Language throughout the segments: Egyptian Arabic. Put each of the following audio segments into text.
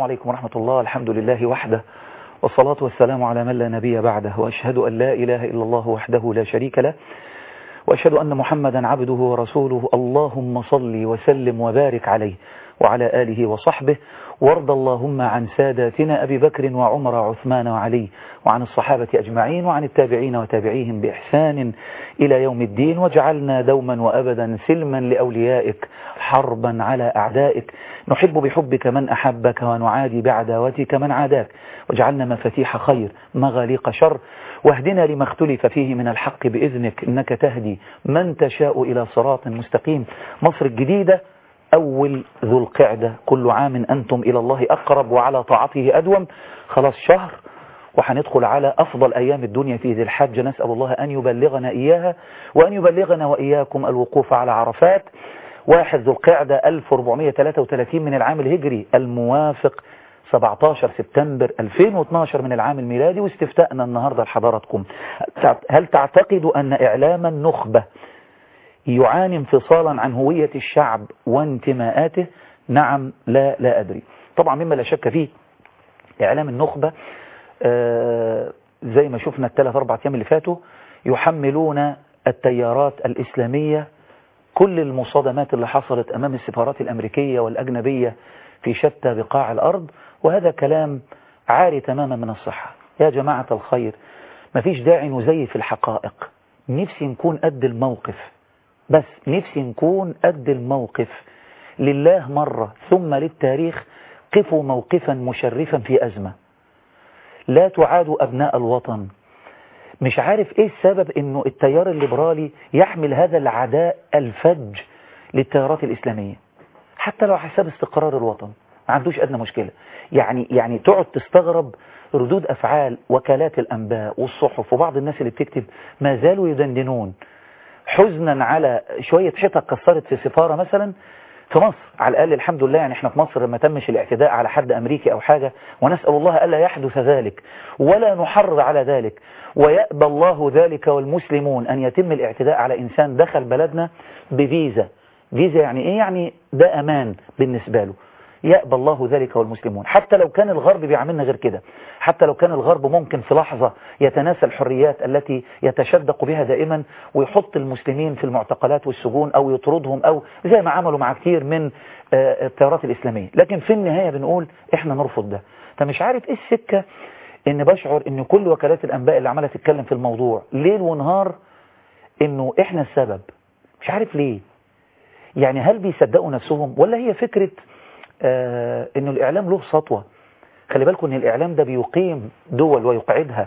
السلام عليكم ورحمة الله الحمد لله وحده والصلاة والسلام على من لا نبي بعده وأشهد أن لا إله إلا الله وحده لا شريك له وأشهد أن محمدا عبده ورسوله اللهم صل وسلم وبارك عليه وعلى آله وصحبه وارض اللهم عن ساداتنا أبي بكر وعمر وعثمان وعلي وعن الصحابة أجمعين وعن التابعين وتابعيهم بإحسان إلى يوم الدين وجعلنا دوما وأبدا سلما لأوليائك حربا على أعدائك نحب بحبك من أحبك ونعادي بعداوتك من عاداك وجعلنا مفاتيح خير مغاليق شر واهدنا لما اختلف فيه من الحق بإذنك إنك تهدي من تشاء إلى صراط مستقيم مصر الجديدة أول ذو القعدة كل عام أنتم إلى الله أقرب وعلى طاعته أدوم خلاص شهر وحندخل على أفضل أيام الدنيا في ذي الحج نسأل الله أن يبلغنا إياها وأن يبلغنا وإياكم الوقوف على عرفات واحد ذو القعدة 1433 من العام الهجري الموافق 17 سبتمبر 2012 من العام الميلادي واستفتاءنا النهاردة لحضراتكم هل تعتقد أن إعلام النخبة يعاني انفصالا عن هوية الشعب وانتماءاته نعم لا لا أدري طبعا مما لا شك فيه إعلام النخبة آه زي ما شفنا الثلاث أربع أيام اللي فاتوا يحملون التيارات الإسلامية كل المصادمات اللي حصلت أمام السفارات الأمريكية والأجنبية في شتى بقاع الأرض وهذا كلام عاري تماما من الصحة يا جماعة الخير مفيش داعي نزيف الحقائق نفسي نكون قد الموقف بس نفسي نكون قد الموقف لله مرة ثم للتاريخ قفوا موقفا مشرفا في أزمة لا تعادوا أبناء الوطن مش عارف ايه السبب انه التيار الليبرالي يحمل هذا العداء الفج للتيارات الإسلامية حتى لو حساب استقرار الوطن ما عندوش أدنى مشكلة يعني يعني تقعد تستغرب ردود أفعال وكالات الأنباء والصحف وبعض الناس اللي بتكتب ما زالوا يدندنون حزنا على شوية حتة اتكسرت في سفارة مثلا في مصر على الأقل الحمد لله يعني احنا في مصر ما تمش الاعتداء على حد أمريكي أو حاجة ونسأل الله ألا يحدث ذلك ولا نحرض على ذلك ويأبى الله ذلك والمسلمون أن يتم الاعتداء على إنسان دخل بلدنا بفيزا فيزا يعني إيه يعني ده أمان بالنسبة له يأبى الله ذلك والمسلمون حتى لو كان الغرب بيعملنا غير كده حتى لو كان الغرب ممكن في لحظة يتناسى الحريات التي يتشدق بها دائما ويحط المسلمين في المعتقلات والسجون أو يطردهم أو زي ما عملوا مع كتير من التيارات الإسلامية لكن في النهاية بنقول إحنا نرفض ده فمش عارف إيه السكة إن بشعر إن كل وكالات الأنباء اللي عمالة تتكلم في الموضوع ليل ونهار إنه إحنا السبب مش عارف ليه يعني هل بيصدقوا نفسهم ولا هي فكرة آه انه الاعلام له سطوة خلي بالكم ان الاعلام ده بيقيم دول ويقعدها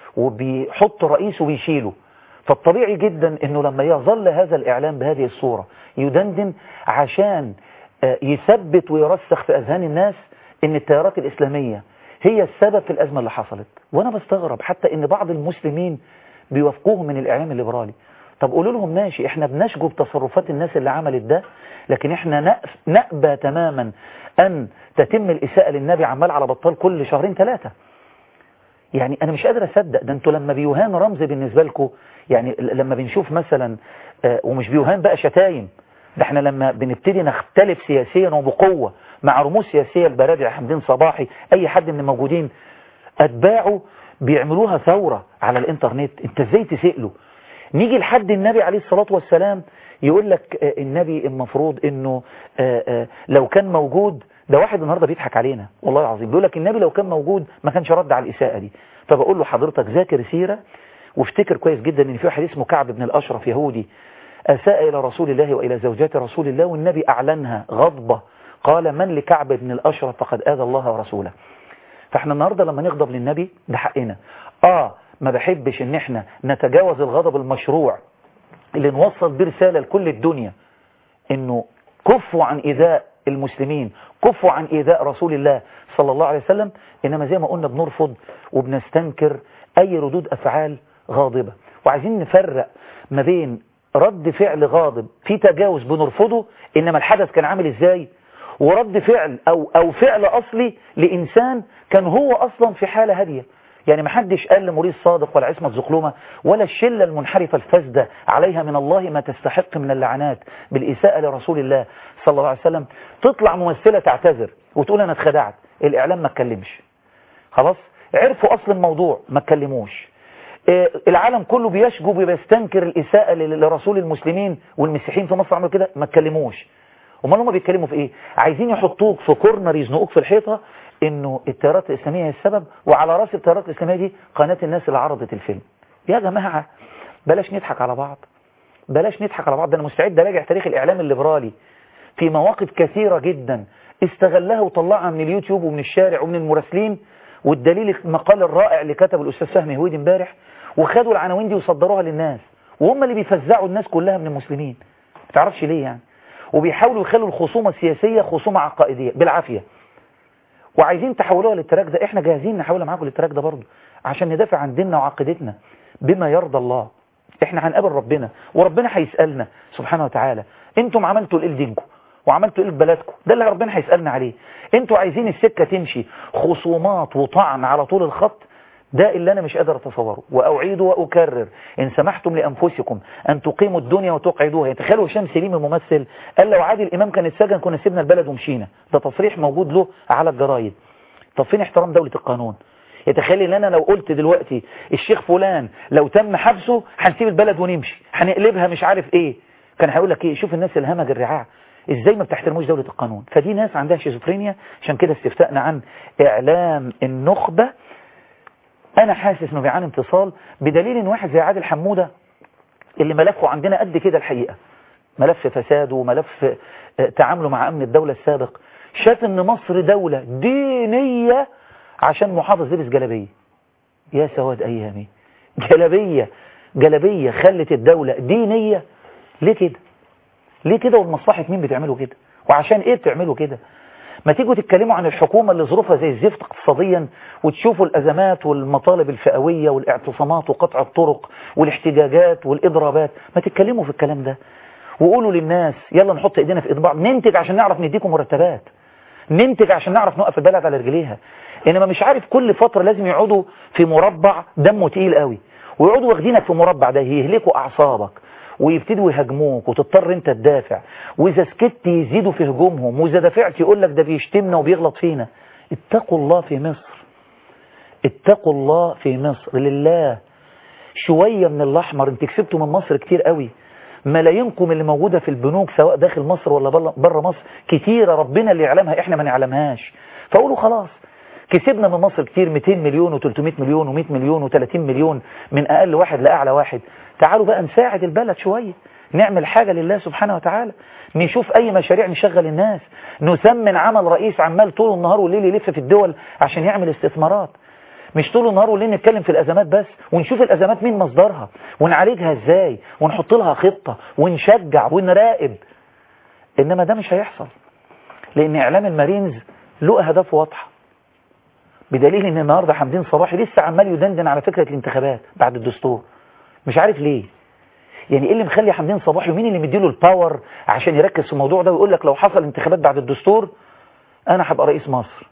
وبيحط رئيس وبيشيله فالطبيعي جدا انه لما يظل هذا الاعلام بهذه الصورة يدندن عشان آه يثبت ويرسخ في اذهان الناس ان التيارات الاسلامية هي السبب في الازمة اللي حصلت وانا بستغرب حتى ان بعض المسلمين بيوافقوهم من الاعلام الليبرالي طب قولوا لهم ماشي احنا بنشجب تصرفات الناس اللي عملت ده لكن احنا نأبى تماما ان تتم الاساءة للنبي عمال على بطال كل شهرين ثلاثة يعني انا مش قادر اصدق ده انتوا لما بيوهان رمز بالنسبة لكم يعني لما بنشوف مثلا ومش بيوهان بقى شتايم ده احنا لما بنبتدي نختلف سياسيا وبقوة مع رموز سياسية البرادع حمدين صباحي اي حد من الموجودين اتباعه بيعملوها ثورة على الانترنت انت ازاي تسأله نيجي لحد النبي عليه الصلاة والسلام يقول لك النبي المفروض انه لو كان موجود ده واحد النهاردة بيضحك علينا والله العظيم بيقول لك النبي لو كان موجود ما كانش رد على الإساءة دي فبقول له حضرتك ذاكر سيرة وافتكر كويس جدا ان في واحد اسمه كعب بن الأشرف يهودي أساء إلى رسول الله وإلى زوجات رسول الله والنبي أعلنها غضبة قال من لكعب بن الأشرف فقد آذى الله ورسوله فاحنا النهاردة لما نغضب للنبي ده حقنا آه ما بحبش ان احنا نتجاوز الغضب المشروع اللي نوصل بيه رسالة لكل الدنيا انه كفوا عن ايذاء المسلمين كفوا عن ايذاء رسول الله صلى الله عليه وسلم انما زي ما قلنا بنرفض وبنستنكر اي ردود افعال غاضبة وعايزين نفرق ما بين رد فعل غاضب في تجاوز بنرفضه انما الحدث كان عامل ازاي ورد فعل او او فعل اصلي لانسان كان هو اصلا في حالة هادية يعني ما حدش قال لمريض صادق ولا عصمة زقلومة ولا الشلة المنحرفة الفاسدة عليها من الله ما تستحق من اللعنات بالإساءة لرسول الله صلى الله عليه وسلم تطلع ممثلة تعتذر وتقول انا اتخدعت الاعلام ما اتكلمش خلاص عرفوا اصل الموضوع ما اتكلموش آه، العالم كله بيشجب وبيستنكر الاساءه ل- لرسول المسلمين والمسيحيين في مصر عملوا كده ما اتكلموش امال هم بيتكلموا في ايه عايزين يحطوك في كورنر يزنقوك في الحيطه انه التيارات الاسلاميه هي السبب وعلى راس التيارات الاسلاميه دي قناه الناس اللي عرضت الفيلم يا جماعه بلاش نضحك على بعض بلاش نضحك على بعض ده انا مستعد اراجع تاريخ الاعلام الليبرالي في مواقف كثيره جدا استغلها وطلعها من اليوتيوب ومن الشارع ومن المراسلين والدليل المقال الرائع اللي كتبه الاستاذ فهمي هويدي امبارح وخدوا العناوين دي وصدروها للناس وهم اللي بيفزعوا الناس كلها من المسلمين ما تعرفش ليه يعني وبيحاولوا يخلوا الخصومه السياسيه خصومه عقائديه بالعافيه وعايزين تحولوها للتراك ده احنا جاهزين نحولها معاكم للتراك ده برضه عشان ندافع عن ديننا وعقيدتنا بما يرضى الله احنا هنقابل ربنا وربنا هيسألنا سبحانه وتعالى انتم عملتوا ايه لدينكم وعملتوا ايه لبلدكم ده اللي ربنا هيسألنا عليه انتوا عايزين السكة تمشي خصومات وطعن على طول الخط ده اللي انا مش قادر اتصوره واعيد واكرر ان سمحتم لانفسكم ان تقيموا الدنيا وتقعدوها يتخيلوا هشام سليم الممثل قال لو عادل امام كان اتسجن كنا سيبنا البلد ومشينا ده تصريح موجود له على الجرايد طب فين احترام دولة القانون يتخيل ان انا لو قلت دلوقتي الشيخ فلان لو تم حبسه هنسيب البلد ونمشي هنقلبها مش عارف ايه كان هيقول لك ايه شوف الناس الهمج الرعاع ازاي ما بتحترموش دولة القانون فدي ناس عندها شيزوفرينيا عشان كده استفتاءنا عن اعلام النخبة انا حاسس انه بيعاني انتصال بدليل ان واحد زي عادل حمودة اللي ملفه عندنا قد كده الحقيقة ملف فساده وملف آه، تعامله مع امن الدولة السابق شاف ان مصر دولة دينية عشان محافظ لبس جلبية يا سواد ايامي جلبية جلبية خلت الدولة دينية ليه كده ليه كده والمصلحة مين بتعملوا كده وعشان ايه بتعملوا كده ما تيجوا تتكلموا عن الحكومة اللي ظروفها زي الزفت اقتصاديا وتشوفوا الأزمات والمطالب الفئوية والاعتصامات وقطع الطرق والاحتجاجات والإضرابات ما تتكلموا في الكلام ده وقولوا للناس يلا نحط ايدينا في ايد بعض ننتج عشان نعرف نديكم مرتبات ننتج عشان نعرف نوقف البلد على رجليها انما مش عارف كل فترة لازم يقعدوا في مربع دمه تقيل قوي ويقعدوا واخدينك في مربع ده يهلكوا اعصابك ويبتدوا يهاجموك وتضطر انت تدافع واذا سكت يزيدوا في هجومهم واذا دافعت يقول لك ده بيشتمنا وبيغلط فينا اتقوا الله في مصر اتقوا الله في مصر لله شوية من الاحمر انت كسبتوا من مصر كتير قوي ملايينكم اللي موجودة في البنوك سواء داخل مصر ولا بره مصر كتيرة ربنا اللي يعلمها احنا ما نعلمهاش فقولوا خلاص كسبنا من مصر كتير 200 مليون و300 مليون و100 مليون و30 مليون من اقل واحد لاعلى واحد تعالوا بقى نساعد البلد شوية نعمل حاجة لله سبحانه وتعالى نشوف اي مشاريع نشغل الناس نثمن عمل رئيس عمال طول النهار والليل يلف في الدول عشان يعمل استثمارات مش طول النهار والليل نتكلم في الازمات بس ونشوف الازمات مين مصدرها ونعالجها ازاي ونحط لها خطة ونشجع ونراقب انما ده مش هيحصل لان اعلام المارينز له اهداف واضحة بدليل ان النهاردة حمدين صباحي لسه عمال يدندن على فكرة الانتخابات بعد الدستور مش عارف ليه يعني ايه اللي مخلي حمدين صباحي ومين اللي مديله الباور عشان يركز في الموضوع ده ويقول لك لو حصل انتخابات بعد الدستور انا هبقى رئيس مصر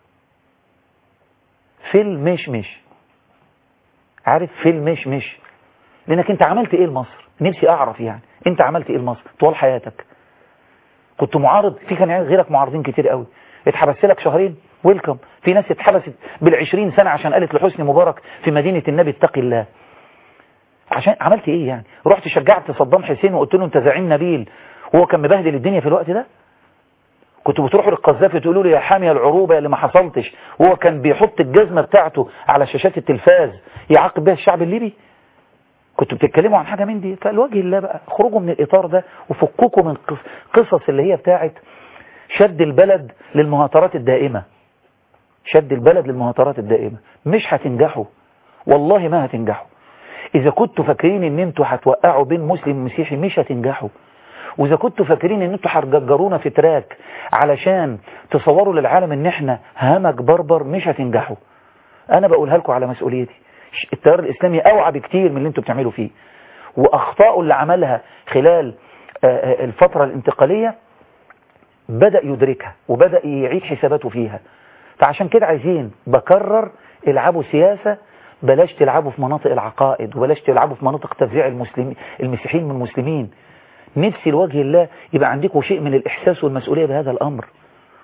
في المشمش عارف في المشمش لانك انت عملت ايه لمصر نفسي اعرف يعني انت عملت ايه لمصر طوال حياتك كنت معارض في كان غيرك معارضين كتير قوي اتحبست لك شهرين ويلكم في ناس اتحبست بالعشرين سنة عشان قالت لحسني مبارك في مدينة النبي اتقي الله عشان عملت ايه يعني رحت شجعت صدام حسين وقلت له انت زعيم نبيل وهو كان مبهدل الدنيا في الوقت ده كنتوا بتروحوا للقذافي تقولوا له يا حامي العروبة اللي ما حصلتش وهو كان بيحط الجزمة بتاعته على شاشات التلفاز يعاقب بها الشعب الليبي كنتوا بتتكلموا عن حاجة من دي فالوجه الله بقى خرجوا من الإطار ده وفكوكوا من قصص اللي هي بتاعت شد البلد للمهاترات الدائمة شد البلد للمهاترات الدائمة مش هتنجحوا والله ما هتنجحوا إذا كنتوا فاكرين ان انتوا هتوقعوا بين مسلم ومسيحي مش هتنجحوا وإذا كنتوا فاكرين ان انتوا هتججرونا في تراك علشان تصوروا للعالم ان احنا همج بربر مش هتنجحوا انا بقولها لكم على مسؤوليتي التيار الاسلامي اوعى بكتير من اللي انتوا بتعملوا فيه واخطائه اللي عملها خلال الفترة الانتقالية بدأ يدركها وبدأ يعيد حساباته فيها فعشان كده عايزين بكرر العبوا سياسة بلاش تلعبوا في مناطق العقائد وبلاش تلعبوا في مناطق تفزيع المسلمين المسيحيين من المسلمين نفسي لوجه الله يبقى عندكم شيء من الإحساس والمسؤولية بهذا الأمر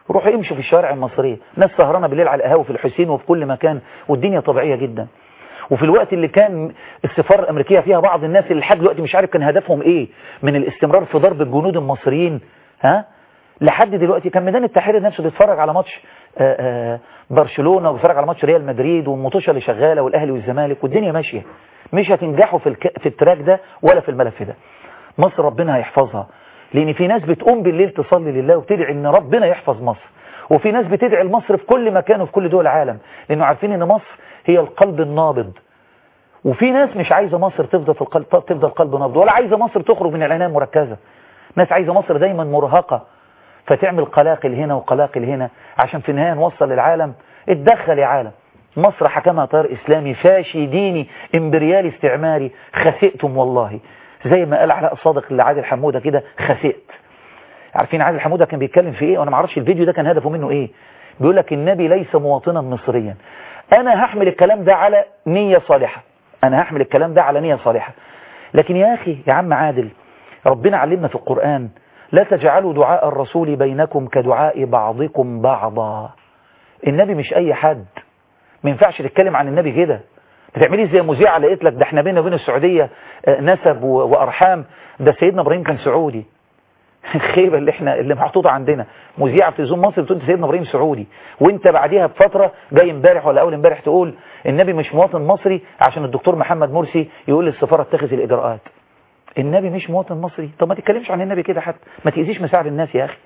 روحوا امشوا في الشوارع المصرية ناس سهرانة بالليل على القهاوي في الحسين وفي كل مكان والدنيا طبيعية جدا وفي الوقت اللي كان السفارة الأمريكية فيها بعض الناس اللي لحد دلوقتي مش عارف كان هدفهم إيه من الاستمرار في ضرب الجنود المصريين ها لحد دلوقتي كان ميدان التحرير نفسه بيتفرج على ماتش آآ آآ برشلونة وبيتفرج على ماتش ريال مدريد والمطوشة اللي شغالة والأهلي والزمالك والدنيا ماشية مش هتنجحوا في, الك... في التراك ده ولا في الملف ده مصر ربنا هيحفظها لأن في ناس بتقوم بالليل تصلي لله وبتدعي إن ربنا يحفظ مصر وفي ناس بتدعي لمصر في كل مكان وفي كل دول العالم لأنه عارفين إن مصر هي القلب النابض وفي ناس مش عايزة مصر تفضل في القلب تفضل قلب نابض ولا عايزة مصر تخرج من العناية المركزة ناس عايزة مصر دايما مرهقة فتعمل قلاقل هنا وقلاقل هنا عشان في النهاية نوصل للعالم اتدخل يا عالم مصر حكمها تيار إسلامي فاشي ديني امبريالي استعماري خسئتم والله زي ما قال علاء الصادق لعادل حمودة كده خسئت عارفين عادل حمودة كان بيتكلم في ايه وانا ما اعرفش الفيديو ده كان هدفه منه ايه بيقول لك النبي ليس مواطنا مصريا انا هحمل الكلام ده على نية صالحة انا هحمل الكلام ده على نية صالحة لكن يا اخي يا عم عادل ربنا علمنا في القرآن لا تجعلوا دعاء الرسول بينكم كدعاء بعضكم بعضا النبي مش اي حد ما ينفعش تتكلم عن النبي كده بتعملي زي مذيعة لقيت لك ده احنا بينا وبين السعودية نسب وارحام ده سيدنا ابراهيم كان سعودي الخيبة اللي احنا اللي محطوطة عندنا مذيعة في تلفزيون مصر بتقول سيدنا ابراهيم سعودي وانت بعديها بفترة جاي امبارح ولا اول امبارح تقول النبي مش مواطن مصري عشان الدكتور محمد مرسي يقول للسفارة اتخذ الاجراءات النبي مش مواطن مصري طب ما تتكلمش عن النبي كده حتى ما تأذيش مشاعر الناس يا اخي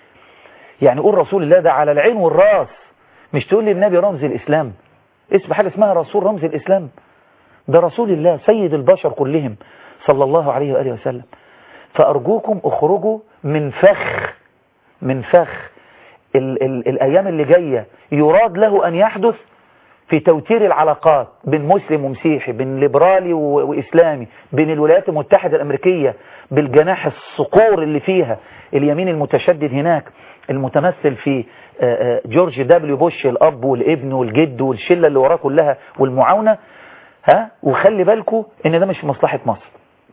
يعني قول رسول الله ده على العين والراس مش تقول لي النبي رمز الاسلام اسم حاجة اسمها رسول رمز الاسلام ده رسول الله سيد البشر كلهم صلى الله عليه وآله وسلم فأرجوكم اخرجوا من فخ من فخ ال ال الأيام اللي جاية يراد له أن يحدث في توتير العلاقات بين مسلم ومسيحي بين ليبرالي وإسلامي بين الولايات المتحدة الأمريكية بالجناح الصقور اللي فيها اليمين المتشدد هناك المتمثل في جورج دبليو بوش الأب والابن والجد والشلة اللي وراه كلها والمعاونة ها وخلي بالكم ان ده مش في مصلحة مصر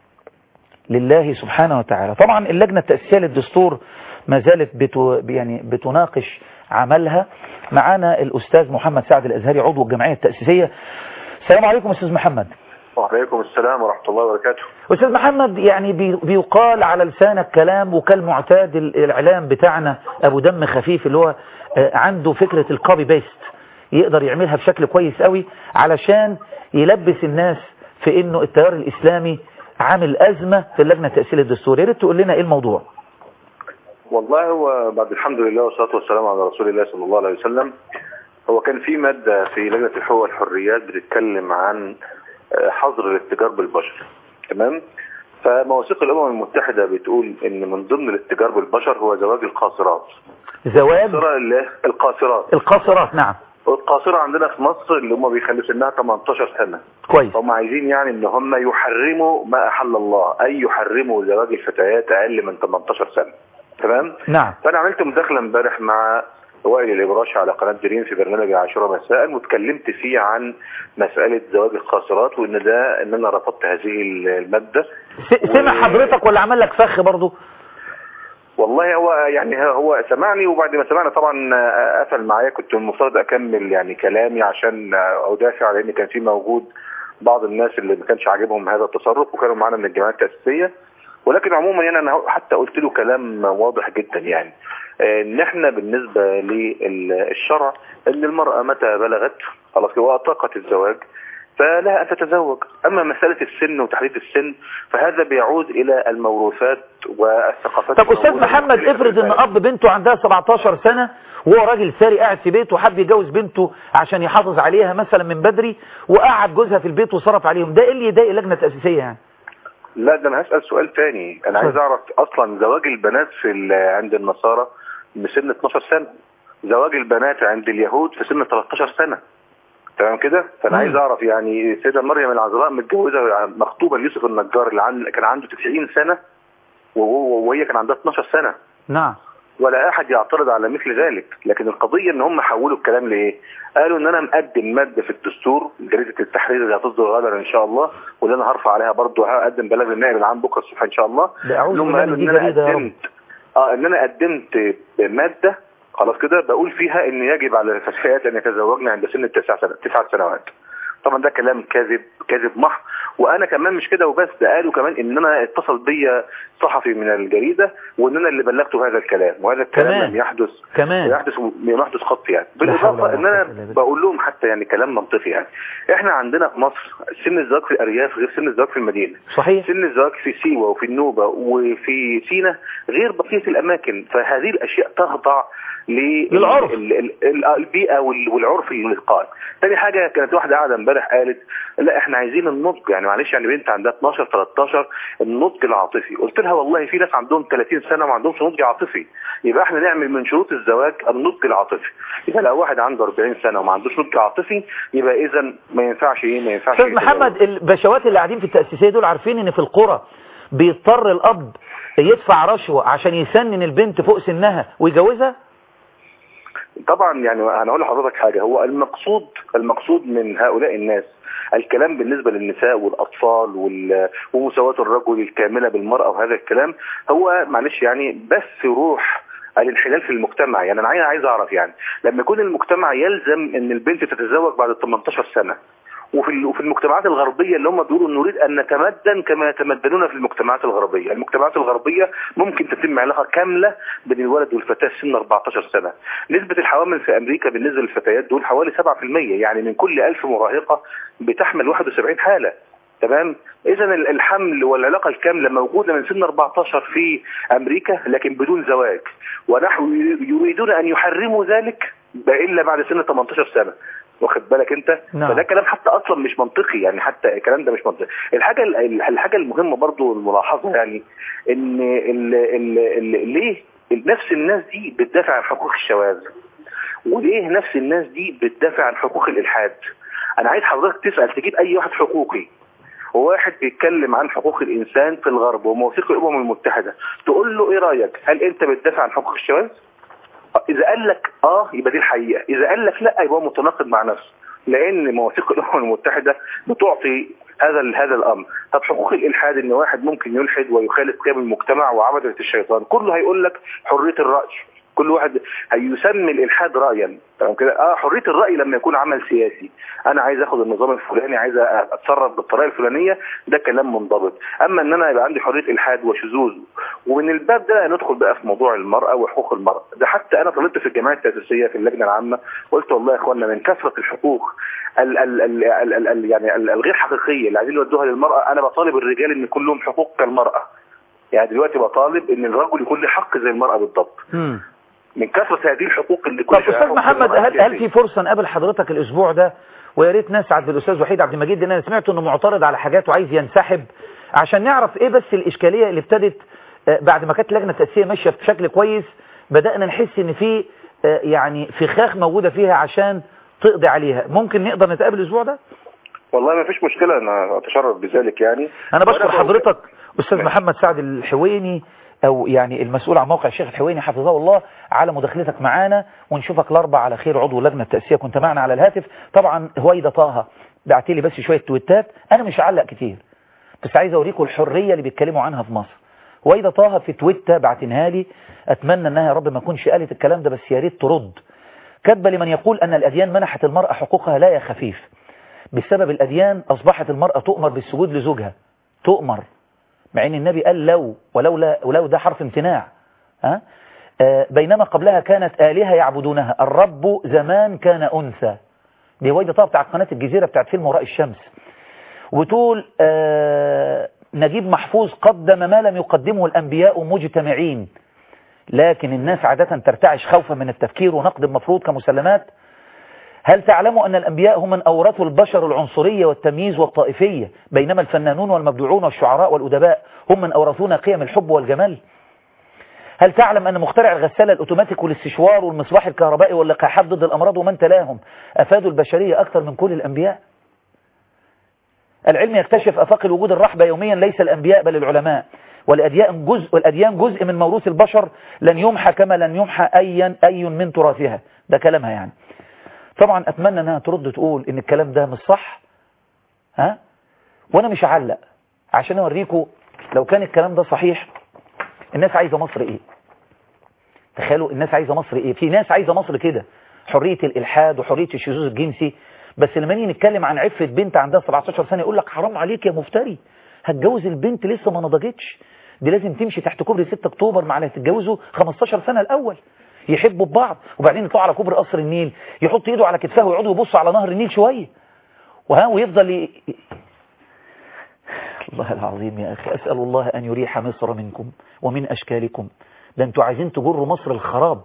لله سبحانه وتعالى طبعا اللجنة التأسيسية للدستور ما زالت بتو يعني بتناقش عملها معانا الأستاذ محمد سعد الأزهري عضو الجمعية التأسيسية السلام عليكم أستاذ محمد وعليكم السلام ورحمة الله وبركاته أستاذ محمد يعني بي بيقال على لسانك كلام وكالمعتاد الإعلام بتاعنا أبو دم خفيف اللي هو عنده فكرة الكوبي بيست يقدر يعملها بشكل كويس قوي علشان يلبس الناس في انه التيار الاسلامي عامل ازمة في اللجنة التأسيسية للدستور يا ريت تقول لنا ايه الموضوع والله هو بعد الحمد لله والصلاة والسلام على رسول الله صلى الله عليه وسلم هو كان في مادة في لجنة الحقوق والحريات بتتكلم عن حظر الاتجار بالبشر تمام فمواثيق الامم المتحدة بتقول ان من ضمن الاتجار بالبشر هو زواج القاصرات زواج القاصرات القاصرات نعم القاصرة عندنا في مصر اللي هم بيخلوا سنها 18 سنة كويس هم عايزين يعني ان هم يحرموا ما احل الله اي يحرموا زواج الفتيات اقل من 18 سنة تمام نعم فانا عملت مداخلة امبارح مع وائل الابراشي على قناة دريم في برنامج العاشرة مساء واتكلمت فيه عن مسألة زواج القاصرات وان ده ان انا رفضت هذه المادة سمع و... حضرتك ولا عمل لك فخ برضه والله هو يعني هو سمعني وبعد ما سمعنا طبعا قفل معايا كنت المفترض اكمل يعني كلامي عشان ادافع على ان كان في موجود بعض الناس اللي ما كانش عاجبهم هذا التصرف وكانوا معانا من الجمعيات التاسيسيه ولكن عموما يعني انا حتى قلت له كلام واضح جدا يعني ان احنا بالنسبه للشرع ان المراه متى بلغت خلاص واطاقت الزواج فلها أن تتزوج أما مسألة السن وتحديد السن فهذا بيعود إلى الموروثات والثقافات طب أستاذ محمد افرض أن أب بنته عندها 17 سنة وهو راجل ساري قاعد في بيته وحب يجوز بنته عشان يحافظ عليها مثلا من بدري وقعد جوزها في البيت وصرف عليهم ده إيه اللي يضايق اللجنة التأسيسية يعني لا ده أنا هسأل سؤال تاني أنا عايز أعرف أصلا زواج البنات في عند النصارى من سن 12 سنة زواج البنات عند اليهود في سن 13 سنة تمام كده فانا عايز اعرف يعني السيده مريم العذراء متجوزه مخطوبه ليوسف النجار اللي عن كان عنده 90 سنه وهي كان عندها 12 سنه نعم ولا احد يعترض على مثل ذلك لكن القضيه ان هم حولوا الكلام لايه قالوا ان انا مقدم ماده في الدستور جريده التحرير اللي هتصدر غدا ان شاء الله واللي انا هرفع عليها برضه هقدم بلاغ للنائب العام بكره الصبح ان شاء الله هم قالوا ان انا قدمت اه ان انا قدمت ماده خلاص كده بقول فيها ان يجب على الفتيات ان يتزوجن عند سن التسع سنة تسعة سنوات طبعا ده كلام كاذب كاذب محض وانا كمان مش كده وبس ده قالوا كمان ان انا اتصل بيا صحفي من الجريده وان انا اللي بلغته هذا الكلام وهذا الكلام كمان. لم يحدث كمان يحدث لم يحدث خط يعني لا حول بالاضافه ولا ان انا قوة إلا بالله. بقول لهم حتى يعني كلام منطقي يعني احنا عندنا في مصر سن الزواج في الارياف غير سن الزواج في المدينه صحيح سن الزواج في سيوة وفي النوبة وفي سينا غير بقية الأماكن فهذه الأشياء تخضع لل- للعرف. ال- ال- ال- البيئة وال- والعرف القائم تاني حاجة كانت واحدة قاعدة امبارح قالت لا احنا عايزين النضج يعني معلش يعني بنت عندها 12 13 النضج العاطفي قلت لها والله في ناس عندهم 30 سنة وما عندهمش نضج عاطفي يبقى احنا نعمل من شروط الزواج النضج العاطفي يبقى لو واحد عنده 40 سنة وما عندوش نضج عاطفي يبقى اذا ما ينفعش ايه ما ينفعش استاذ يتزوج. محمد البشوات اللي قاعدين في التأسيسية دول عارفين ان في القرى بيضطر الاب يدفع رشوة عشان يسنن البنت فوق سنها ويجوزها طبعا يعني انا اقول لحضرتك حاجه هو المقصود المقصود من هؤلاء الناس الكلام بالنسبه للنساء والاطفال وال- ومساواه الرجل الكامله بالمراه وهذا الكلام هو معلش يعني بس روح الانحلال في المجتمع يعني انا عايز عايز اعرف يعني لما يكون المجتمع يلزم ان البنت تتزوج بعد 18 سنه وفي ال- وفي المجتمعات الغربيه اللي هم بيقولوا نريد ان نتمدن كما يتمدنون في المجتمعات الغربيه، المجتمعات الغربيه ممكن تتم علاقه كامله بين الولد والفتاه سن 14 سنه. نسبه الحوامل في امريكا بالنسبه للفتيات دول حوالي 7% يعني من كل 1000 مراهقه بتحمل 71 حاله. تمام اذا ال- الحمل والعلاقه الكامله موجوده من سن 14 في امريكا لكن بدون زواج ونحو يريدون ان يحرموا ذلك الا بعد سن 18 سنه واخد بالك انت نعم. فده كلام حتى اصلا مش منطقي يعني حتى الكلام ده مش منطقي الحاجه ال- الحاجه المهمه برضو الملاحظه يعني ان ال ال ال ليه نفس الناس دي بتدافع عن حقوق الشواذ وليه نفس الناس دي بتدافع عن حقوق الالحاد انا عايز حضرتك تسال تجيب اي واحد حقوقي وواحد بيتكلم عن حقوق الانسان في الغرب ومواثيق الامم المتحده تقول له ايه رايك هل انت بتدافع عن حقوق الشواذ اذا قال لك اه يبقى دي الحقيقه اذا قال لك لا يبقى هو متناقض مع نفسه لان مواثيق الامم المتحده بتعطي هذا ال- هذا الامر طب حقوق الالحاد ان واحد ممكن يلحد ويخالف قيم المجتمع وعبده الشيطان كله هيقول لك حريه الراي كل واحد هيسمي الالحاد رايا تمام كده اه حريه الراي لما يكون عمل سياسي انا عايز اخد النظام الفلاني عايز اتصرف بالطريقه الفلانيه ده كلام منضبط اما ان انا يبقى عندي حريه الحاد وشذوذ ومن الباب ده ندخل بقى في موضوع المراه وحقوق المراه ده حتى انا طلبت في الجمعيه التاسيسيه في اللجنه العامه قلت والله يا اخوانا من كثره الحقوق ال ال ال ال ال ال يعني ال- الغير حقيقيه اللي عايزين يودوها للمراه انا بطالب الرجال ان يكون لهم حقوق كالمراه يعني دلوقتي بطالب ان الرجل يكون له حق زي المراه بالضبط مم. من كثره هذه الحقوق اللي طب استاذ محمد هل هل في فرصه نقابل حضرتك الاسبوع ده ويا ريت نسعد بالاستاذ وحيد عبد المجيد لان انا سمعت انه معترض على حاجات وعايز ينسحب عشان نعرف ايه بس الاشكاليه اللي ابتدت آه، بعد ما كانت لجنه التاسيسيه ماشيه بشكل كويس بدانا نحس ان في آه، يعني فخاخ موجوده فيها عشان تقضي عليها ممكن نقدر نتقابل الاسبوع ده والله ما فيش مشكله انا اتشرف بذلك يعني انا بشكر وأنا بقول- حضرتك استاذ ماشي. محمد سعد الحويني او يعني المسؤول عن موقع الشيخ الحويني حفظه الله على مداخلتك معانا ونشوفك الاربع على خير عضو لجنه التاسيس كنت معنا على الهاتف طبعا هويدا طه بعت لي بس شويه تويتات انا مش هعلق كتير بس عايز اوريكم الحريه اللي بيتكلموا عنها في مصر هويدا طه في تويتة بعتنها لي اتمنى انها يا رب ما اكونش قالت الكلام ده بس يا ريت ترد كاتبه لمن يقول ان الاديان منحت المراه حقوقها لا يا خفيف بسبب الاديان اصبحت المراه تؤمر بالسجود لزوجها تؤمر مع ان النبي قال لو ولولا ولو ده حرف امتناع ها آه بينما قبلها كانت آلهة يعبدونها الرب زمان كان أنثى دي هويدا طه بتاعت قناة الجزيرة بتاعت فيلم وراء الشمس وتقول آه نجيب محفوظ قدم ما لم يقدمه الأنبياء مجتمعين لكن الناس عادة ترتعش خوفا من التفكير ونقد المفروض كمسلمات هل تعلموا أن الأنبياء هم من أورثوا البشر العنصرية والتمييز والطائفية بينما الفنانون والمبدوعون والشعراء والأدباء هم من أورثونا قيم الحب والجمال هل تعلم أن مخترع الغسالة الأوتوماتيك والاستشوار والمصباح الكهربائي واللقاحات ضد الأمراض ومن تلاهم أفادوا البشرية أكثر من كل الأنبياء العلم يكتشف أفاق الوجود الرحبة يوميا ليس الأنبياء بل العلماء والأديان جزء, والأديان جزء من موروث البشر لن يمحى كما لن يمحى أي, أي من تراثها ده كلامها يعني طبعا أتمنى أنها ترد تقول إن الكلام ده مش صح ها وأنا مش هعلق عشان أوريكم لو كان الكلام ده صحيح الناس عايزة مصر إيه تخيلوا الناس عايزة مصر ايه في ناس عايزة مصر كده حرية الالحاد وحرية الشذوذ الجنسي بس لما نيجي نتكلم عن عفة بنت عندها 17 سنة يقول لك حرام عليك يا مفتري هتجوز البنت لسه ما نضجتش دي لازم تمشي تحت كوبري 6 اكتوبر مع اللي هتتجوزوا 15 سنة الاول يحبوا ببعض وبعدين يطلعوا على كوبري قصر النيل يحط ايده على كتفه ويقعدوا يبصوا على نهر النيل شوية وها ويفضل ي... الله العظيم يا أخي أسأل الله أن يريح مصر منكم ومن أشكالكم ده أنتوا عايزين تجروا مصر الخراب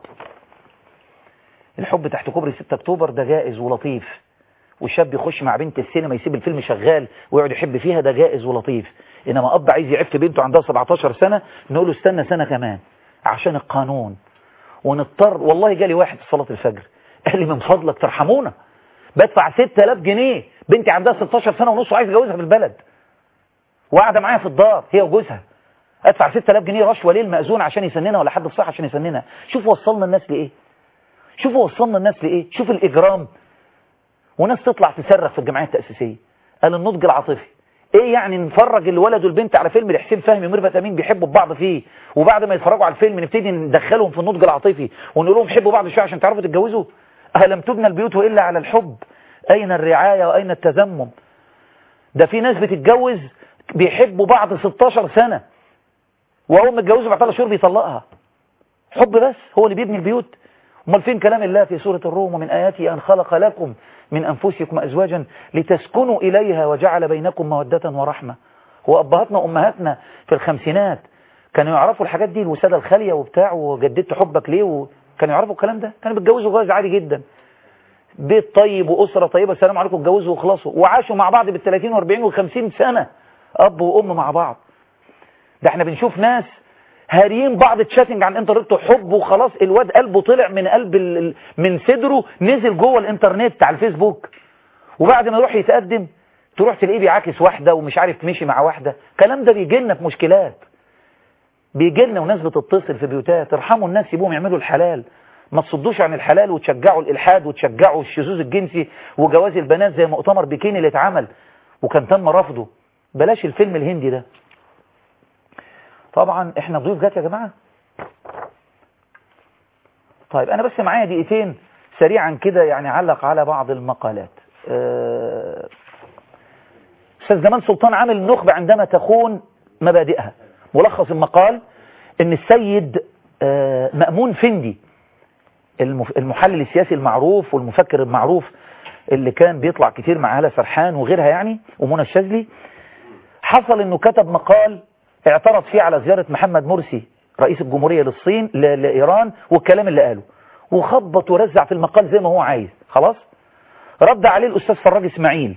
الحب تحت كوبري 6 أكتوبر ده جائز ولطيف والشاب يخش مع بنت السينما يسيب الفيلم شغال ويقعد يحب فيها ده جائز ولطيف إنما أب عايز يعف بنته عندها 17 سنة نقول له استنى سنة كمان عشان القانون ونضطر والله جالي واحد في صلاة الفجر قال لي من فضلك ترحمونا بدفع 6000 جنيه بنتي عندها 16 سنة ونص وعايز اتجوزها في البلد وقاعده معايا في الدار هي وجوزها ادفع 6000 جنيه رشوه ليه المأذون عشان يسننها ولا حد الصحه عشان يسننها شوفوا وصلنا الناس لايه شوفوا وصلنا الناس لايه شوف الاجرام وناس تطلع تصرخ في الجمعيه التاسيسيه قال النضج العاطفي ايه يعني نفرج الولد والبنت على فيلم لحسين فهمي وميرفت امين بيحبوا ببعض فيه وبعد ما يتفرجوا على الفيلم نبتدي ندخلهم في النضج العاطفي ونقول لهم حبوا بعض شويه عشان تعرفوا تتجوزوا ألم تبنى البيوت الا على الحب اين الرعايه واين التذمم ده في ناس بتتجوز بيحبوا بعض 16 سنة وأول ما اتجوزوا بعد ثلاث شهور بيطلقها حب بس هو اللي بيبني البيوت امال فين كلام الله في سورة الروم ومن آياته أن خلق لكم من أنفسكم أزواجا لتسكنوا إليها وجعل بينكم مودة ورحمة هو أبهاتنا وأمهاتنا في الخمسينات كانوا يعرفوا الحاجات دي الوسادة الخالية وبتاع وجددت حبك ليه وكانوا يعرفوا الكلام ده كانوا بيتجوزوا جواز عادي جدا بيت طيب وأسرة طيبة السلام عليكم اتجوزوا وخلصوا وعاشوا مع بعض بال 30 و40 و50 سنة أب وأم مع بعض ده احنا بنشوف ناس هاريين بعض تشاتنج عن الانترنت وحب وخلاص الواد قلبه طلع من قلب ال... من صدره نزل جوه الانترنت على الفيسبوك وبعد ما يروح يتقدم تروح تلاقيه بيعاكس واحدة ومش عارف مشي مع واحدة الكلام ده بيجي لنا في مشكلات بيجي لنا وناس بتتصل في بيوتات ارحموا الناس سيبوهم يعملوا الحلال ما تصدوش عن الحلال وتشجعوا الالحاد وتشجعوا الشذوذ الجنسي وجواز البنات زي مؤتمر بكيني اللي اتعمل وكان تم رفضه بلاش الفيلم الهندي ده طبعا احنا ضيوف جات يا جماعة طيب انا بس معايا دقيقتين سريعا كده يعني علق على بعض المقالات أه... استاذ جمال سلطان عامل النخبة عندما تخون مبادئها ملخص المقال ان السيد أه مأمون فندي المحلل السياسي المعروف والمفكر المعروف اللي كان بيطلع كتير مع هالة سرحان وغيرها يعني ومنى الشاذلي حصل انه كتب مقال اعترض فيه على زيارة محمد مرسي رئيس الجمهورية للصين لإيران والكلام اللي قاله وخبط ورزع في المقال زي ما هو عايز خلاص رد عليه الأستاذ فراج إسماعيل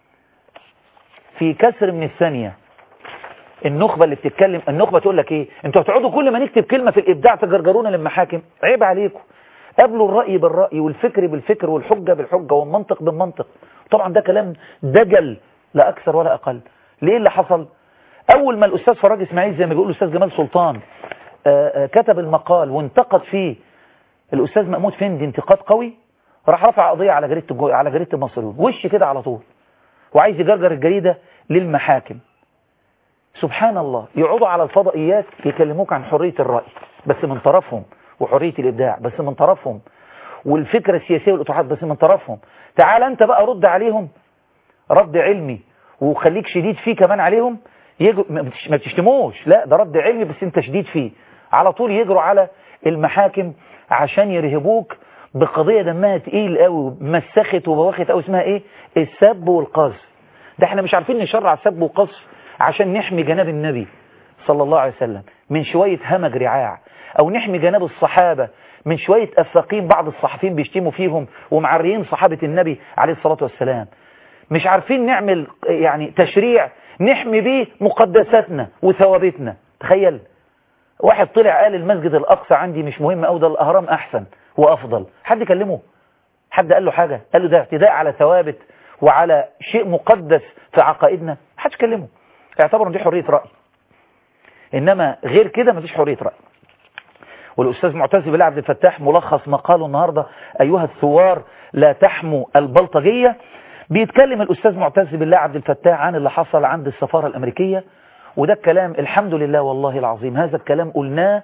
في كسر من الثانية النخبة اللي بتتكلم النخبة تقول لك ايه انتوا هتقعدوا كل ما نكتب كلمة في الإبداع تجرجرونا للمحاكم عيب عليكم قبلوا الرأي بالرأي والفكر بالفكر والحجة بالحجة والمنطق بالمنطق طبعا ده كلام دجل لا أكثر ولا أقل ليه اللي حصل أول ما الأستاذ فراج إسماعيل زي ما بيقول الأستاذ جمال سلطان آآ آآ كتب المقال وانتقد فيه الأستاذ مأمود فندي انتقاد قوي راح رفع قضية على جريدة الجو... على جريدة المصريون وش كده على طول وعايز يجرجر الجريدة للمحاكم سبحان الله يقعدوا على الفضائيات يكلموك عن حرية الرأي بس من طرفهم وحرية الإبداع بس من طرفهم والفكرة السياسية والإطروحات بس من طرفهم تعال أنت بقى رد عليهم رد علمي وخليك شديد فيه كمان عليهم يجروا ما بتشتموش لا ده رد علمي بس انت شديد فيه على طول يجروا على المحاكم عشان يرهبوك بقضية دمها تقيل قوي مسخت وبواخت قوي اسمها ايه السب والقذف ده احنا مش عارفين نشرع السب والقذف عشان نحمي جناب النبي صلى الله عليه وسلم من شوية همج رعاع او نحمي جناب الصحابة من شوية افاقين بعض الصحفيين بيشتموا فيهم ومعريين صحابة النبي عليه الصلاة والسلام مش عارفين نعمل يعني تشريع نحمي بيه مقدساتنا وثوابتنا تخيل واحد طلع قال المسجد الأقصى عندي مش مهم أو ده الأهرام أحسن وأفضل حد كلمه حد قال له حاجة قال له ده اعتداء على ثوابت وعلى شيء مقدس في عقائدنا حدش كلمه اعتبروا دي حرية رأي إنما غير كده مفيش حرية رأي والأستاذ معتز بالله عبد الفتاح ملخص مقاله النهاردة أيها الثوار لا تحموا البلطجية بيتكلم الأستاذ معتز بالله عبد الفتاح عن اللي حصل عند السفارة الأمريكية وده الكلام الحمد لله والله العظيم هذا الكلام قلناه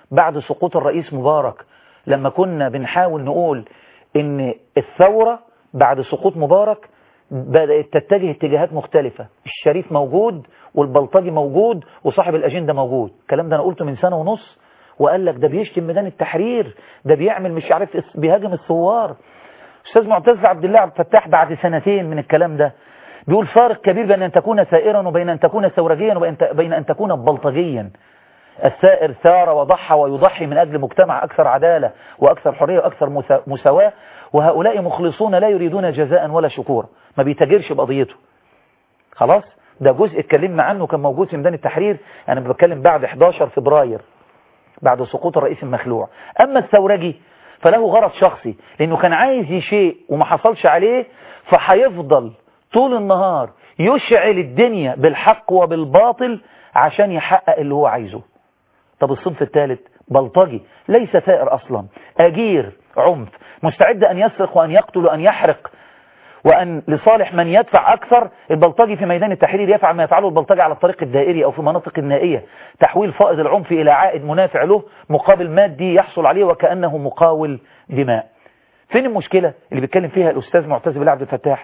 بعد سقوط الرئيس مبارك لما كنا بنحاول نقول ان الثورة بعد سقوط مبارك بدأت تتجه اتجاهات مختلفة الشريف موجود والبلطجي موجود وصاحب الأجندة موجود الكلام ده أنا قلته من سنة ونص وقال لك ده بيشتم ميدان التحرير ده بيعمل مش عارف بيهاجم الثوار أستاذ معتز عبد الله عبد الفتاح بعد سنتين من الكلام ده بيقول فارق كبير بين أن تكون ثائرا وبين أن تكون ثورجيا وبين أن تكون بلطجيا الثائر ثار وضحى ويضحي من أجل مجتمع أكثر عدالة وأكثر حرية وأكثر مساواة وهؤلاء مخلصون لا يريدون جزاء ولا شكورا ما بيتاجرش بقضيته خلاص ده جزء اتكلمنا عنه كان موجود في ميدان التحرير أنا بتكلم بعد 11 فبراير بعد سقوط الرئيس المخلوع أما الثورجي فله غرض شخصي لأنه كان عايز شيء وما حصلش عليه فهيفضل طول النهار يشعل الدنيا بالحق وبالباطل عشان يحقق اللي هو عايزه طب الصنف الثالث بلطجي ليس ثائر أصلا أجير عنف مستعد أن يسرق وأن يقتل وأن يحرق وأن لصالح من يدفع أكثر البلطجي في ميدان التحرير يفعل ما يفعله البلطجي على الطريق الدائري أو في مناطق النائية تحويل فائض العنف إلى عائد منافع له مقابل مادي يحصل عليه وكأنه مقاول دماء فين المشكلة اللي بيتكلم فيها الأستاذ معتز بالله عبد الفتاح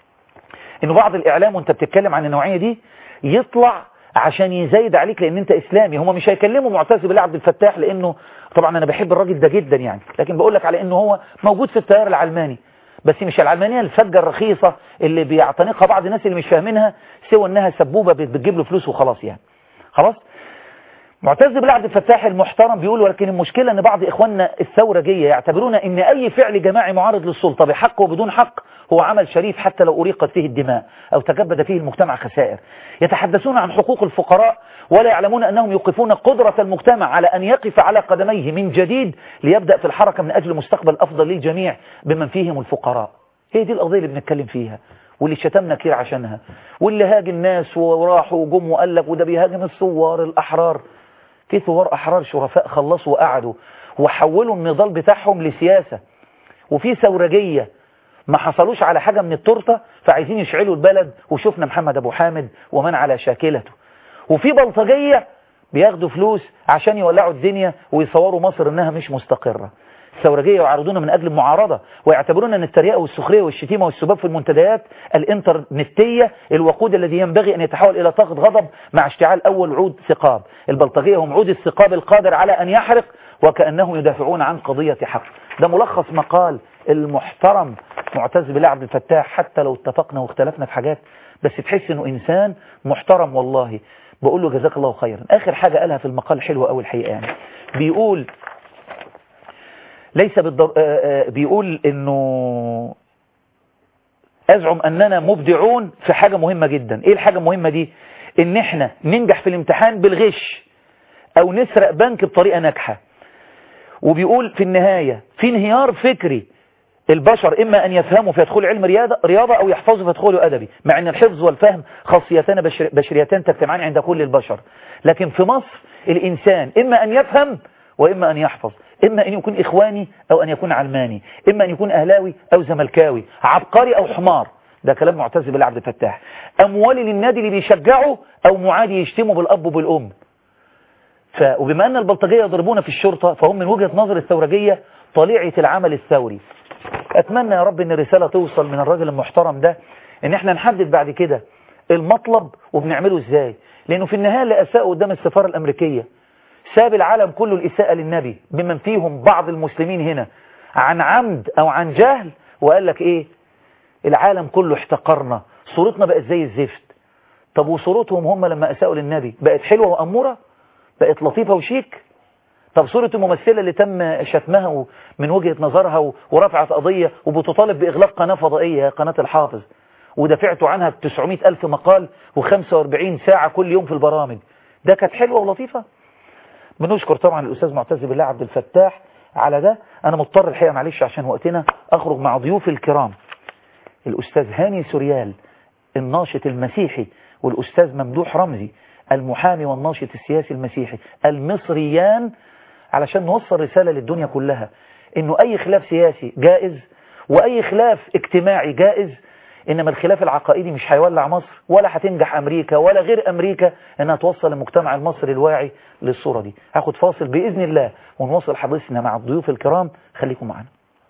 إنه بعض الإعلام وأنت بتتكلم عن النوعية دي يطلع عشان يزايد عليك لان انت اسلامي هم مش هيكلموا معتز بالله عبد الفتاح لانه طبعا انا بحب الراجل ده جدا يعني لكن بقول لك على انه هو موجود في التيار العلماني بس مش العلمانيه الفجه الرخيصه اللي بيعتنقها بعض الناس اللي مش فاهمينها سوى انها سبوبه بتجيب له فلوس وخلاص يعني خلاص معتز بالله عبد الفتاح المحترم بيقول ولكن المشكله ان بعض اخواننا الثورجيه يعتبرون ان اي فعل جماعي معارض للسلطه بحق وبدون حق هو عمل شريف حتى لو أريقت فيه الدماء أو تكبد فيه المجتمع خسائر يتحدثون عن حقوق الفقراء ولا يعلمون أنهم يوقفون قدرة المجتمع على أن يقف على قدميه من جديد ليبدأ في الحركة من أجل مستقبل أفضل للجميع بمن فيهم الفقراء هي دي القضية اللي بنتكلم فيها واللي شتمنا كتير عشانها واللي هاج الناس وراحوا وجم وقال لك وده بيهاجم الثوار الأحرار في ثوار أحرار شرفاء خلصوا وقعدوا وحولوا النضال بتاعهم لسياسة وفي ثورجية ما حصلوش على حاجة من التورته فعايزين يشعلوا البلد وشفنا محمد أبو حامد ومن على شاكلته وفي بلطجية بياخدوا فلوس عشان يولعوا الدنيا ويصوروا مصر انها مش مستقرة الثورجية يعرضون من أجل المعارضة ويعتبرون أن التريقة والسخرية والشتيمة والسباب في المنتديات الإنترنتية الوقود الذي ينبغي أن يتحول إلى طاقة غضب مع اشتعال أول عود ثقاب البلطجية هم عود الثقاب القادر على أن يحرق وكأنهم يدافعون عن قضية حق ده ملخص مقال المحترم معتز بالله عبد الفتاح حتى لو اتفقنا واختلفنا في حاجات بس تحس انه انسان محترم والله بقول له جزاك الله خيرا اخر حاجة قالها في المقال حلوة قوي الحقيقة يعني بيقول ليس بالضر... بيقول انه ازعم اننا مبدعون في حاجة مهمة جدا ايه الحاجة المهمة دي ان احنا ننجح في الامتحان بالغش او نسرق بنك بطريقة ناجحة وبيقول في النهاية في انهيار فكري البشر إما أن يفهموا فيدخلوا علم رياضة, رياضة أو يحفظوا فيدخلوا أدبي مع أن الحفظ والفهم خاصيتان بشر بشريتان تجتمعان عند كل البشر لكن في مصر الإنسان إما أن يفهم وإما أن يحفظ إما أن يكون إخواني أو أن يكون علماني إما أن يكون أهلاوي أو زملكاوي عبقري أو حمار ده كلام معتز بالله عبد الفتاح أموالي للنادي اللي بيشجعه أو معادي يشتموا بالأب وبالأم ف... وبما أن البلطجية يضربون في الشرطة فهم من وجهة نظر الثورجية طليعة العمل الثوري أتمنى يا رب أن الرسالة توصل من الراجل المحترم ده أن احنا نحدد بعد كده المطلب وبنعمله ازاي لأنه في النهاية اللي أساءوا قدام السفارة الأمريكية ساب العالم كله الإساءة للنبي بمن فيهم بعض المسلمين هنا عن عمد أو عن جهل وقال لك إيه العالم كله احتقرنا صورتنا بقت زي الزفت طب وصورتهم هم لما أساءوا للنبي بقت حلوة وأمورة بقت لطيفة وشيك طب صورة الممثلة اللي تم شتمها من وجهة نظرها ورفعت قضية وبتطالب بإغلاق قناة فضائية قناة الحافظ ودفعتوا عنها ب 900 ألف مقال و45 ساعة كل يوم في البرامج ده كانت حلوة ولطيفة بنشكر طبعا الأستاذ معتز بالله عبد الفتاح على ده أنا مضطر الحقيقة معلش عشان وقتنا أخرج مع ضيوف الكرام الأستاذ هاني سوريال الناشط المسيحي والأستاذ ممدوح رمزي المحامي والناشط السياسي المسيحي المصريان علشان نوصل رسالة للدنيا كلها انه اي خلاف سياسي جائز واي خلاف اجتماعي جائز إنما الخلاف العقائدي مش هيولع مصر ولا هتنجح أمريكا ولا غير أمريكا إنها توصل المجتمع المصري الواعي للصورة دي هاخد فاصل بإذن الله ونواصل حديثنا مع الضيوف الكرام خليكم معنا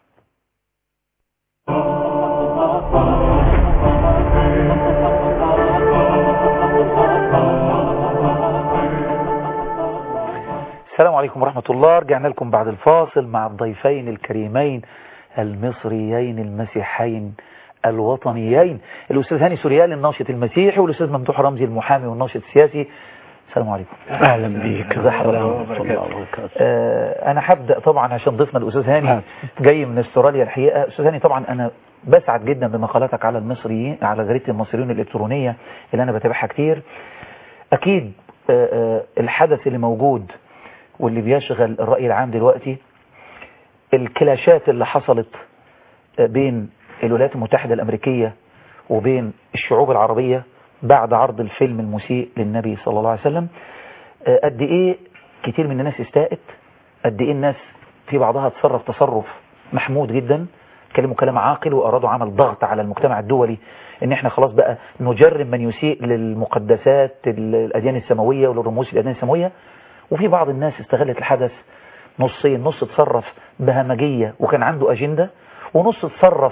السلام عليكم ورحمة الله رجعنا لكم بعد الفاصل مع الضيفين الكريمين المصريين المسيحيين الوطنيين الأستاذ هاني سوريال الناشط المسيحي والأستاذ ممدوح رمزي المحامي والناشط السياسي السلام عليكم اهلا بيك ازي حضرتك آه انا هبدا طبعا عشان ضيفنا الاستاذ هاني جاي من استراليا الحقيقه استاذ هاني طبعا انا بسعد جدا بمقالاتك على المصريين على جريده المصريين الالكترونيه اللي انا بتابعها كتير اكيد آه آه الحدث اللي موجود واللي بيشغل الراي العام دلوقتي الكلاشات اللي حصلت بين الولايات المتحده الامريكيه وبين الشعوب العربيه بعد عرض الفيلم المسيء للنبي صلى الله عليه وسلم قد ايه كتير من الناس استاءت قد ايه الناس في بعضها تصرف تصرف محمود جدا كلموا كلام عاقل وارادوا عمل ضغط على المجتمع الدولي ان احنا خلاص بقى نجرم من يسيء للمقدسات الاديان السماويه وللرموز الاديان السماويه وفي بعض الناس استغلت الحدث نصين نص تصرف بهمجيه وكان عنده اجنده ونص تصرف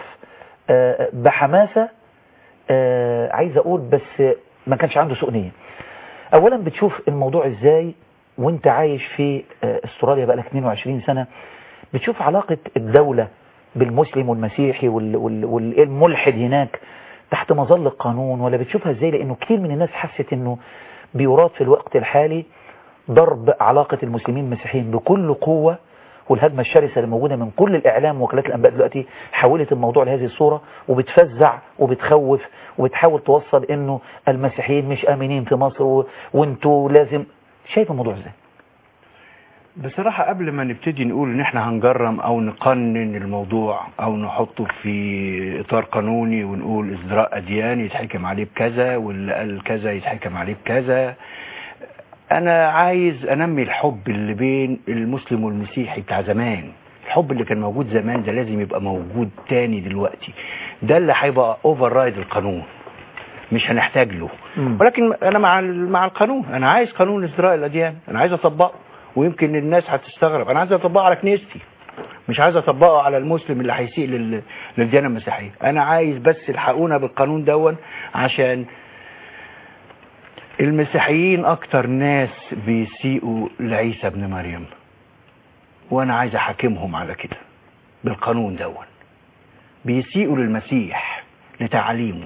بحماسه آه عايز اقول بس ما كانش عنده سوء نيه اولا بتشوف الموضوع ازاي وانت عايش في آه استراليا بقالك 22 سنة بتشوف علاقة الدولة بالمسلم والمسيحي والملحد هناك تحت مظل القانون ولا بتشوفها ازاي لانه كتير من الناس حست انه بيراد في الوقت الحالي ضرب علاقة المسلمين المسيحيين بكل قوة والهجمة الشرسة اللي موجودة من كل الإعلام ووكالات الأنباء دلوقتي حولت الموضوع لهذه الصورة وبتفزع وبتخوف وبتحاول توصل إنه المسيحيين مش آمنين في مصر و... وانتوا لازم شايف الموضوع ازاي؟ بصراحة قبل ما نبتدي نقول ان احنا هنجرم او نقنن الموضوع او نحطه في اطار قانوني ونقول ازدراء اديان يتحكم عليه بكذا واللي قال كذا يتحكم عليه بكذا انا عايز انمي الحب اللي بين المسلم والمسيحي بتاع زمان الحب اللي كان موجود زمان ده لازم يبقى موجود تاني دلوقتي ده اللي هيبقى اوفر رايد القانون مش هنحتاج له مم. ولكن انا مع مع القانون انا عايز قانون ازدراء الاديان انا عايز اطبقه ويمكن الناس هتستغرب انا عايز اطبقه على كنيستي مش عايز اطبقه على المسلم اللي هيسيء لل- للديانه المسيحيه انا عايز بس الحقونا بالقانون دون عشان المسيحيين اكتر ناس بيسيئوا لعيسى ابن مريم وانا عايز احاكمهم على كده بالقانون دون بيسيئوا للمسيح لتعاليمه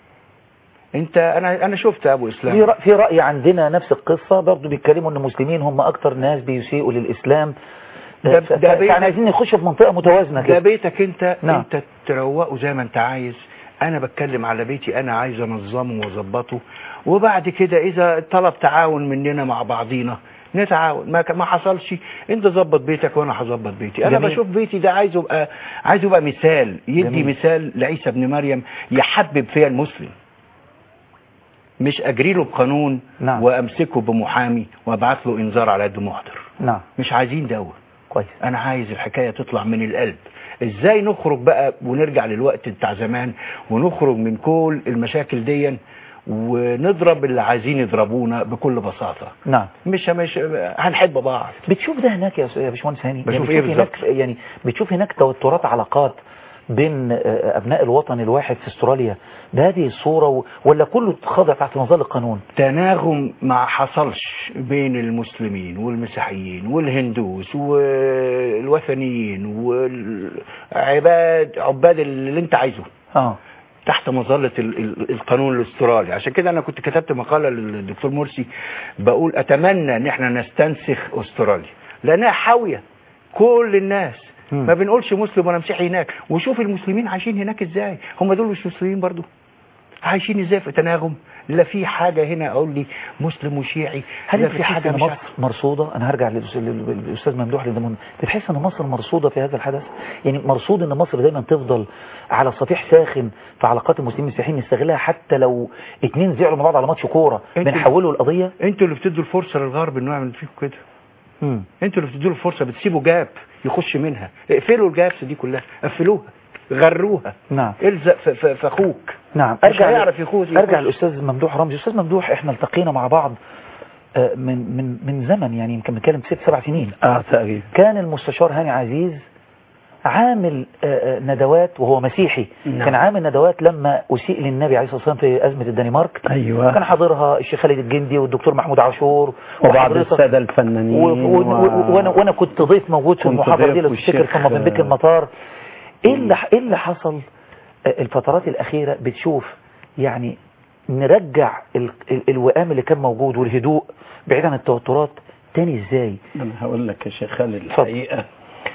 انت انا انا شفت ابو في اسلام رأي, في رأي عندنا نفس القصة برضو بيتكلموا ان المسلمين هم اكتر ناس بيسيئوا للإسلام ده- ف- ده ف- بيت- فاحنا عايزين نخش في منطقة متوازنة ده كده بيتك انت نعم. انت تروقه زي ما انت عايز انا بتكلم على بيتي انا عايز انظمه واظبطه وبعد كده اذا طلب تعاون مننا مع بعضينا نتعاون ما ك- ما حصلش انت ظبط بيتك وانا هظبط بيتي انا جميل. بشوف بيتي ده عايزه يبقى عايزه يبقى مثال يدي جميل. مثال لعيسى ابن مريم يحبب فيها المسلم مش اجري له بقانون نعم. وامسكه بمحامي وابعت له انذار على قد محضر نعم مش عايزين دوت كويس انا عايز الحكاية تطلع من القلب ازاي نخرج بقى ونرجع للوقت بتاع زمان ونخرج من كل المشاكل دي ونضرب اللي عايزين يضربونا بكل بساطة نعم مش مش هنحب بعض بتشوف ده هناك يا يا باشمهندس هاني بشوف يعني إيه بتشوف بالظبط؟ هناك يعني بتشوف هناك توترات علاقات بين آه، ابناء الوطن الواحد في استراليا بهذه الصورة و- ولا كله خاضع تحت مظل القانون تناغم ما حصلش بين المسلمين والمسيحيين والهندوس والوثنيين والعباد عباد اللي انت عايزه اه تحت مظلة ال- ال- القانون الاسترالي عشان كده انا كنت كتبت مقالة للدكتور مرسي بقول اتمنى ان احنا نستنسخ استراليا لانها حاوية كل الناس مم. ما بنقولش مسلم ولا مسيحي هناك وشوف المسلمين عايشين هناك ازاي هم دول مش مسلمين برضو عايشين ازاي في تناغم لا في حاجة هنا اقول لي مسلم وشيعي هل لا انت في بتحس حاجة ان مش مصر عارف. مرصودة انا هرجع للأس- لل- للاستاذ ممدوح للدمون بتحس ان مصر مرصودة في هذا الحدث يعني مرصود ان مصر دايما تفضل على سطيح ساخن في علاقات المسلمين المسيحيين نستغلها حتى لو اتنين زعلوا من بعض على ماتش كورة انت- بنحوله القضية انتوا اللي بتدوا الفرصة للغرب انه يعمل فيكم كده مم. انتوا اللي بتدوا له فرصه بتسيبوا جاب يخش منها اقفلوا الجابس دي كلها قفلوها غروها نعم الزق في, في, في اخوك نعم مش هيعرف يخوض ارجع يخش. الاستاذ ممدوح رمزي استاذ ممدوح احنا التقينا مع بعض آه، من من من زمن يعني يمكن بنتكلم ست سبع سنين اه تقريبا كان المستشار هاني عزيز عامل آه، آه، ندوات وهو مسيحي نعم. كان عامل ندوات لما أسيء للنبي عليه الصلاة والسلام في أزمة الدنمارك ايوه كان حاضرها الشيخ خالد الجندي والدكتور محمود عاشور وبعض وحضرتك- الساده و- الفنانين و- و- وانا وانا كنت ضيف موجود في كنت المحاضره دي ضيف لو تفتكر والشيخ- في بنبيك المطار ايه اللي ايه اللي حصل آه، الفترات الاخيره بتشوف يعني نرجع ال ال الوئام اللي كان موجود والهدوء بعيد عن التوترات تاني ازاي انا هقول لك يا شيخ خالد اتفضل. الحقيقه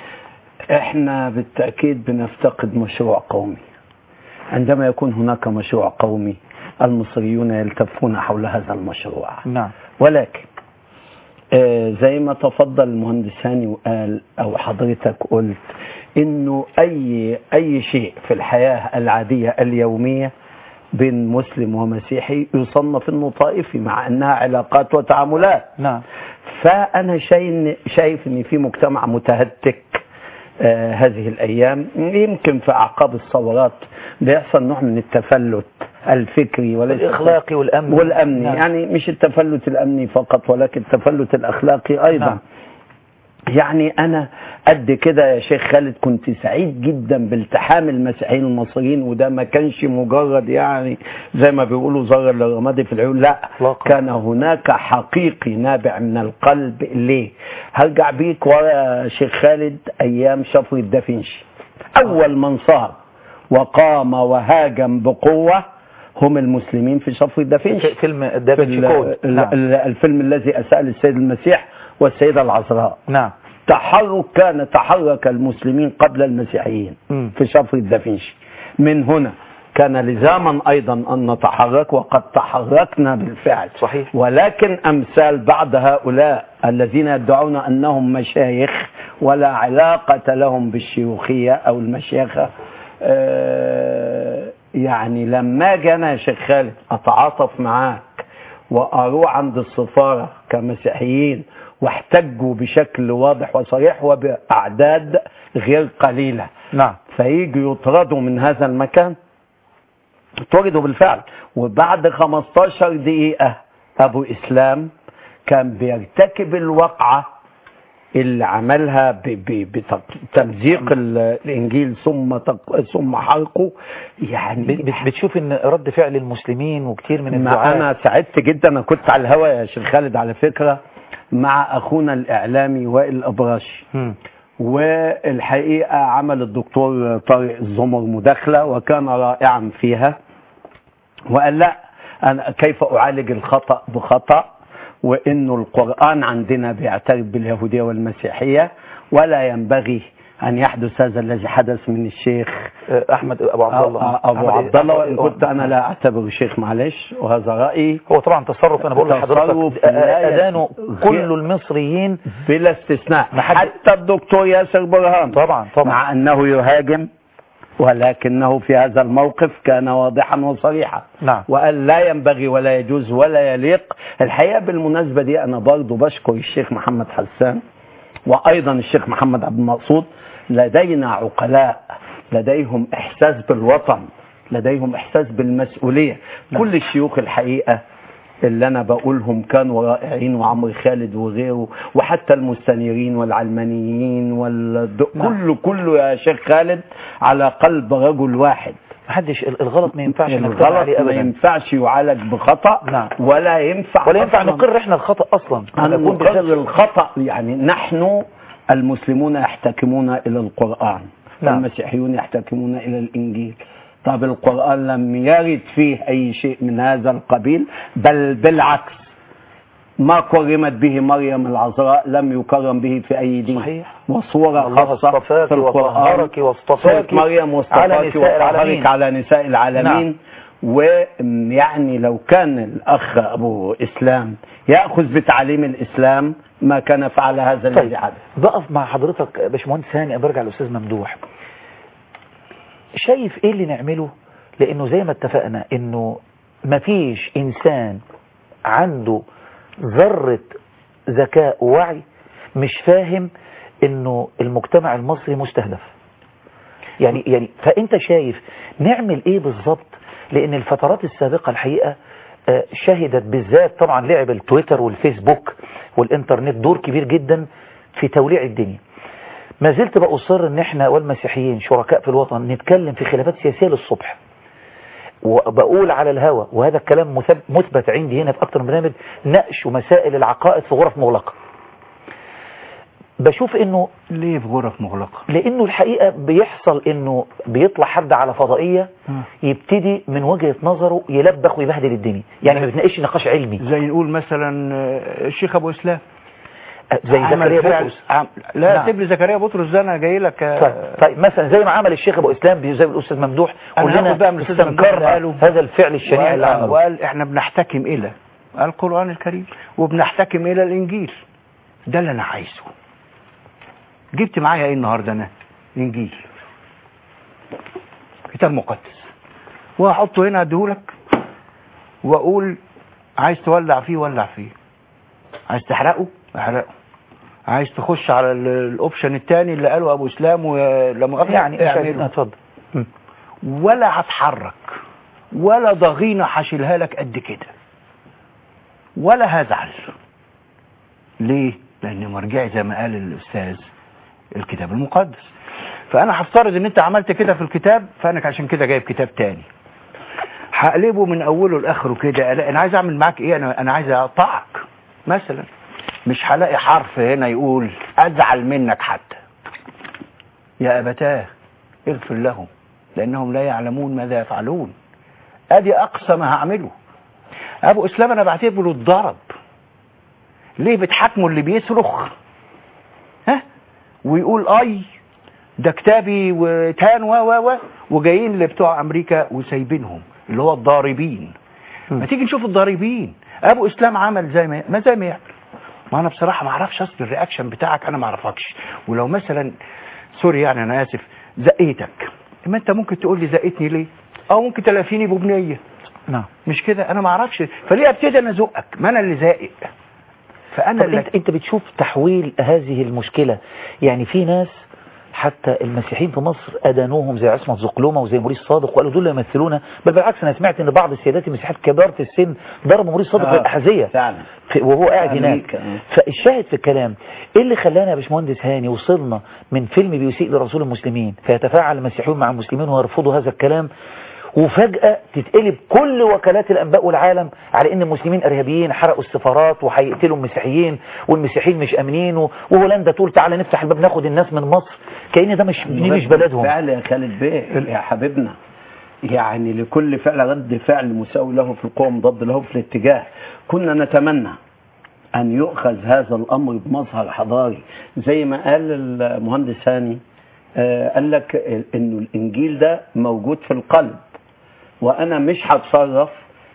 احنا بالتاكيد بنفتقد مشروع قومي عندما يكون هناك مشروع قومي المصريون يلتفون حول هذا المشروع نعم ولكن آه، زي ما تفضل المهندس هاني وقال او حضرتك قلت انه اي اي شيء في الحياه العاديه اليوميه بين مسلم ومسيحي يصنف انه طائفي مع انها علاقات وتعاملات نعم فانا شايف شايف ان في مجتمع متهتك آه هذه الايام يمكن في اعقاب الثورات بيحصل نوع من التفلت الفكري وليس الاخلاقي والامن والامني نعم. يعني مش التفلت الامني فقط ولكن التفلت الاخلاقي ايضا نعم. يعني انا قد كده يا شيخ خالد كنت سعيد جدا بالتحام المسيحيين المصريين وده ما كانش مجرد يعني زي ما بيقولوا ذره للرمادي في العيون لا إطلاقاً. كان هناك حقيقي نابع من القلب ليه هرجع بيك ورا يا شيخ خالد ايام شفرة دافنشي اول من صار وقام وهاجم بقوه هم المسلمين في شفرة دافنشي في فيلم في دافنشي ال- كود ال- نعم. ال- الفيلم الذي اساء للسيد المسيح والسيده العذراء نعم تحرك كان تحرك المسلمين قبل المسيحيين مم. في شفرة دافنشي من هنا كان لزاما ايضا ان نتحرك وقد تحركنا بالفعل صحيح. ولكن امثال بعض هؤلاء الذين يدعون انهم مشايخ ولا علاقه لهم بالشيوخيه او المشيخه آه، يعني لما اجي انا يا شيخ خالد اتعاطف معاك واروح عند السفاره كمسيحيين واحتجوا بشكل واضح وصريح وباعداد غير قليله نعم فيجوا يطردوا من هذا المكان طردوا بالفعل وبعد 15 دقيقة أبو إسلام كان بيرتكب الوقعة اللي عملها ب- ب- بتمزيق ال- الإنجيل ثم تق- ثم حرقه يعني بت- بت- بتشوف ان رد فعل المسلمين وكتير من ما الدعاء انا سعدت جدا انا كنت على الهوا يا شيخ خالد على فكره مع اخونا الاعلامي وائل الابراشي مم. والحقيقه عمل الدكتور طارق الزمر مداخله وكان رائعا فيها وقال لا انا كيف اعالج الخطا بخطا وانه القران عندنا بيعترف باليهوديه والمسيحيه ولا ينبغي ان يحدث هذا الذي حدث من الشيخ آه، احمد ابو عبد الله آه، آه، ابو أحمد- عبد الله وان أحمد- كنت انا لا اعتبره شيخ معلش وهذا رايي هو طبعا تصرف انا بقول لحضرتك تصرف آه، لا ادانه يت- كل المصريين بلا استثناء ما حد- حتى الدكتور ياسر برهان طبعا طبعا مع انه يهاجم ولكنه في هذا الموقف كان واضحا وصريحا نعم. وقال لا ينبغي ولا يجوز ولا يليق الحقيقه بالمناسبه دي انا برضو بشكر الشيخ محمد حسان وايضا الشيخ محمد عبد المقصود لدينا عقلاء لديهم احساس بالوطن لديهم احساس بالمسؤوليه نعم. كل الشيوخ الحقيقه اللي انا بقولهم كانوا رائعين وعمرو خالد وغيره وحتى المستنيرين والعلمانيين والد... نعم. كله كله يا شيخ خالد على قلب رجل واحد محدش الغلط ما ينفعش نجتمع الغلط عليه ما ابدا ينفعش يعالج بخطا نعم. ولا ينفع ولا ينفع أصلاً نقر احنا الخطا اصلا أن نكون نقرر بذات- الخطأ يعني نحن المسلمون يحتكمون إلى القرآن نعم. والمسيحيون يحتكمون إلى الإنجيل طب القرآن لم يرد فيه أي شيء من هذا القبيل بل بالعكس ما كرمت به مريم العذراء لم يكرم به في أي دين صحيح. وصورة الله خاصة اصطفاك في القرآن وطهرك واصطفاك صورة مريم على واصطفاك نساء العالمين وطهرك على نساء العالمين ويعني لو كان الأخ أبو إسلام يأخذ بتعاليم الإسلام ما كان فعل هذا طيب الذي حدث بقف مع حضرتك يا باشمهندس هاني أنا برجع للاستاذ ممدوح شايف ايه اللي نعمله لانه زي ما اتفقنا انه مفيش انسان عنده ذرة ذكاء ووعي مش فاهم انه المجتمع المصري مستهدف يعني يعني فانت شايف نعمل ايه بالظبط لان الفترات السابقة الحقيقة آه، شهدت بالذات طبعا لعب التويتر والفيسبوك والانترنت دور كبير جدا في توليع الدنيا ما زلت بأصر ان احنا والمسيحيين شركاء في الوطن نتكلم في خلافات سياسية للصبح وبقول على الهوى وهذا الكلام مثب- مثبت عندي هنا في اكتر من برنامج نقش مسائل العقائد في غرف مغلقة بشوف انه ليه في غرف مغلقة لانه الحقيقة بيحصل انه بيطلع حد على فضائية يبتدي من وجهة نظره يلبخ ويبهدل الدنيا يعني ما بتناقش نقاش علمي زي نقول مثلا آه، الشيخ ابو اسلام زي عمل زكريا فعل- بطرس عم... لا نعم. سيب لي زكريا بطرس ده انا جاي لك آه، طيب, طيب مثلا زي ما عمل الشيخ ابو اسلام زي الاستاذ ممدوح أنا كلنا هاخد بقى من الأستاذ ممدوح اللي قاله. استنكرنا هذا الفعل الشنيع وقال, اللي آه، عمله وقال احنا بنحتكم الى القرآن الكريم وبنحتكم الى الانجيل ده اللي انا عايزه جبت معايا ايه النهارده انا انجيل كتاب مقدس وهحطه هنا اديهولك واقول عايز تولع فيه ولع فيه عايز تحرقه احرقه عايز تخش على ال- الاوبشن الثاني اللي قاله ابو اسلام ولما يعني مش عايز- اعمله اتفضل م. ولا هتحرك ولا ضغينة هشيلها لك قد كده ولا هزعل ليه؟ لأن مرجعي زي ما قال الأستاذ الكتاب المقدس فأنا هفترض إن أنت عملت كده في الكتاب فأنا عشان كده جايب كتاب تاني هقلبه من أوله لآخره كده ألاقي أنا عايز أعمل معاك إيه؟ أنا أنا عايز أقطعك مثلا مش هلاقي حرف هنا يقول أزعل منك حتى يا أبتاه اغفر لهم لأنهم لا يعلمون ماذا يفعلون ادي اقصى ما هعمله ابو اسلام انا بعتبره الضرب ليه بتحاكموا اللي بيصرخ ها ويقول اي ده كتابي وتان و و و وجايين لبتوع امريكا وسايبينهم اللي هو الضاربين ما تيجي نشوف الضاربين ابو اسلام عمل زي ما ما زي ما يعمل ما انا بصراحه ما اعرفش اصل الرياكشن بتاعك انا ما اعرفكش ولو مثلا سوري يعني انا اسف زقيتك ما انت ممكن تقول لي زقتني ليه او ممكن تلافيني ببنيه نعم مش كده انا ما اعرفش فليه ابتدي انا ازقك ما انا اللي زائق فانا طب اللي انت انت بتشوف تحويل هذه المشكلة يعني في ناس حتى المسيحيين في مصر أدانوهم زي عصمت زقلومة وزي موريس صادق وقالوا دول يمثلونا بل بالعكس أنا سمعت إن بعض السيدات المسيحيات كبار في السن ضربوا موريس صادق آه، بالأحذية فعلا في- وهو قاعد هناك أمريكا، آه. فالشاهد في الكلام ايه اللي خلانا يا باشمهندس هاني وصلنا من فيلم بيسيء لرسول المسلمين فيتفاعل المسيحيون مع المسلمين ويرفضوا هذا الكلام وفجأة تتقلب كل وكالات الأنباء والعالم على إن المسلمين إرهابيين حرقوا السفارات وهيقتلوا المسيحيين والمسيحيين مش أمنين و- وهولندا تقول تعالى نفتح الباب ناخد الناس من مصر كأن ده مش دي مش بلدهم فعل يا خالد بيه يا حبيبنا يعني لكل فعل رد فعل مساوي له في القوة مضاد له في الاتجاه كنا نتمنى أن يؤخذ هذا الأمر بمظهر حضاري زي ما قال المهندس هاني آه، قال لك إنه الإنجيل ده موجود في القلب وأنا مش هتصرف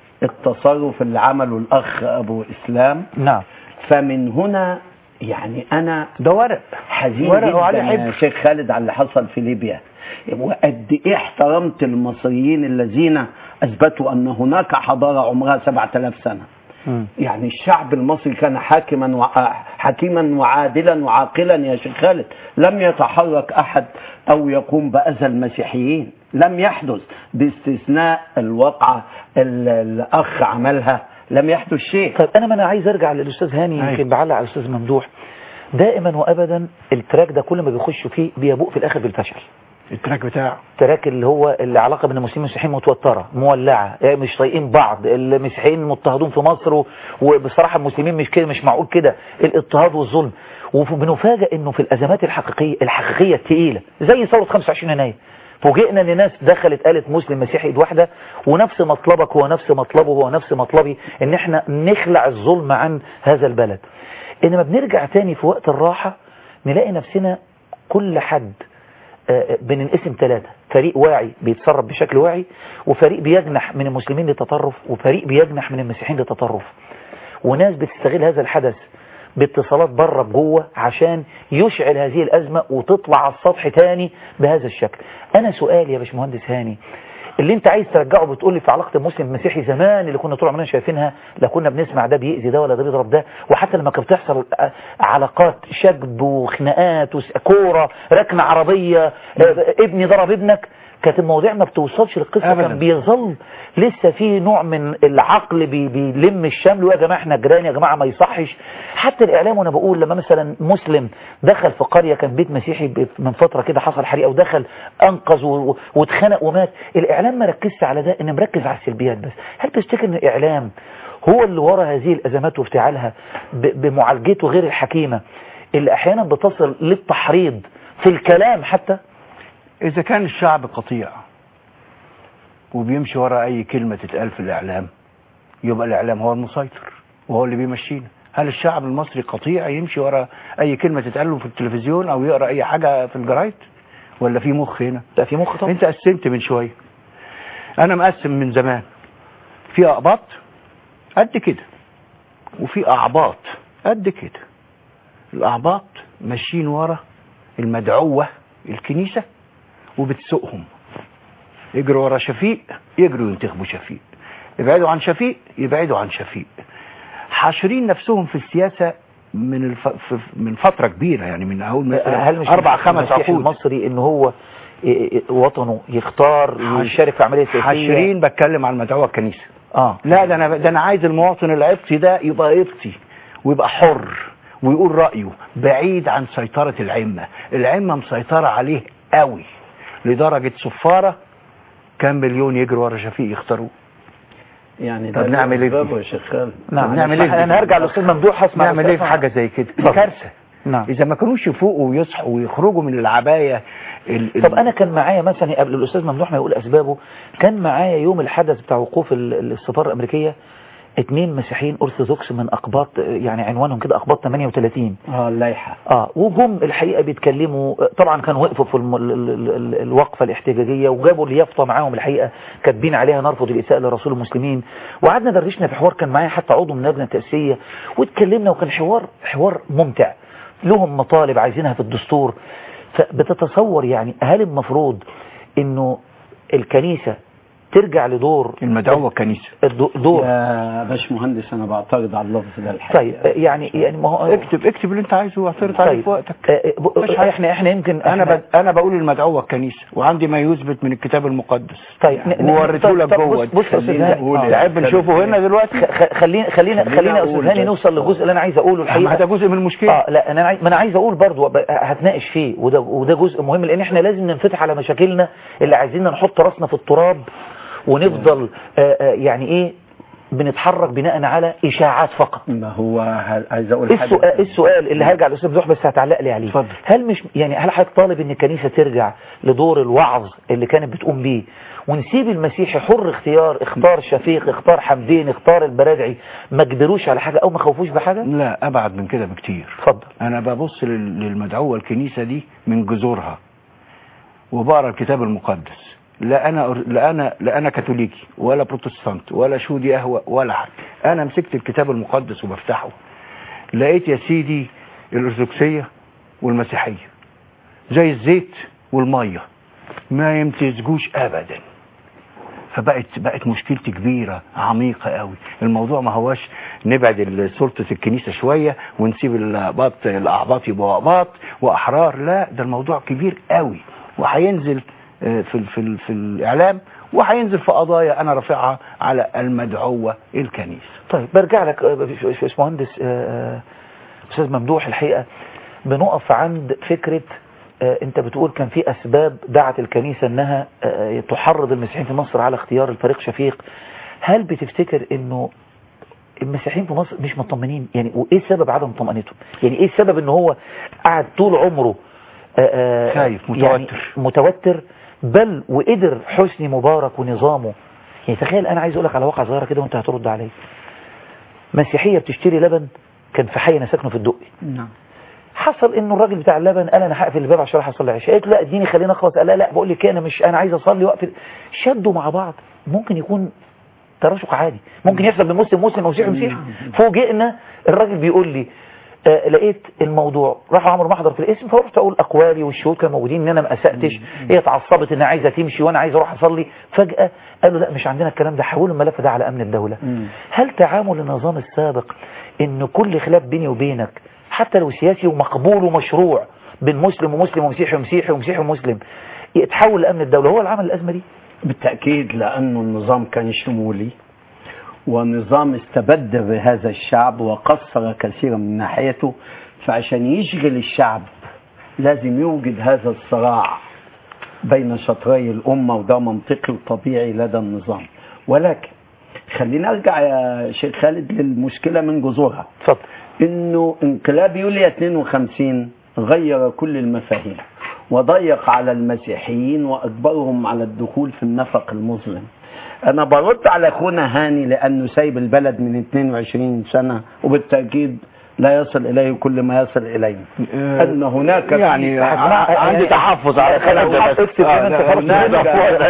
التصرف اللي عمله الأخ أبو إسلام نعم فمن هنا يعني أنا ده ورق حزين ورق جدا وعليه يا حبر. شيخ خالد على اللي حصل في ليبيا وقد ايه احترمت المصريين الذين اثبتوا ان هناك حضاره عمرها 7000 سنه مم. يعني الشعب المصري كان حاكما وع... حكيما وعادلا وعاقلا يا شيخ خالد لم يتحرك احد او يقوم باذى المسيحيين لم يحدث باستثناء الواقعه اللي الاخ عملها لم يحدث شيء طيب انا ما انا عايز ارجع للاستاذ هاني أيوة. يمكن بعلق على الاستاذ ممدوح دائما وابدا التراك ده كل ما بيخشوا فيه بيبوء في الاخر بالفشل التراك بتاعه التراك اللي هو اللي علاقه بين المسلمين والمسيحيين متوتره مولعه إيه مش طايقين بعض المسيحيين مضطهدون في مصر و- وبصراحه المسلمين مش كده مش معقول كده الاضطهاد والظلم وبنفاجئ انه في الازمات الحقيقيه الحقيقيه الثقيله زي ثوره 25 يناير فوجئنا ان ناس دخلت قالت مسلم مسيحي ايد واحده ونفس مطلبك هو نفس مطلبه هو نفس مطلبي ان احنا نخلع الظلم عن هذا البلد انما بنرجع تاني في وقت الراحه نلاقي نفسنا كل حد آه، بننقسم ثلاثة فريق واعي بيتصرف بشكل واعي وفريق بيجنح من المسلمين للتطرف وفريق بيجنح من المسيحيين للتطرف وناس بتستغل هذا الحدث باتصالات بره بجوه عشان يشعل هذه الأزمة وتطلع على السطح تاني بهذا الشكل أنا سؤالي يا باشمهندس هاني اللي انت عايز ترجعه بتقول لي في علاقه المسلم المسيحي زمان اللي كنا طول عمرنا شايفينها لا كنا بنسمع ده بيأذي ده ولا ده بيضرب ده وحتى لما كانت بتحصل ع- علاقات شجب وخناقات وكوره ركنه عربيه آه، ابني ضرب ابنك كانت المواضيع ما بتوصلش للقصه أبداً. كان بيظل لسه في نوع من العقل بي بيلم الشمل ويا جماعه احنا جيران يا جماعه ما يصحش حتى الاعلام وانا بقول لما مثلا مسلم دخل في قريه كان بيت مسيحي ب- من فتره كده حصل حريقه ودخل انقذ و- و- واتخنق ومات الاعلام ما ركزش على ده ان مركز على السلبيات بس هل تفتكر ان الاعلام هو اللي ورا هذه الازمات وافتعالها ب- بمعالجته غير الحكيمه اللي احيانا بتصل للتحريض في الكلام حتى إذا كان الشعب قطيع وبيمشي ورا أي كلمة تتقال في الإعلام يبقى الإعلام هو المسيطر وهو اللي بيمشينا هل الشعب المصري قطيع يمشي ورا أي كلمة تتقال له في التلفزيون أو يقرأ أي حاجة في الجرايد ولا في مخ هنا ده في مخ طبعا أنت قسمت من شوية أنا مقسم من زمان في أقباط قد كده وفي أعباط قد كده الأعباط ماشيين ورا المدعوة الكنيسة وبتسوقهم يجروا ورا شفيق يجروا ينتخبوا شفيق يبعدوا عن شفيق يبعدوا عن شفيق حاشرين نفسهم في السياسة من الف... في- من فترة كبيرة يعني من أول مثلا هل مش أربع من خمس المسيح عقود المصري ان هو إيه إيه وطنه يختار حاش- يشارك في عمليه سياسيه حاشرين بتكلم عن مدعوة الكنيسة اه لا ده انا ده انا عايز المواطن القبطي ده يبقى قبطي ويبقى حر ويقول رأيه بعيد عن سيطرة العمة العمة مسيطرة عليه قوي لدرجة صفارة كام مليون يجروا ورا شفيق يختاروه يعني طب ده نعمل إيه أسبابه فيه؟ يا شيخ خالد نعم نعمل إيه؟ انا هرجع للاستاذ ممدوح هسمع نعمل ايه في الأستاذ- حاجة زي كده دي اتفضل. كارثة نعم اذا ما كانوش يفوقوا ويصحوا ويخرجوا من العباية ال... ال- طب انا كان معايا مثلا قبل الاستاذ ممدوح ما يقول اسبابه كان معايا يوم الحدث بتاع وقوف ال- السفاره الامريكيه اتنين مسيحيين ارثوذكس من اقباط يعني عنوانهم كده اقباط 38 اه اللائحة اه وجم الحقيقه بيتكلموا طبعا كانوا وقفوا في الم... ال- ال- ال- الوقفه الاحتجاجيه وجابوا اليافطه معاهم الحقيقه كاتبين عليها نرفض الاساءه لرسول المسلمين وقعدنا درشنا في حوار كان معايا حتى عضو من اللجنه التاسيسيه واتكلمنا وكان حوار حوار ممتع لهم مطالب عايزينها في الدستور فبتتصور يعني هل المفروض انه الكنيسه ترجع لدور المدعوة الكنيسة الدو- دور يا باش مهندس انا بعترض على اللفظ ده الحقيقة طيب يعني يعني ما هو اكتب اكتب اللي انت عايزه واعترض عليه طيب في وقتك آه، ب- مش حاجة. احنا احنا يمكن انا إحنا- ب... انا بقول المدعوة الكنيسة وعندي ما يثبت من الكتاب المقدس طيب ن- ن- ووريته طب- لك طب جوه بص- بص يا أستاذ خلينا هاني. نقول آه. تحب نشوفه هنا دلوقتي خ- خ- خلينا خلينا خلينا خلينا يا أقول استاذ هاني بس. نوصل للجزء اللي انا عايز اقوله ما الحقيقه ده جزء من المشكلة اه لا انا عايز ما انا عايز اقول برضو ب- هتناقش فيه وده وده جزء مهم لان احنا لازم ننفتح على مشاكلنا اللي عايزين نحط راسنا في التراب ونفضل آه آه يعني ايه بنتحرك بناء على اشاعات فقط ما هو ه- عايز اقول حاجة السؤال, السؤال اللي هرجع للاستاذ ممدوح بس هتعلق لي عليه اتفضل. هل مش يعني هل حضرتك طالب ان الكنيسه ترجع لدور الوعظ اللي كانت بتقوم بيه ونسيب المسيحي حر اختيار اختار شفيق اختار حمدين اختار البرادعي ما قدروش على حاجه او ما خوفوش بحاجه لا ابعد من كده بكتير اتفضل انا ببص لل- للمدعوة الكنيسة دي من جذورها وبقرا الكتاب المقدس لا انا أر- لا انا لا انا كاثوليكي ولا بروتستانت ولا شودي قهوه ولا حاجه انا مسكت الكتاب المقدس وبفتحه لقيت يا سيدي الارثوذكسيه والمسيحيه زي الزيت والميه ما يمتزجوش ابدا فبقت بقت مشكلتي كبيرة عميقة قوي الموضوع ما هواش نبعد ال- سلطة الكنيسة شوية ونسيب الأقباط الأعباط يبقوا أقباط وأحرار لا ده الموضوع كبير قوي وهينزل آه، في ال- في ال- في الإعلام وهينزل في قضايا أنا رافعها على المدعوة الكنيسة طيب برجع لك آه، بش- باشمهندس آه، آه، استاذ ممدوح الحقيقه بنقف عند فكره آه، انت بتقول كان في اسباب دعت الكنيسه انها آه، تحرض المسيحيين في مصر على اختيار الفريق شفيق هل بتفتكر انه المسيحيين في مصر مش مطمنين يعني وايه سبب عدم طمأنتهم يعني ايه السبب ان هو قعد طول عمره آه، آه، خايف، يعني متوتر. متوتر بل وقدر حسني مبارك ونظامه يعني تخيل انا عايز اقول لك على واقعه صغيره كده وانت هترد عليا مسيحيه بتشتري لبن كان في حي انا ساكنه في الدقي نعم حصل انه الراجل بتاع اللبن قال انا هقفل الباب عشان اروح اصلي العشاء قالت له لا اديني خليني اخلص قال لا لا بقول لك إيه، انا مش انا عايز اصلي واقفل شدوا مع بعض ممكن يكون تراشق عادي ممكن يحصل بين مسلم مسلم ومسيحي مسيحي فوجئنا الراجل بيقول لي آه لقيت الموضوع راح عمرو محضر في الاسم فرحت اقول اقوالي والشهود كانوا موجودين ان انا ما اساتش هي اتعصبت انها عايزه تمشي وانا عايز اروح اصلي فجاه قالوا لا مش عندنا الكلام ده حولوا الملف ده على امن الدوله مم. هل تعامل النظام السابق ان كل خلاف بيني وبينك حتى لو سياسي ومقبول ومشروع بين مسلم ومسلم ومسيحي ومسيحي ومسيحي ومسلم يتحول لامن الدوله هو اللي عمل الازمه دي بالتأكيد لأنه النظام كان شمولي ونظام استبد بهذا الشعب وقصر كثيرا من ناحيته فعشان يشغل الشعب لازم يوجد هذا الصراع بين شطري الأمة وده منطقي وطبيعي لدى النظام ولكن خلينا ارجع يا شيخ خالد للمشكلة من جذورها اتفضل انه انقلاب يوليو 52 غير كل المفاهيم وضيق على المسيحيين واجبرهم على الدخول في النفق المظلم انا برد على اخونا هاني لانه سايب البلد من 22 سنه وبالتاكيد لا يصل اليه كل ما يصل اليه ان هناك في- يعني هسمع- ع- عندي تحفظ على الكلام ده بس. اكتب آه، كده انت خلاص لا، بتبدأ لا، فوق.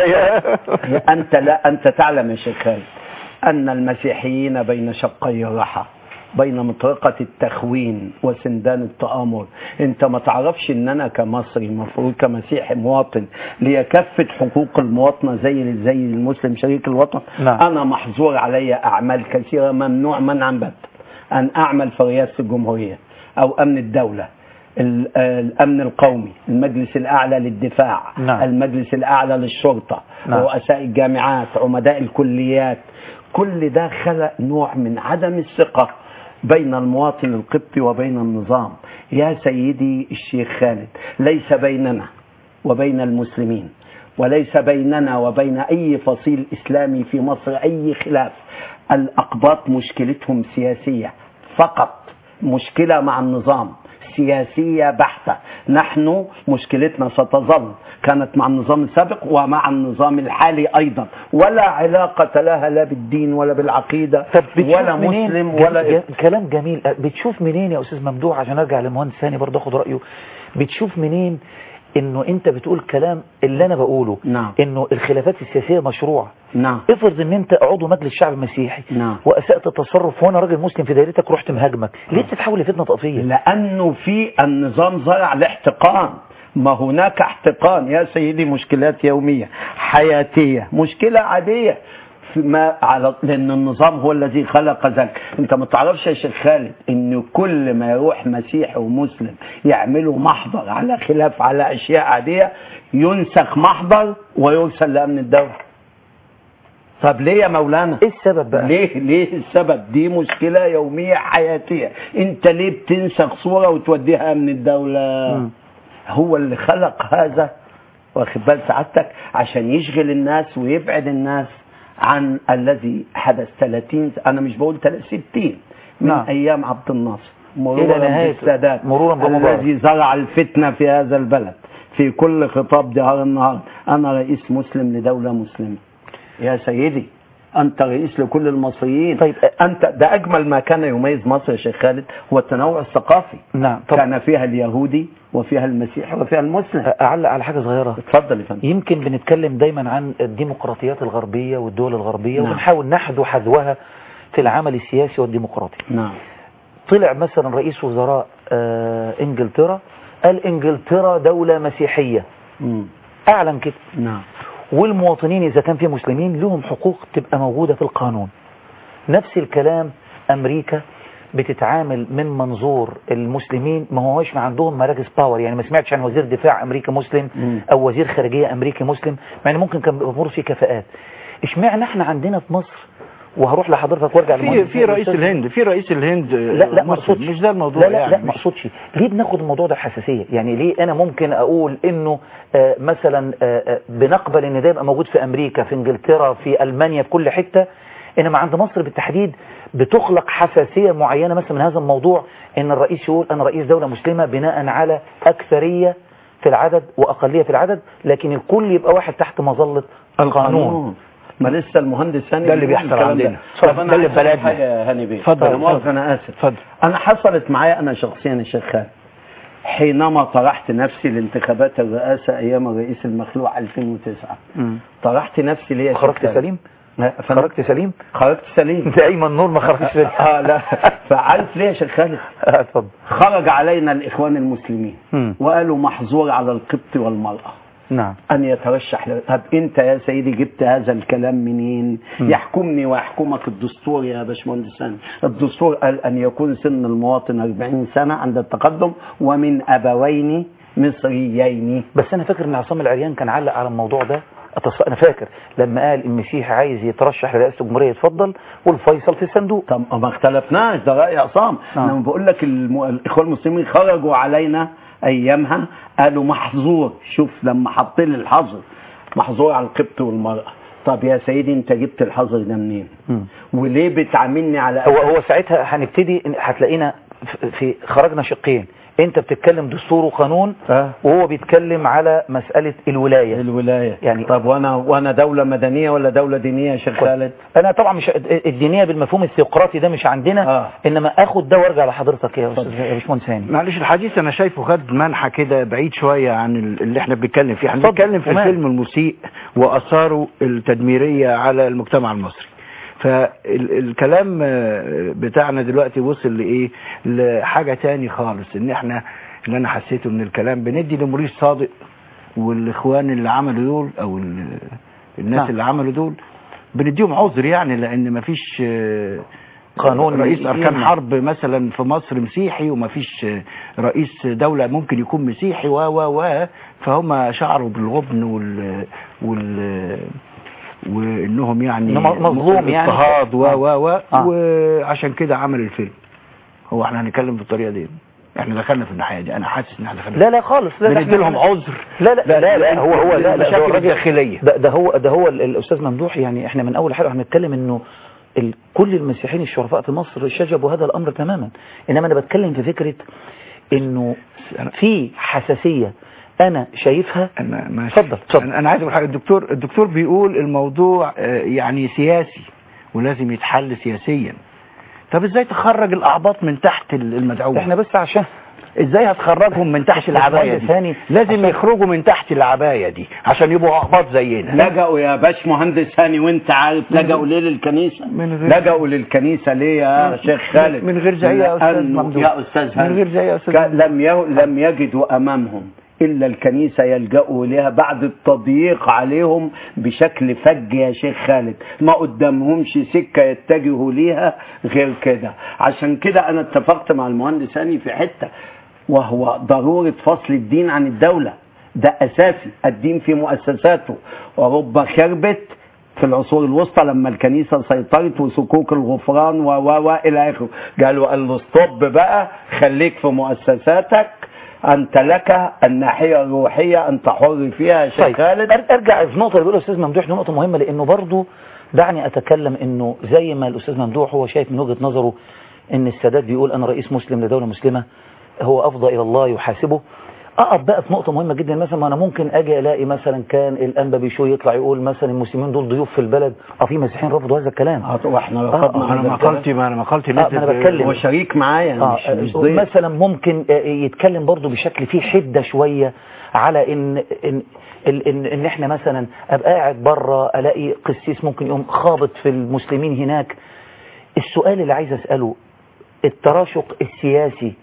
لا. أنت لا أنت تعلم يا شيخ خالد أن المسيحيين بين شقي الرحى بين مطرقة التخوين وسندان التآمر أنت ما تعرفش أن أنا كمصري المفروض كمسيحي مواطن لي كافة حقوق المواطنة زي زي المسلم شريك الوطن نعم. أنا محظور علي أعمال كثيرة ممنوع منعا باتا أن أعمل في رئاسة الجمهورية أو أمن الدولة ال- آه، الأمن القومي المجلس الأعلى للدفاع نعم. المجلس الأعلى للشرطة نعم. رؤساء الجامعات عمداء الكليات كل ده خلق نوع من عدم الثقة بين المواطن القبطي وبين النظام يا سيدي الشيخ خالد ليس بيننا وبين المسلمين وليس بيننا وبين أي فصيل إسلامي في مصر أي خلاف الأقباط مشكلتهم سياسية فقط مشكلة مع النظام سياسية بحتة نحن مشكلتنا ستظل كانت مع النظام السابق ومع النظام الحالي أيضا ولا علاقة لها لا بالدين ولا بالعقيدة طب بتشوف ولا منين مسلم ج- ولا ج- كلام جميل أه، بتشوف منين يا استاذ ممدوح عشان ارجع لمهندس ثاني برضه اخد رايه بتشوف منين انه انت بتقول كلام اللي انا بقوله نعم. انه الخلافات السياسيه مشروعه نعم افرض ان انت عضو مجلس شعب مسيحي نعم. واسأت التصرف وانا راجل مسلم في دايرتك رحت مهاجمك ليه بتتحول لفتنه طائفيه لأنه في النظام زرع الاحتقان ما هناك احتقان يا سيدي مشكلات يومية حياتية مشكلة عادية في ما على لأن النظام هو الذي خلق ذلك أنت ما تعرفش يا شيخ خالد إن كل ما يروح مسيحي ومسلم يعملوا محضر على خلاف على أشياء عادية ينسخ محضر ويرسل لأمن الدولة طب ليه يا مولانا ايه السبب بقى ليه ليه السبب دي مشكلة يومية حياتية انت ليه بتنسخ صورة وتوديها من الدولة مم. هو اللي خلق هذا واخد بال سعادتك عشان يشغل الناس ويبعد الناس عن الذي حدث 30 س- انا مش بقول 60 من نعم. ايام عبد الناصر إلى مرورا نهاية- بالسادات مرورا بمبارك. الذي زرع الفتنة في هذا البلد في كل خطاب جهار النهار انا رئيس مسلم لدولة مسلمة يا سيدي انت رئيس لكل المصريين طيب، انت ده اجمل ما كان يميز مصر يا شيخ خالد هو التنوع الثقافي نعم طب كان فيها اليهودي وفيها المسيحي وفيها المسلم اعلق على حاجه صغيره اتفضل يا فندم يمكن بنتكلم دايما عن الديمقراطيات الغربيه والدول الغربيه نعم. وبنحاول نحذو حذوها في العمل السياسي والديمقراطي نعم طلع مثلا رئيس وزراء آه، انجلترا قال انجلترا دولة مسيحية مم. اعلن كده نعم والمواطنين اذا كان في مسلمين لهم حقوق تبقى موجودة في القانون نفس الكلام امريكا بتتعامل من منظور المسلمين ما هوش ما عندهم مراكز باور يعني ما سمعتش عن وزير دفاع امريكي مسلم مم. او وزير خارجية امريكي مسلم مع ان ممكن كان الامور فيه كفاءات اشمعنى احنا عندنا في مصر وهروح لحضرتك وارجع في للمهندس في رئيس الأستاذ- الهند في رئيس الهند لا لا ما مسلم. اقصدش مش ده الموضوع لا لا يعني لا مش- ما اقصدش ليه بناخد الموضوع ده بحساسيه يعني ليه انا ممكن اقول انه آه مثلا آه آه بنقبل ان ده يبقى موجود في امريكا في انجلترا في المانيا في كل حته انما عند مصر بالتحديد بتخلق حساسيه معينه مثلا من هذا الموضوع ان الرئيس يقول انا رئيس دوله مسلمه بناء على اكثريه في العدد واقليه في العدد لكن الكل يبقى واحد تحت مظله القانون ما لسه المهندس هاني ده اللي بيقول بيحصل الكلام عندنا. ده. طب ده انا اللي عايز في أقول بلدنا. حاجه يا هاني بيه اتفضل. لا مؤاخذة، انا اسف اتفضل. انا حصلت معايا انا شخصيا يا شيخ خالد حينما طرحت نفسي لانتخابات الرئاسه ايام الرئيس المخلوع 2009 مم. طرحت نفسي ليه يا شيخ خرجت خالد؟ سليم فأنا خرجت سليم خرجت سليم انت ايمن نور ما خرجتش سليم اه لا فعارف ليه يا شيخ خالد آه، اتفضل خرج علينا الاخوان المسلمين مم. وقالوا محظور على القبط والمراه نعم ان يترشح ل... طب انت يا سيدي جبت هذا الكلام منين مم. يحكمني ويحكمك الدستور يا باشمهندس هاني. الدستور قال ان يكون سن المواطن 40 سنه عند التقدم ومن ابوين مصريين بس انا فاكر ان عصام العريان كان علق على الموضوع ده أتص... انا فاكر لما قال المسيحي عايز يترشح لرئاسه الجمهوريه يتفضل والفيصل في الصندوق طب ما اختلفناش ده راي عصام آه. انا بقول لك الم... الاخوان المسلمين خرجوا علينا ايامها قالوا محظور شوف لما حط لي الحظر محظور على القبط والمراه طب يا سيدي انت جبت الحظر ده منين مم. وليه بتعاملني على هو هو ساعتها هنبتدي إن- هتلاقينا في- في خرجنا شقين انت بتتكلم دستور وقانون آه. وهو بيتكلم على مساله الولايه الولايه يعني- طب وانا وانا دوله مدنيه ولا دوله دينيه يا شيخ خالد انا طبعا مش الدينيه بالمفهوم الثيوقراطي ده مش عندنا آه. انما اخد ده وارجع لحضرتك يا استاذ يا باشمهندس هاني معلش الحديث انا شايفه خد منحى كده بعيد شويه عن ال- اللي احنا بنتكلم فيه احنا اتفضل، بنتكلم في ومال. الفيلم المسيء واثاره التدميريه على المجتمع المصري فالكلام بتاعنا دلوقتي وصل لايه لحاجه تاني خالص ان احنا اللي انا حسيته من الكلام بندي لمريد صادق والاخوان اللي عملوا دول او ال- الناس نعم. اللي عملوا دول بنديهم عذر يعني لان مفيش آه، قانون رئيس اركان يمنع. حرب مثلا في مصر مسيحي ومفيش رئيس دولة ممكن يكون مسيحي و و و فهم شعروا بالغبن وال وال وانهم يعني إنه مظلوم يعني. اضطهاد و و و آه. وعشان كده عمل الفيلم هو احنا هنتكلم بالطريقه دي احنا دخلنا في الناحيه دي انا حاسس ان احنا دخلنا لا لا خالص لا لا بندي لهم إحنا- عذر لا لا لا, لا, هو هو لا لا المشاكل هو الراجل- الداخلية. ده, ده هو ده هو ال- الاستاذ ممدوح يعني احنا من اول حلقه هنتكلم انه ال- كل المسيحيين الشرفاء في مصر شجبوا هذا الامر تماما انما انا بتكلم في فكره انه في حساسيه انا شايفها انا ماشي اتفضل، اتفضل. انا أنا عايز اقول حاجه الدكتور الدكتور بيقول الموضوع آه، يعني سياسي ولازم يتحل سياسيا طب ازاي تخرج الاعباط من تحت ال- المدعوم احنا بس عشان ازاي هتخرجهم من تحت العبايه دي ثاني لازم يخرجوا من تحت العبايه دي عشان يبقوا اعباط زينا لجأوا يا باش مهندس هاني وانت عارف لجأوا ليه للكنيسة من غير- لجأوا للكنيسة ليه يا شيخ خالد من غير زي يا أستاذ لأنه- ممدوح. يا أستاذ من هاني غير زي يا أستاذ ك- لم ي... لم يجدوا أمامهم إلا الكنيسة يلجأوا إليها بعد التضييق عليهم بشكل فج يا شيخ خالد ما قدامهمش سكة يتجهوا ليها غير كده عشان كده أنا اتفقت مع المهندس هاني في حتة وهو ضرورة فصل الدين عن الدولة ده أساسي الدين في مؤسساته ورب خربت في العصور الوسطى لما الكنيسة سيطرت وسكوك الغفران و و و إلى آخره قالوا قال له ستوب بقى خليك في مؤسساتك أنت لك الناحية الروحية أنت حر فيها يا شيخ طيب خالد أر- ارجع في نقطه اللي بيقولها الاستاذ ممدوح دي نقطه مهمه لانه برضه دعني اتكلم انه زي ما الاستاذ ممدوح هو شايف من وجهه نظره ان السادات بيقول انا رئيس مسلم لدوله مسلمه هو افضى الى الله يحاسبه اقف بقى في نقطه مهمه جدا مثلا ما انا ممكن اجي الاقي مثلا كان الانبا بيشوي يطلع يقول مثلا المسلمين دول ضيوف في البلد اه في مسيحيين رفضوا هذا الكلام آه، واحنا آه، رفضنا انا هذا مقالتي ما انا مقالتي آه، ما أنا نزلت- بتكلم. هو شريك معايا آه مش مش ضيف مثلا ممكن آه، يتكلم برضو بشكل فيه حدة شوية على ان ان ان, إن, إن احنا مثلا ابقى قاعد بره الاقي قسيس ممكن يقوم خابط في المسلمين هناك السؤال اللي عايز اساله التراشق السياسي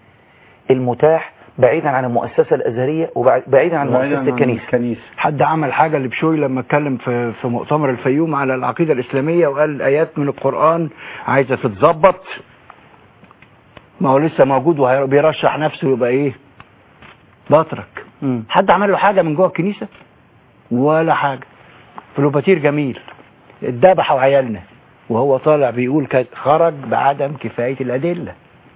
المتاح بعيدا عن المؤسسة الازهرية وبعيدا عن بعيداً مؤسسة عن الكنيسة الكنيسة حد عمل حاجة لبشوي لما اتكلم في في مؤتمر الفيوم على العقيدة الإسلامية وقال آيات من القرآن عايزة تتظبط ما هو لسه موجود وبيرشح نفسه يبقى إيه بطرك مم. حد عمل له حاجة من جوه الكنيسة ولا حاجة فلوباتير جميل اتذبحوا عيالنا وهو طالع بيقول كد- خرج بعدم كفاية الأدلة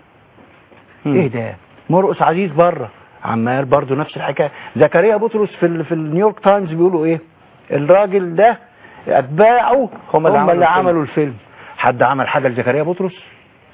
مم. ايه ده مرقس عزيز بره عمال برضو نفس الحكايه زكريا بطرس في ال... في النيويورك تايمز بيقولوا ايه الراجل ده اتباعه هم اللي, هم اللي عملوا الفيلم حد عمل حاجه لزكريا بطرس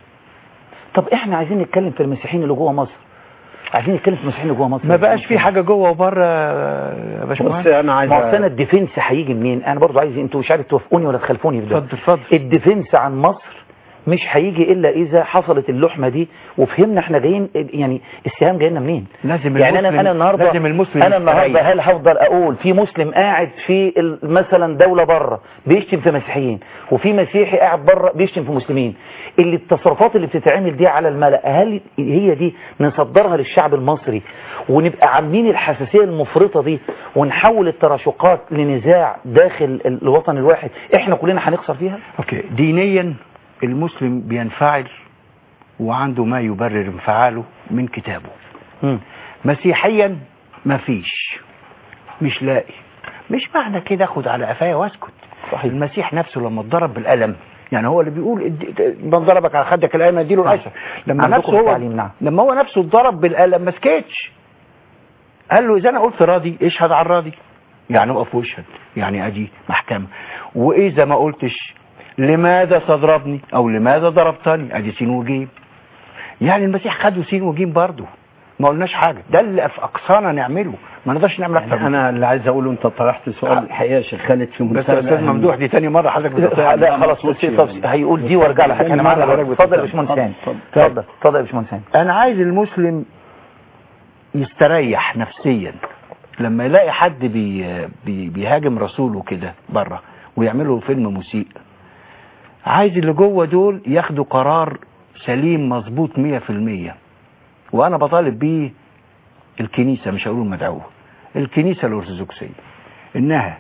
طب احنا عايزين نتكلم في المسيحيين اللي جوه مصر عايزين نتكلم في المسيحيين اللي جوه مصر ما بقاش في حاجه جوه وبره يا بص باشمهندس انا عايز ما هو سنة الديفنس هيجي منين انا برضو عايز انتوا مش عارف توافقوني ولا تخالفوني في ده اتفضل اتفضل الديفنس عن مصر مش هيجي الا اذا حصلت اللحمه دي وفهمنا احنا جايين يعني السهام جاي لنا منين لازم يعني انا المسلم- انا النهارده لازم المسلم انا النهارده يستريح. هل هفضل اقول في مسلم قاعد في ال- مثلا دوله بره بيشتم في مسيحيين وفي مسيحي قاعد بره بيشتم في مسلمين اللي التصرفات اللي بتتعمل دي على الملأ هل هي دي نصدرها للشعب المصري ونبقى عاملين الحساسيه المفرطه دي ونحول التراشقات لنزاع داخل ال- الوطن الواحد احنا كلنا هنخسر فيها اوكي دينيا المسلم بينفعل وعنده ما يبرر انفعاله من كتابه مم. مسيحيا مفيش مش لاقي مش معنى كده اخد على قفايا واسكت صحيح. المسيح نفسه لما اتضرب بالقلم يعني هو اللي بيقول اد- من ضربك على خدك الايمن اديله نعم. الايسر لما عندكم نفسه هو التعليم، نعم. لما هو نفسه اتضرب بالقلم ما سكتش قال له اذا انا قلت راضي اشهد على الراضي يعني اقف واشهد يعني ادي محكمه واذا ما قلتش لماذا تضربني او لماذا ضربتني ادي سين وجيم يعني المسيح خدوا سين وجيم برضه ما قلناش حاجه ده اللي في اقصانا نعمله ما نقدرش نعمل اكتر يعني من انا اللي عايز اقوله انت طرحت سؤال الحقيقه يا شيخ خالد في بس منتهى يا استاذ الأهمية. ممدوح دي تاني مره حضرتك بتقطع لا خلاص مقصودش بس- بس- يعني. هيقول دي وارجع لك احنا معانا مرة حضرتك اتفضل يا بتتكلم. باشمهندس هاني اتفضل. اتفضل اتفضل يا باشمهندس هاني انا عايز المسلم يستريح نفسيا لما يلاقي حد بي بي بيهاجم رسوله كده بره ويعملوا فيلم مسيء عايز اللي جوه دول ياخدوا قرار سليم مظبوط 100% وانا بطالب بيه الكنيسه مش هقول المدعوه الكنيسه الارثوذكسيه انها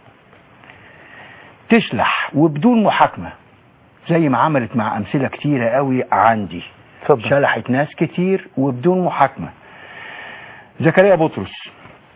تشلح وبدون محاكمه زي ما عملت مع امثله كتيره قوي عندي اتفضل شلحت ناس كتير وبدون محاكمة زكريا بطرس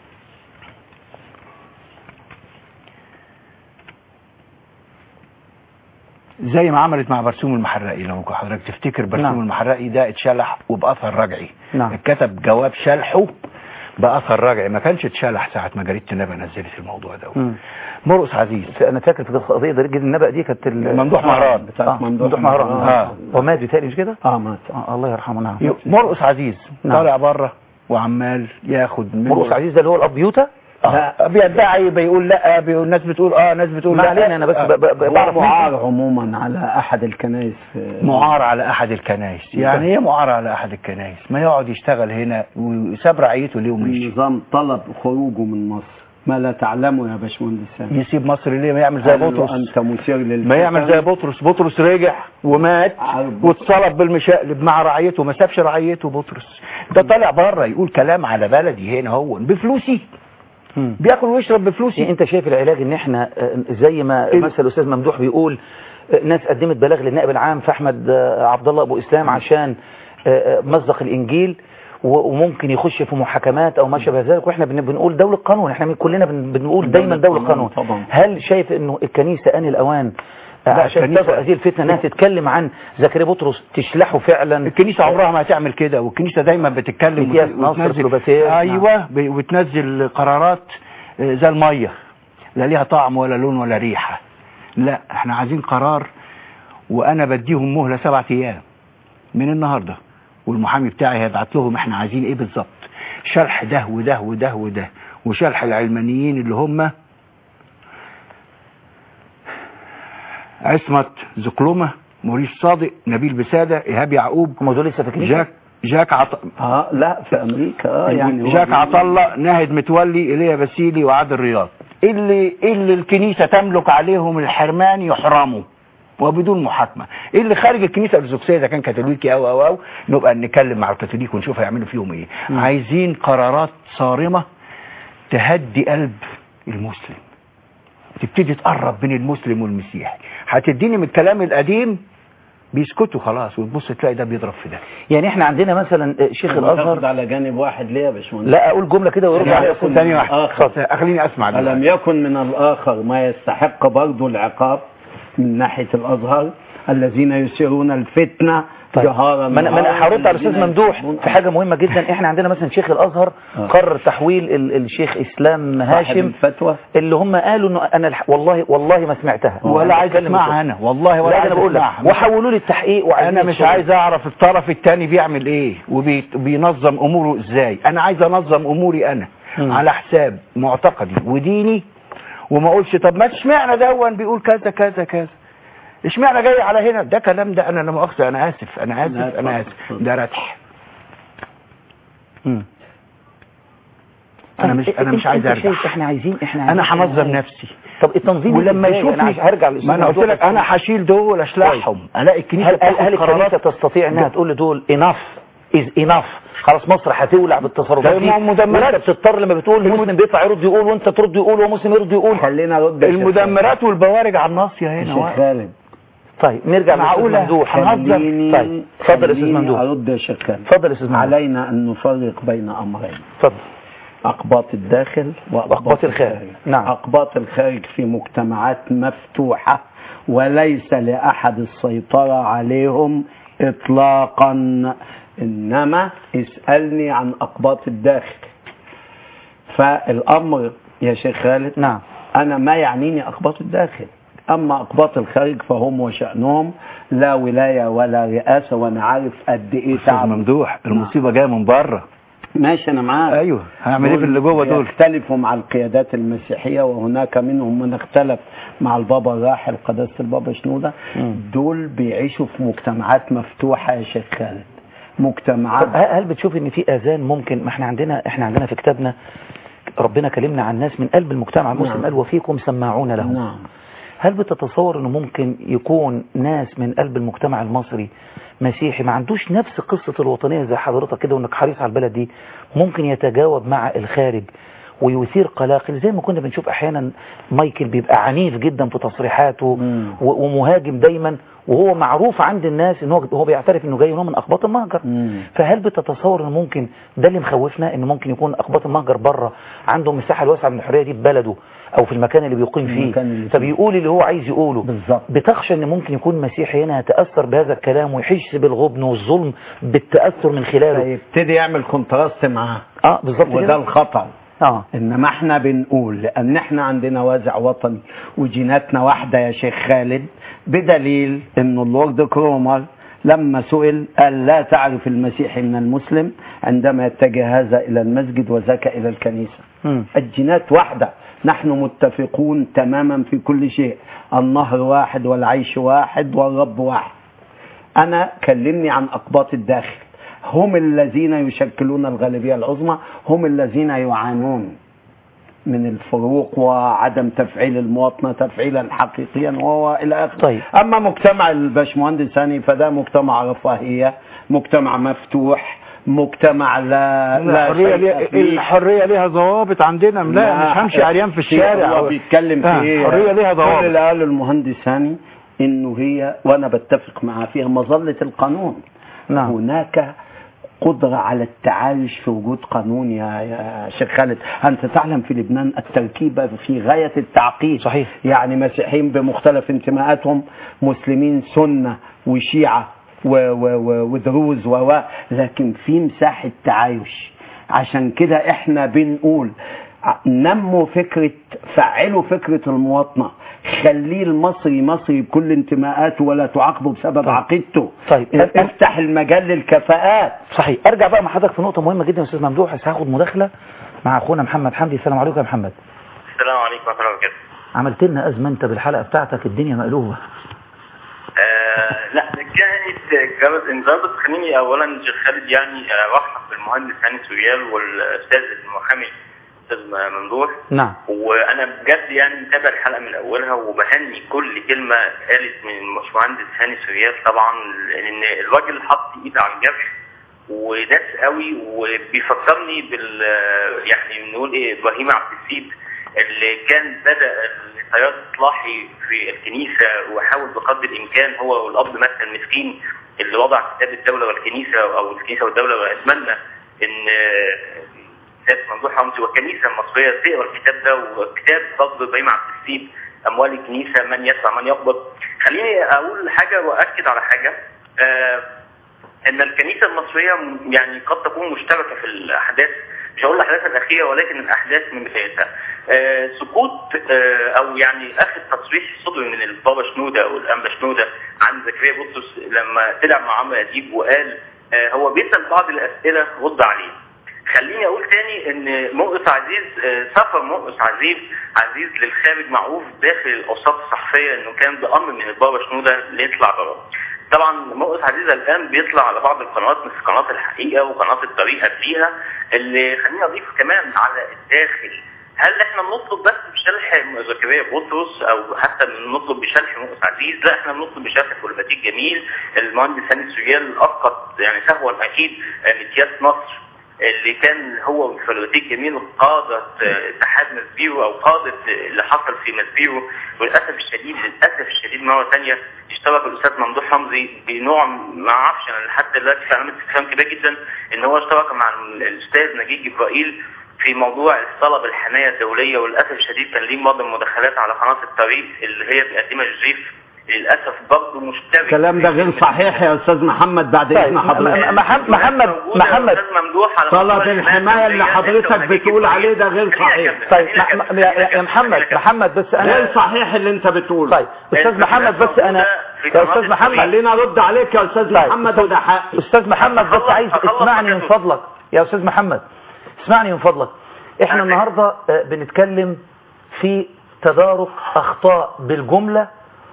زي ما عملت مع برسوم المحرقي لو حضرتك تفتكر برسوم نعم. المحرقي ده اتشلح وبأثر رجعي نعم. اتكتب جواب شلحه بأثر رجعي ما كانش اتشلح ساعة ما جريدة النبأ نزلت الموضوع ده مم. مرقس عزيز انا فاكر في قضيه ضريب النبأ دي كانت ال- ممدوح مهران بتاعت آه، ممدوح ممدوح مهران مهران. اه هو مات بيتهيألي مش كده؟ اه مات آه الله يرحمه نعم مرقس عزيز نعم. طالع بره وعمال ياخد من مرقس عزيز ده اللي هو الاب يوتا اه بيدعي بيقول لا بيقول ناس بتقول اه ناس بتقول ما لا علينا انا بس ب- ب- هو بعرف معار منه عموما على احد الكنائس في معار على احد الكنائس يعني ايه معار على احد الكنائس ما يقعد يشتغل هنا ويساب رعيته ليه ومشي النظام طلب خروجه من مصر ما لا تعلمه يا باشمهندس سامي يسيب مصر ليه ما يعمل زي قال له بطرس انت مثير للفتن ما يعمل زي بطرس بطرس رجع ومات عارف واتصلب بالمشقلب مع رعيته ما سابش رعيته بطرس ده طالع بره يقول كلام على بلدي هنا هو بفلوسي مم. بياكل ويشرب يعني بفلوسي انت شايف العلاج ان احنا آه، زي ما ال- مثل الاستاذ ممدوح بيقول آه، ناس قدمت بلاغ للنائب العام في احمد آه، عبد الله ابو اسلام عشان آه، آه، مصدق الانجيل و- وممكن يخش في محاكمات او ما شابه ذلك واحنا بن- بنقول دولة قانون احنا كلنا بن- بنقول دايما دولة دولة قانون قانون طبعا. هل شايف انه الكنيسة ان الاوان آه، لا، عشان الكنيسة- تدعو هذه الفتنة انها تتكلم عن زكريا بطرس تشلحه فعلا الكنيسة عمرها ما هتعمل كده والكنيسة دايما بتتكلم متياس وت- ناصر وتنزل كليوباتير. ايوه ب- وتنزل قرارات آه، زي المية لا ليها طعم ولا لون ولا ريحة لا احنا عايزين قرار وانا بديهم مهلة سبعة ايام من النهاردة والمحامي بتاعي هيبعت لهم احنا عايزين ايه بالظبط شرح ده وده وده وده وشرح العلمانيين اللي هم عصمت زقلمة موريس صادق نبيل بسادة إيهاب يعقوب هم دول لسه في الكنيسة جاك جاك عط... اه لا في امريكا اه يعني هو جاك بي- عطله ناهد متولي ايليا بسيلي وعادل رياض اللي اللي الكنيسه تملك عليهم الحرمان يحرموا وبدون محاكمه اللي خارج الكنيسه الارثوذكسيه اذا كان كاثوليكي او او او نبقى نتكلم مع الكاثوليك ونشوف هيعملوا فيهم ايه عايزين قرارات صارمه تهدي قلب المسلم تبتدي تقرب بين المسلم والمسيحي هتديني من الكلام القديم بيسكتوا خلاص وتبص تلاقي ده بيضرب في ده يعني احنا عندنا مثلا آه، شيخ تاخد الازهر على جانب واحد ليه يا باشمهندس لا اقول جملة كده ويرد عليها يكن ثانية واحدة آخر. خليني اسمع ألم دلوقتي. يكن من الآخر ما يستحق برضو العقاب من ناحية الأزهر الذين يثيرون الفتنة طيب. جهارا ما انا ما انا هرد على الاستاذ الذين ممدوح يسبون- في حاجه مهمه جدا احنا عندنا مثلا شيخ الازهر آه. قرر تحويل ال- الشيخ اسلام صاحب هاشم الفتوى اللي هم قالوا انه انا الح... والله والله ما سمعتها ولا أنا عايز بتكلم اسمعها بصوت. انا والله ولا لا عايز انا بقول لك اسمعها وحولوا لي التحقيق وعايزين انا مش يدخلوا. عايز اعرف الطرف الثاني بيعمل ايه وبينظم اموره ازاي انا عايز انظم اموري انا مم. على حساب معتقدي وديني وما اقولش طب ما اشمعنى دون بيقول كذا كذا كذا اشمعنى جاي على هنا ده كلام ده انا لا مؤاخذه انا اسف انا اسف لا، انا اتفضل، اسف اتفضل. ده ردح مم. انا مش انا أنت- مش عايز أنت شايف ارجع احنا عايزين احنا عايزين انا هنظم نعرف. نفسي طب التنظيم ولما إزاي؟ يشوفني انا عايز هرجع ما انا قلت لك انا هشيل دول اشلحهم الاقي الكنيسه هل, هل, بتاخد هل قرارات الكنيسه تستطيع انها تقول لدول enough is enough خلاص مصر هتولع بالتصرفات ده دي ما مدمرات. وانت بتضطر لما بتقول مسلم بيطلع يرد يقول وانت ترد يقول ومسلم يرد يقول خلينا ارد يا شيخ المدمرات والبوارج على الناصيه خالد. هنا شيخ واقف. خالد طيب نرجع للاستاذ معقولة؟ ممدوح هنهزر؟ خليني طيب اتفضل يا استاذ خليني ممدوح ارد يا شيخ خالد اتفضل يا استاذ ممدوح علينا ان نفرق بين امرين اتفضل أقباط الداخل وأقباط وأقباط الخارج. الخارج نعم. أقباط الخارج في مجتمعات مفتوحة وليس لأحد السيطرة عليهم إطلاقا إنما اسألني عن أقباط الداخل فالأمر يا شيخ خالد نعم أنا ما يعنيني أقباط الداخل أما أقباط الخارج فهم وشأنهم لا ولاية ولا رئاسة وأنا عارف قد إيه استاذ تعب ممدوح المصيبه جايه من بره ماشي أنا معاك ايوه هعمل ايه في اللي جوه دول يختلفوا مع القيادات المسيحية وهناك منهم من اختلف مع البابا الراحل قداسة البابا شنودة مم. دول بيعيشوا في مجتمعات مفتوحة يا شيخ خالد مجتمعات طب هل هل بتشوف ان في اذان ممكن ما احنا عندنا احنا عندنا في كتابنا ربنا كلمنا عن ناس من قلب المجتمع المسلم نعم. قال وفيكم سماعون لهم نعم هل بتتصور انه ممكن يكون ناس من قلب المجتمع المصري مسيحي ما عندوش نفس قصة الوطنية زي حضرتك كده وانك حريص على البلد دي ممكن يتجاوب مع الخارج ويثير قلاقل زي ما كنا بنشوف احيانا مايكل بيبقى عنيف جدا في تصريحاته مم. و- ومهاجم دايما وهو معروف عند الناس ان هو هو بيعترف انه جاي إن هو من اقباط المهجر مم. فهل بتتصور ان ممكن ده اللي مخوفنا ان ممكن يكون اقباط المهجر بره عنده مساحه الواسعه من الحريه دي في بلده او في المكان اللي بيقيم فيه المكان اللي فيه. فبيقول اللي هو عايز يقوله بالظبط. بتخشى ان ممكن يكون مسيحي هنا يتاثر بهذا الكلام ويحس بالغبن والظلم بالتاثر من خلاله فيبتدي يعمل كونتراست معاه اه بالظبط وده كده الخطر اه انما احنا بنقول لان احنا عندنا وازع وطني وجيناتنا واحده يا شيخ خالد بدليل ان اللورد كرومر لما سئل قال لا تعرف المسيحي من المسلم عندما يتجه هذا الى المسجد وذاك الى الكنيسه مم. الجينات واحده نحن متفقون تماما في كل شيء النهر واحد والعيش واحد والرب واحد أنا كلمني عن أقباط الداخل هم الذين يشكلون الغالبية العظمى هم الذين يعانون من الفروق وعدم تفعيل المواطنة تفعيلا حقيقيا وهو إلى آخره طيب. أما مجتمع الباشمهندس هاني فده مجتمع رفاهية مجتمع مفتوح مجتمع لا لا الحريه شيء ليها فيه. الحريه ليها ضوابط عندنا لا, مش همشي عريان في الشارع هو بيتكلم في آه، ايه الحريه ليها كل اللي ضوابط قاله المهندس هاني انه هي وانا بتفق معاه فيها مظله القانون نعم. هناك قدرة على التعايش في وجود قانون يا يا شيخ خالد أنت تعلم في لبنان التركيبة في غاية التعقيد صحيح. يعني مسيحيين بمختلف انتماءاتهم مسلمين سنة وشيعة و- و- و- ودروز و و- لكن في مساحة تعايش عشان كده احنا بنقول ع- نموا فكرة فعلوا فكرة المواطنة خليه المصري مصري بكل انتماءاته ولا تعاقبه بسبب طيب. عقيدته طيب. افتح المجال للكفاءات صحيح ارجع بقى مع حضرتك في نقطه مهمه جدا يا استاذ ممدوح بس هاخد مداخله مع اخونا محمد حمدي السلام عليكم يا محمد السلام عليكم ورحمة الله وبركاته. عملت لنا ازمه انت بالحلقه بتاعتك الدنيا مقلوبه آه لا كانت جرد انذار بس خليني اولا شيخ خالد يعني آه، ارحب بالمهندس هاني سوريال والاستاذ المحامي استاذ ممدوح نعم وانا بجد يعني متابع الحلقه من اولها وبهني كل كلمه قالت من الباشمهندس هاني سوريال طبعا لان الراجل حط ايده على الجرح وداس قوي وبيفكرني بال يعني نقول ايه ابراهيم عبد السيد اللي كان بدا التيار الاصلاحي في الكنيسه وحاول بقدر الامكان هو والاب مثلا المسكين اللي وضع كتاب الدوله والكنيسه او الكنيسه والدوله واتمنى ان كتاب ممدوح رمزي والكنيسه المصريه تقرا الكتاب ده وكتاب فضل ابراهيم عبد السيد اموال الكنيسه من يدفع من يقبض خليني اقول حاجه واكد على حاجه آه ان الكنيسه المصريه م- يعني قد تكون مشتركه في الاحداث مش هقول الاحداث الاخيره ولكن الاحداث من بدايتها آه سقوط آه او يعني اخر تصريح صدر من البابا شنوده او الانبا شنوده عن زكريا بطرس لما طلع مع عمرو اديب وقال آه هو بيسال بعض الاسئله رد عليه خليني اقول تاني ان مؤقت عزيز آه، سفر مؤقت عزيز عزيز للخارج معروف داخل الاوساط الصحفيه انه كان بامر من البابا شنوده اللي يطلع بره طبعا مؤقت عزيز الان بيطلع على بعض القنوات مثل قناه الحقيقه وقناه الطريق قبليها اللي خليني اضيف كمان على الداخل هل احنا بنطلب بس بشرح زكريا بطرس او حتى بنطلب بشرح مؤقت عزيز لا احنا بنطلب بشرح فولباتيك جميل المهندس هاني سوريال اسقط يعني سهوا اكيد آه، مكياس نصر اللي كان هو وفلوتيك جميل قادة آه، اتحاد مسبيرو او قادة آه، اللي حصل في مسبيرو وللاسف الشديد للاسف الشديد مرة ثانية اشترك الاستاذ ممدوح حمزي بنوع ما اعرفش انا لحد دلوقتي في علامة استفهام كبيرة جدا ان هو اشترك مع الاستاذ نجيب جبرائيل في موضوع الطلب الحماية الدولية وللأسف الشديد كان ليه بعض المداخلات على قناة الطريق اللي هي بيقدمها جوزيف للأسف برضه مشترك الكلام ده غير صحيح يا استاذ محمد بعد طيب اذن حضرتك م- محمد محمد موجودة محمد الأستاذ ممدوح على موضوع طلب الحماية اللي الحماية حضرتك الدولية. بتقول عليه ده غير خليني صحيح. أكمل. طيب خليني م- أكمل. م- يا- خليني يا أكمل. محمد خليني أكمل. محمد بس غير انا صحيح اللي انت بتقوله طيب استاذ محمد بس انا في يا قناة استاذ محمد الطريق. خلينا ارد عليك يا استاذ طيب. محمد وده حقي استاذ محمد بس أخلص- عايز أخلص اسمعني من حضرتك. فضلك يا استاذ محمد اسمعني من فضلك احنا أهلا. النهارده آه، بنتكلم في تدارك اخطاء بالجمله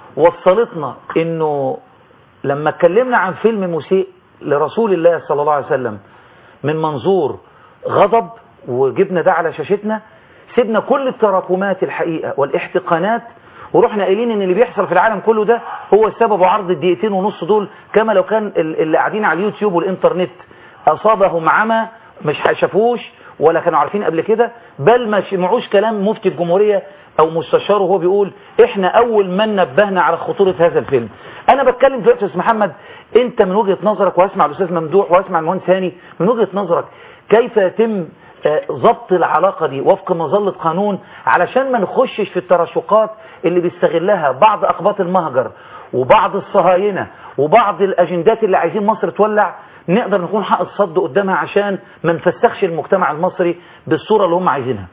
وصلتنا انه لما اتكلمنا عن فيلم مسيء لرسول الله صلى الله عليه وسلم من منظور غضب وجبنا ده على شاشتنا سيبنا كل التراكمات الحقيقة والاحتقانات ورحنا قايلين ان اللي بيحصل في العالم كله ده هو السبب عرض الدقيقتين ونص دول كما لو كان ال- اللي قاعدين على اليوتيوب والانترنت اصابهم عمى مش شافوش ولا كانوا عارفين قبل كده بل ما سمعوش كلام مفتي الجمهورية او مستشاره وهو بيقول احنا اول من نبهنا على خطورة هذا الفيلم انا بتكلم دلوقتي يا استاذ محمد انت من وجهة نظرك واسمع الاستاذ ممدوح واسمع المهندس هاني من وجهة نظرك كيف يتم آه، ضبط العلاقة دي وفق مظلة قانون علشان ما نخشش في التراشقات اللي بيستغلها بعض أقباط المهجر وبعض الصهاينة وبعض الأجندات اللي عايزين مصر تولع نقدر نكون حق الصد قدامها عشان ما نفسخش المجتمع المصري بالصورة اللي هم عايزينها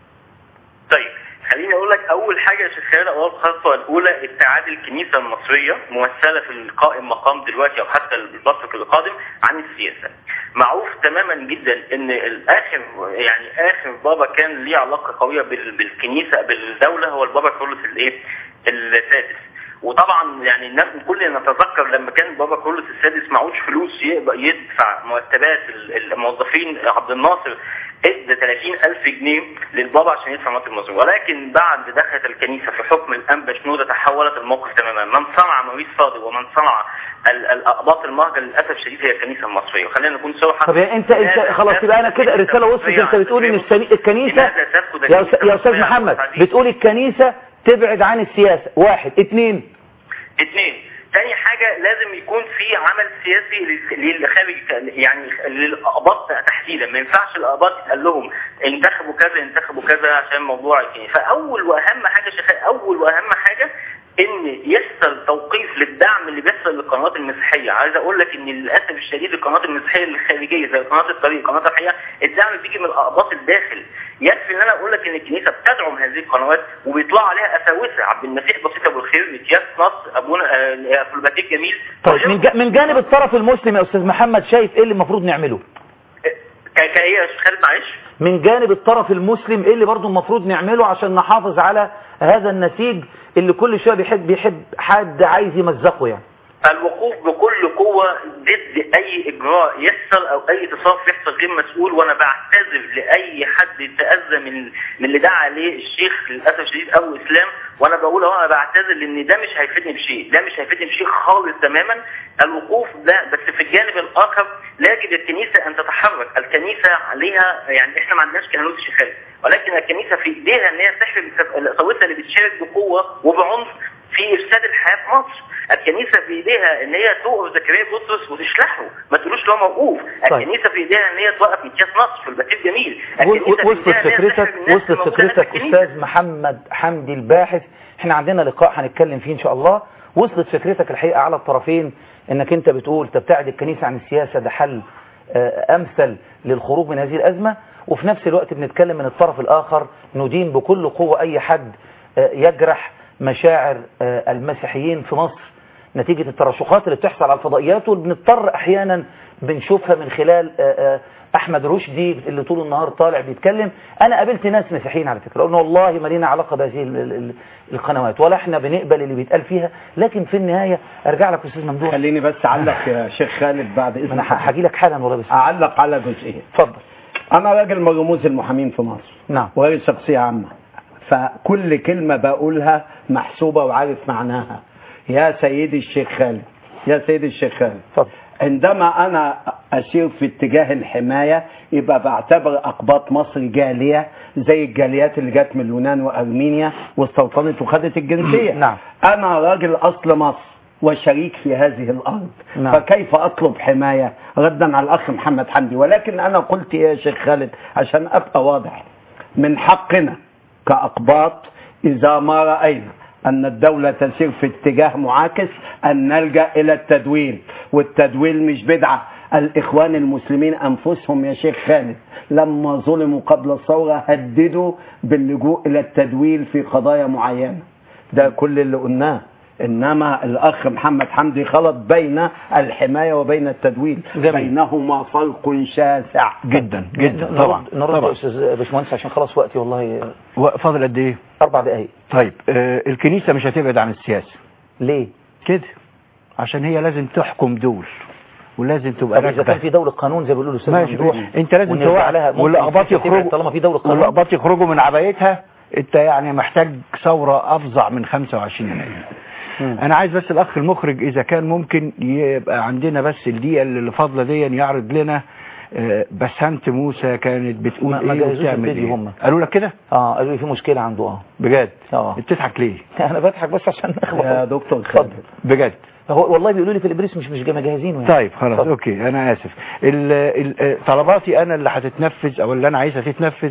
طيب خليني اقول لك اول حاجه يا شيخ خالد اول الخطوه الاولى ابتعاد الكنيسه المصريه ممثله في القائم مقام دلوقتي او حتى البطرك القادم عن السياسه معروف تماما جدا ان الاخر يعني اخر بابا كان ليه علاقه قويه بال- بالكنيسه بالدوله هو البابا كارلوس الايه السادس وطبعا يعني الناس كلنا نتذكر لما كان بابا كارلوس السادس معهوش فلوس يقبل- يدفع مرتبات ال- الموظفين عبد الناصر ادى 30 ألف جنيه للبابا عشان يدفع مرتب المصري ولكن بعد دخلت الكنيسة في حكم الأنبا شنودة تحولت الموقف تماما من صنع موريس فاضل ومن صنع ال- الأقباط المهجر للأسف الشديد هي الكنيسة المصرية وخلينا نكون صراحة طب يا انت انت خلاص يبقى انا كده الرسالة وصلت انت بتقول ان السني- الكنيسة يا أستاذ- يا استاذ محمد بتقول الكنيسة تبعد عن السياسة واحد اتنين اثنين تاني حاجة لازم يكون في عمل سياسي لل- للخارج يعني للأقباط تحديدا ما ينفعش الأقباط يتقال لهم انتخبوا كذا انتخبوا كذا عشان موضوع الكنيسة فأول وأهم حاجة شيخ أول وأهم حاجة ان يحصل توقيف للدعم اللي بيحصل للقنوات المسيحيه عايز اقول لك ان للاسف الشديد القنوات المسيحيه الخارجيه زي قناه الطريق قناه الحقيقه الدعم بيجي من الاقباط الداخل يكفي ان انا اقول لك ان الكنيسه بتدعم هذه القنوات وبيطلع عليها اساوسه عبد المسيح بسيط ابو الخير متياس نصر ابونا آه، فلباتيك جميل طيب من جا- من جانب الطرف المسلم يا استاذ محمد شايف ايه اللي المفروض نعمله ك- كايه يا شيخ خالد معلش من جانب الطرف المسلم ايه اللي برضه المفروض نعمله عشان نحافظ على هذا النسيج اللي كل شويه بيحب بيحب حد عايز يمزقه يعني الوقوف بكل قوة ضد أي إجراء يحصل أو أي تصرف يحصل غير مسؤول وأنا بعتذر لأي حد تأذى من من اللي دعا عليه الشيخ للأسف الشديد أبو إسلام وأنا بقول أهو أنا بعتذر لأن ده مش هيفيدني بشيء ده مش هيفيدني بشيء خالص تماما الوقوف ده بس في الجانب الآخر لا يجب الكنيسة أن تتحرك الكنيسة عليها يعني إحنا ما عندناش كهنوت شيخات ولكن الكنيسة في إيديها إن هي تحمي الأساوسة اللي بتشارك بقوة وبعنف في افساد الحياه في مصر الكنيسه في ايديها ان هي توقف زكريا بطرس وتشلحه ما تقولوش له موقوف طيب. الكنيسه في ايديها ان هي توقف متياس نصر في البتيل جميل و- الكنيسة في وصلت إيديها إن هي فكرتك تحمي الناس وصلت الموجودة في فكرتك الكنيسة. استاذ محمد حمدي الباحث احنا عندنا لقاء هنتكلم فيه ان شاء الله وصلت فكرتك الحقيقه على الطرفين انك انت بتقول تبتعد الكنيسه عن السياسه ده حل آه، امثل للخروج من هذه الازمه وفي نفس الوقت بنتكلم من الطرف الاخر ندين بكل قوه اي حد آه، يجرح مشاعر آه، المسيحيين في مصر نتيجة الترشحات اللي بتحصل على الفضائيات وبنضطر احيانا بنشوفها من خلال آه، آه، احمد رشدي اللي طول النهار طالع بيتكلم انا قابلت ناس مسيحيين على فكره قلنا والله ما لينا علاقه بهذه ال- ال- ال- القنوات ولا احنا بنقبل اللي بيتقال فيها لكن في النهايه ارجع لك يا استاذ ممدوح خليني بس اعلق يا شيخ خالد بعد ما انا اذنك هاجي لك حالا والله بس اعلق على جزئين اتفضل انا راجل من رموز المحامين في مصر نعم وراجل شخصيه عامه فكل كلمه بقولها محسوبه وعارف معناها يا سيدي الشيخ خالد يا سيدي الشيخ خالد اتفضل عندما انا اسير في اتجاه الحمايه يبقى بعتبر اقباط مصر جاليه زي الجاليات اللي جت من اليونان وارمينيا واستوطنت وخدت الجنسيه نعم. انا راجل اصل مصر وشريك في هذه الارض نعم. فكيف اطلب حمايه ردا على الاخ محمد حمدي ولكن انا قلت يا شيخ خالد عشان ابقى واضح من حقنا كاقباط اذا ما راينا أن الدولة تسير في اتجاه معاكس أن نلجأ إلى التدويل والتدويل مش بدعة الإخوان المسلمين أنفسهم يا شيخ خالد لما ظلموا قبل الثورة هددوا باللجوء إلى التدويل في قضايا معينة ده كل اللي قلناه إنما الأخ محمد حمدي خلط بين الحماية وبين التدويل جميل. بينهما فرق شاسع جدا جدا نرد- طبعا نرد يا طبعا استاذ باشمهندس عشان خلاص وقتي والله فاضل قد ايه اربع دقائق طيب آه الكنيسه مش هتبعد عن السياسه ليه؟ كده عشان هي لازم تحكم دول ولازم تبقى طب اذا كان راكبه في دوله قانون زي ما بيقولوا الاستاذ ماشي ممدوح انت لازم ونرجع توعى لها ممكن والاقباط الكنيسة تبعد يخرجوا طالما في دوله قانون والاقباط يخرجوا من عبايتها انت يعني محتاج ثوره افظع من 25 يناير انا عايز بس الاخ المخرج اذا كان ممكن يبقى عندنا بس الدقيقه اللي فاضله دي يعرض لنا آه، بسنت موسى كانت بتقول ما- ما ايه جهزوش وبتعمل الفيديو ايه هم. قالوا لك كده اه قالوا لي في مشكله عنده اه بجد اه بتضحك ليه انا بضحك بس عشان يا اخبر دكتور اتفضل خالد بجد هو والله بيقولوا لي في الابريس مش مش مجهزينه يعني طيب خلاص اتفضل. اوكي انا اسف ال ال طلباتي انا اللي هتتنفذ او اللي انا عايزها تتنفذ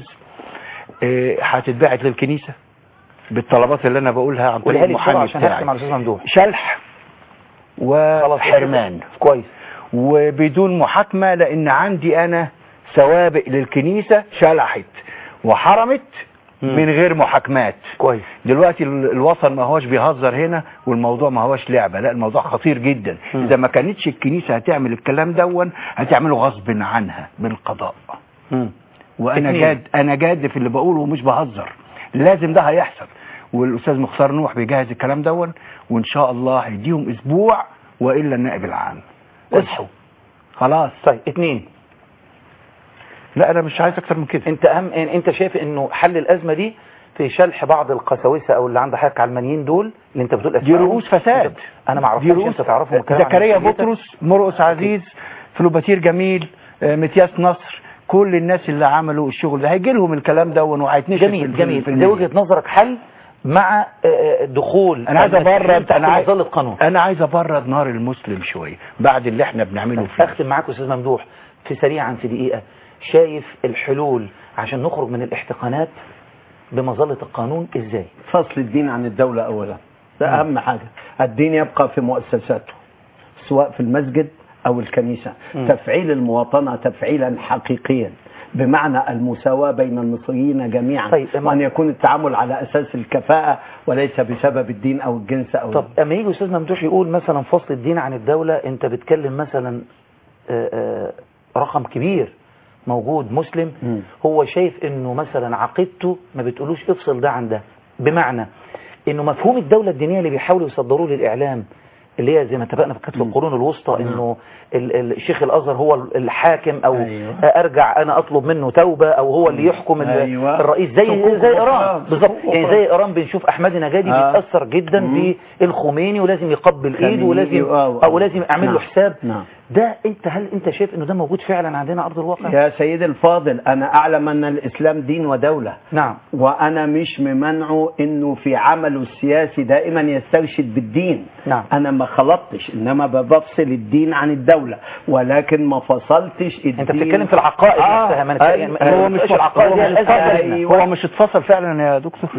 آه، هتتبعت للكنيسه بالطلبات اللي انا بقولها عن طريق قولها لي بسرعه المحامي عشان هختم على بتاعي الاستاذ ممدوح شلح وحرمان كويس وبدون محاكمة لان عندي انا سوابق للكنيسة شلحت وحرمت مم. من غير محاكمات كويس دلوقتي ال- الوطن ما هوش بيهزر هنا والموضوع ما هوش لعبة لا الموضوع خطير جدا مم. اذا ما كانتش الكنيسة هتعمل الكلام دون هتعمله غصب عنها بالقضاء مم. وانا اتنين. جاد انا جاد في اللي بقوله ومش بهزر لازم ده هيحصل والاستاذ مختار نوح بيجهز الكلام دون وان شاء الله هيديهم اسبوع والا النائب العام اصحوا خلاص طيب اتنين لا انا مش عايز اكتر من كده انت أهم انت شايف انه حل الازمه دي في شلح بعض القساوسه او اللي عند حضرتك علمانيين دول اللي انت بتقول دي أسمائهم؟ رؤوس فساد انا ما دي اعرفهمش رؤوس انت تعرفهم الكلام عن زكريا نفسيتك؟ بطرس مرقس عزيز فلوباتير جميل آه، متياس نصر كل الناس اللي عملوا الشغل ده هيجي لهم الكلام دون وهيتنشر جميل في- جميل في ده الميديا. وجهه نظرك حل مع آه، آه، دخول انا عايز المسيحيين ابرد تحت انا عايز مظله قانون انا عايز ابرد نار المسلم شويه بعد اللي احنا بنعمله فيه اختم معاك يا استاذ ممدوح في سريعا في دقيقه شايف الحلول عشان نخرج من الاحتقانات بمظله القانون ازاي فصل الدين عن الدولة أولا ده أهم حاجة الدين يبقى في مؤسساته سواء في المسجد أو الكنيسة مم. تفعيل المواطنة تفعيلا حقيقيا بمعنى المساواة بين المصريين جميعا طيب، أما- وأن يكون التعامل على أساس الكفاءة وليس بسبب الدين أو الجنس أو طب اما يجي استاذ ممدوح يقول مثلا فصل الدين عن الدولة انت بتكلم مثلا آه، آه، رقم كبير موجود مسلم مم. هو شايف انه مثلا عقيدته ما بتقولوش افصل ده عن ده بمعنى انه مفهوم الدولة الدينية اللي بيحاولوا يصدروه للاعلام اللي هي زي ما اتفقنا في كتب مم. القرون الوسطى نعم. انه ال- ال- الشيخ الازهر هو الحاكم او أيوة. ارجع انا اطلب منه توبة او هو اللي يحكم ال- أيوة. الرئيس زي حقوق زي ايران أخرى. بالظبط حقوق يعني أخرى. زي ايران بنشوف احمد نجادي آه. بيتاثر جدا مم. بالخميني ولازم يقبل ايده خليني- ولازم آه، او لازم اعمل له نعم. حساب نعم. ده انت هل انت شايف انه ده موجود فعلا عندنا على ارض الواقع يا سيدي الفاضل أنا أعلم أن الإسلام دين ودولة نعم وأنا مش ممنعه إنه في عمله السياسي دائما يسترشد بالدين نعم. أنا ما خلطتش إنما بفصل الدين عن الدولة ولكن ما فصلتش الدين انت بتتكلم في العقائد آه، نفسها ما أيوة، نتكلم- أيوة. هو مش العقائد هو هي مش الازمه أيوة. هو مش اتفصل فعلا يا دكتور لا لا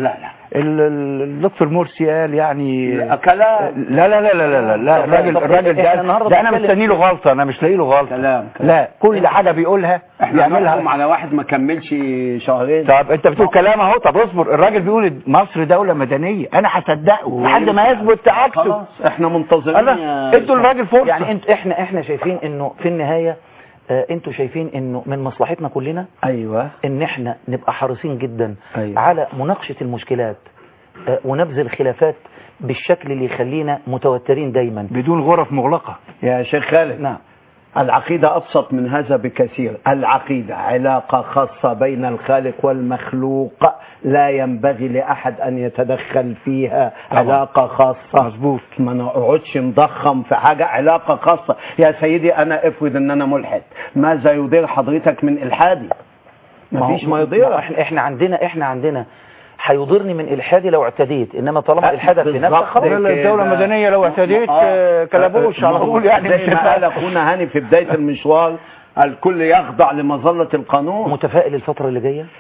ال- ال- الدكتور مرسي قال يعني لا، كلام لا لا لا لا لا لا, لا طب- الراجل طب الراجل إحنا ده, النهاردة ده انا بنتكلم- مستني له غلطه انا مش لاقي له غلطه كلام كلام. لا كل حاجه بيقولها احنا نحكم بيعملها على واحد ما كملش شهرين طب انت بتقول كلام اهو طب اصبر الراجل بيقول مصر دوله مدنيه انا هصدقه لحد ما يثبت عكسه خلاص احنا منتظرين الله يا ادوا الراجل فرصه يعني انت احنا احنا شايفين انه في النهايه آه، انتوا شايفين انه من مصلحتنا كلنا ايوه ان احنا نبقى حريصين جدا أيوة. على مناقشه المشكلات آه، ونبذ الخلافات بالشكل اللي يخلينا متوترين دايما بدون غرف مغلقه يا شيخ خالد نعم العقيدة أبسط من هذا بكثير العقيدة علاقة خاصة بين الخالق والمخلوق لا ينبغي لأحد أن يتدخل فيها طبعا. علاقة خاصة مظبوط. ما نقعدش نضخم في حاجة علاقة خاصة يا سيدي أنا افرض أن أنا ملحد ماذا يضير حضرتك من إلحادي مفيش ما ما هو يضير احنا احنا عندنا احنا عندنا هيضرني من الحادي لو اعتديت انما طالما أه، الحادك في بالظبط. نفسك خلاص لا، لا، الدولة كده. المدنية لو اعتديت، آه. آه، كلبوش على ما هو طول يعني زي مش ما هتبقى- قال أخونا هاني في بداية المشوار الكل يخضع لمظلة القانون متفائل الفتره اللي جايه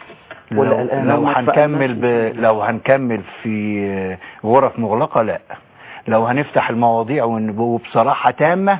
ولا لو, قلقان؟ لو لو ما هنكمل اتفقناش. ب... لو هنكمل في غرف مغلقة لا لو هنفتح المواضيع ون- وبصراحة تامة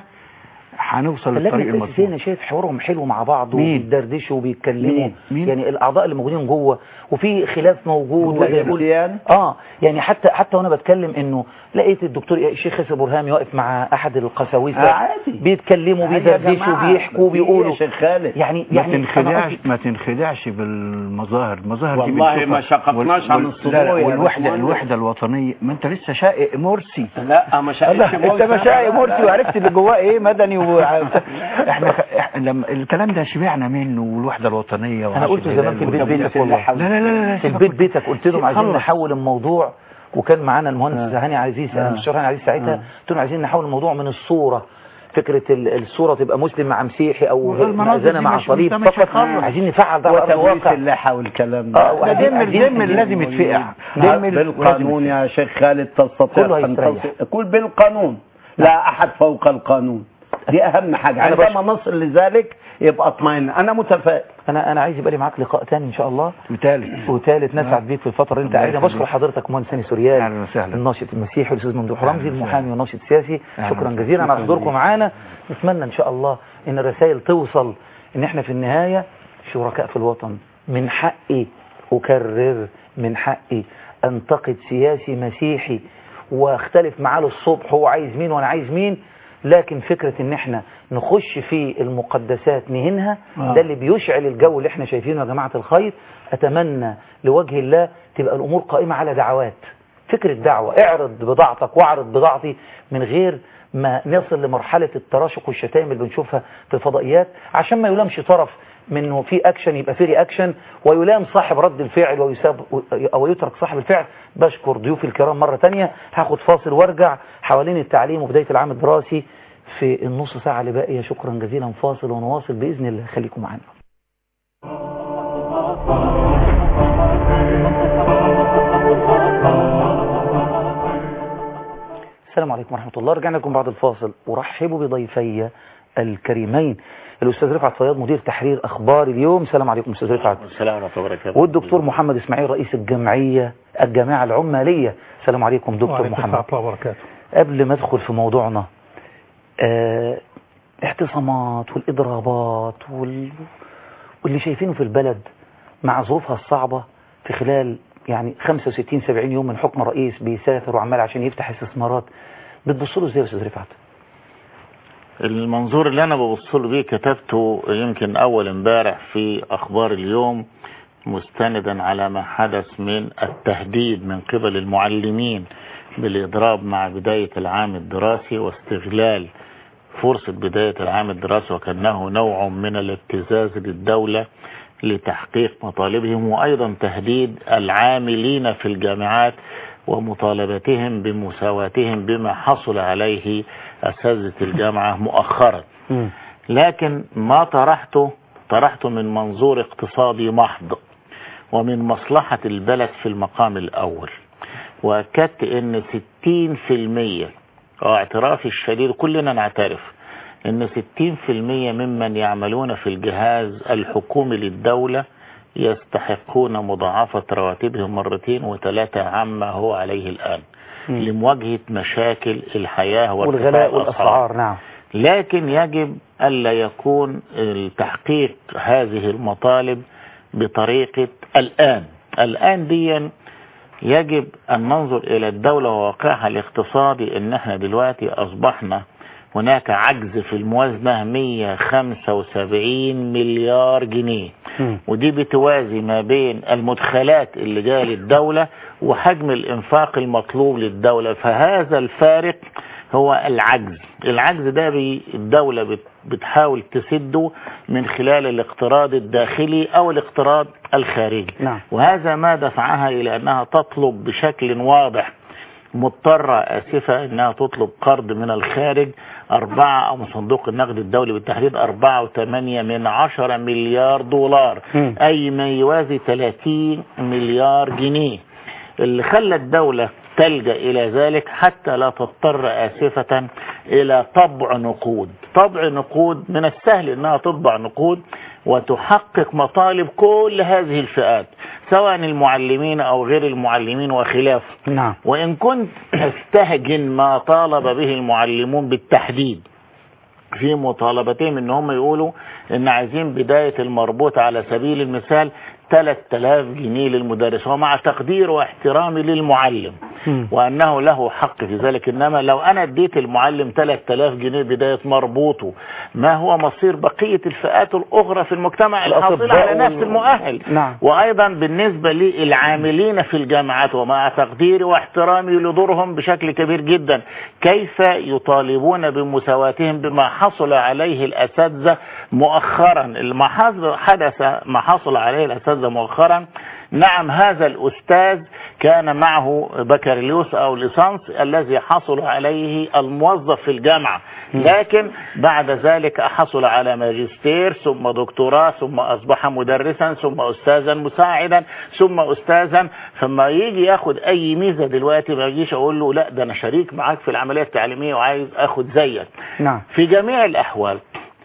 هنوصل للطريق اللجنه التأسيسية المظبوط انا شايف حوارهم حلو مع بعض مين؟ وبيدردشوا وبيتكلموا مين؟ مين؟ يعني الاعضاء اللي موجودين جوه وفي خلاف موجود زي وزي يقول الديان؟ اه يعني حتى حتى وانا بتكلم انه لقيت الدكتور الشيخ ياسر برهامي واقف مع احد القساوسه آه، عادي. بيتكلموا يا بيدردشوا جماعة، بيحكوا في إيه بيقولوا يا شيخ خالد يعني ما يعني أنا تنخدعش قصدي- ما تنخدعش بالمظاهر المظاهر دي والله بنشوفها. ما شققناش عن الصدور لا لا يا والوحدة باشمهندس. الوحدة الوطنية ما انت لسه شائق مرسي لا ما شاء الله انت ما شائق مرسي وعرفت اللي جواه ايه مدني و... احنا خ... إحنا لما الكلام ده شبعنا منه والوحدة الوطنية انا قلت وعشان زمان في البيت الهلال بيتك وال- والله لا لا لا لا في البيت بيتك قلت لهم عايزين خلص. نحول الموضوع وكان معانا المهندس هاني عزيز آه. المستشار هاني عزيز ساعتها آه. قلت لهم عايزين نحول الموضوع من الصوره فكره ال- الصوره تبقى مسلم مع مسيحي او والمناظر مأذنه دي مع مش- صليب انت مش فقط هتخلص. عايزين نفعل ده على ارض وتبويس الواقع اللحى والكلام اه ده وعايزين- دم عايزين- الدم اللي لازم يتفقع ها، دم ال- بالقانون يا شيخ خالد تستطيع كله أن هيستريح. تصل قول بالقانون لا أحد فوق القانون دي أهم حاجة أنا عندما نصل لذلك يبقى اطمئن أنا متفائل انا انا عايز يبقى لي معاك لقاء تاني ان شاء الله وتالت وثالث نسعد بيك في الفتره اللي انت الله عايزها يخليك. بشكر حضرتك مهندس هاني سوريال أهلا وسهلا. الناشط المسيحي الاستاذ ممدوح أهلا رمزي وسهلا. المحامي والناشط السياسي أهلا شكرا وسهلا. جزيلا على شكرا حضوركم ليك. معانا نتمنى ان شاء الله ان الرسائل توصل ان احنا في النهايه شركاء في الوطن من حقي اكرر من حقي انتقد سياسي مسيحي واختلف معاه للصبح هو عايز مين وانا عايز مين لكن فكرة ان احنا نخش في المقدسات نهنها آه. ده اللي بيشعل الجو اللي احنا شايفينه يا جماعة الخير اتمنى لوجه الله تبقى الامور قائمة على دعوات فكرة دعوة اعرض بضاعتك واعرض بضاعتي من غير ما نصل لمرحلة التراشق والشتائم اللي بنشوفها في الفضائيات عشان ما يلامش طرف منه في اكشن يبقى في رياكشن ويلام صاحب رد الفعل ويساب او يترك صاحب الفعل بشكر ضيوفي الكرام مرة تانية هاخد فاصل وارجع حوالين التعليم وبداية العام الدراسي في النص ساعة اللي باقية شكرا جزيلا فاصل ونواصل بإذن الله خليكم معانا السلام عليكم ورحمة الله رجعنا لكم بعد الفاصل ورحبوا بضيفي الكريمين الأستاذ رفعت فياض مدير تحرير أخبار اليوم السلام عليكم أستاذ رفعت السلام ورحمة الله وبركاته والدكتور محمد إسماعيل رئيس الجمعية الجامعة العمالية السلام عليكم دكتور وعليكم محمد السلام ورحمة الله وبركاته قبل ما ادخل في موضوعنا آه احتصامات والإضرابات وال... واللي شايفينه في البلد مع ظروفها الصعبة في خلال يعني 65 70 يوم من حكم الرئيس بيسافر وعمال عشان يفتح استثمارات بتبصوا له ازاي يا استاذ رفعت؟ المنظور اللي انا ببص له بيه كتبته يمكن اول امبارح في اخبار اليوم مستندا على ما حدث من التهديد من قبل المعلمين بالاضراب مع بداية العام الدراسي واستغلال فرصة بداية العام الدراسي وكأنه نوع من الابتزاز للدولة لتحقيق مطالبهم وأيضا تهديد العاملين في الجامعات ومطالبتهم بمساواتهم بما حصل عليه أساتذة الجامعة مؤخرا لكن ما طرحته طرحته من منظور اقتصادي محض ومن مصلحة البلد في المقام الأول وأكدت أن 60% واعترافي الشديد كلنا نعترف أن 60% ممن يعملون في الجهاز الحكومي للدولة يستحقون مضاعفة رواتبهم مرتين وثلاثة عما هو عليه الآن مم. لمواجهة مشاكل الحياة والغلاء وارتفاع والأسعار نعم لكن يجب ألا يكون تحقيق هذه المطالب بطريقة الآن الآن دي يجب أن ننظر إلى الدولة وواقعها الاقتصادي إن احنا دلوقتي أصبحنا هناك عجز في الموازنة 175 مليار جنيه مم. ودي بتوازي ما بين المدخلات اللي جايه للدولة وحجم الإنفاق المطلوب للدولة فهذا الفارق هو العجز العجز ده بي- الدولة بت- بتحاول تسده من خلال الاقتراض الداخلي أو الاقتراض الخارجي نعم. وهذا ما دفعها إلى أنها تطلب بشكل واضح مضطرة آسفة أنها تطلب قرض من الخارج أربعة أو من صندوق النقد الدولي بالتحديد أربعة وثمانية من عشرة مليار دولار مم. أي ما يوازي 30 مليار جنيه اللي خلى الدولة تلجأ إلى ذلك حتى لا تضطر آسفة إلى طبع نقود طبع نقود من السهل أنها تطبع نقود وتحقق مطالب كل هذه الفئات سواء المعلمين أو غير المعلمين وخلافه نعم وإن كنت أستهجن ما طالب به المعلمون بالتحديد في مطالبتهم ان هم يقولوا ان عايزين بداية المربوط على سبيل المثال 3000 جنيه للمدرس ومع تقدير واحترامي للمعلم مم. وانه له حق في ذلك انما لو انا اديت المعلم 3000 جنيه بداية مربوطه ما هو مصير بقية الفئات الاخرى في المجتمع الحاصلة الأطباء على نفس وال- المؤهل نعم. وايضا بالنسبة للعاملين في الجامعات ومع تقديري واحترامي لدورهم بشكل كبير جدا كيف يطالبون بمساواتهم بما حصل عليه الاساتذة مؤخرا ما حصل- حدث ما حصل عليه الاساتذة مؤخرا نعم هذا الاستاذ كان معه بكالوريوس او ليسانس الذي حصل عليه الموظف في الجامعة لكن بعد ذلك حصل على ماجستير ثم دكتوراه ثم اصبح مدرسا ثم استاذا مساعدا ثم استاذا فما يجي ياخد اي ميزة دلوقتي ما يجيش اقول له لا ده انا شريك معاك في العملية التعليمية وعايز اخد زيك نعم في جميع الأحوال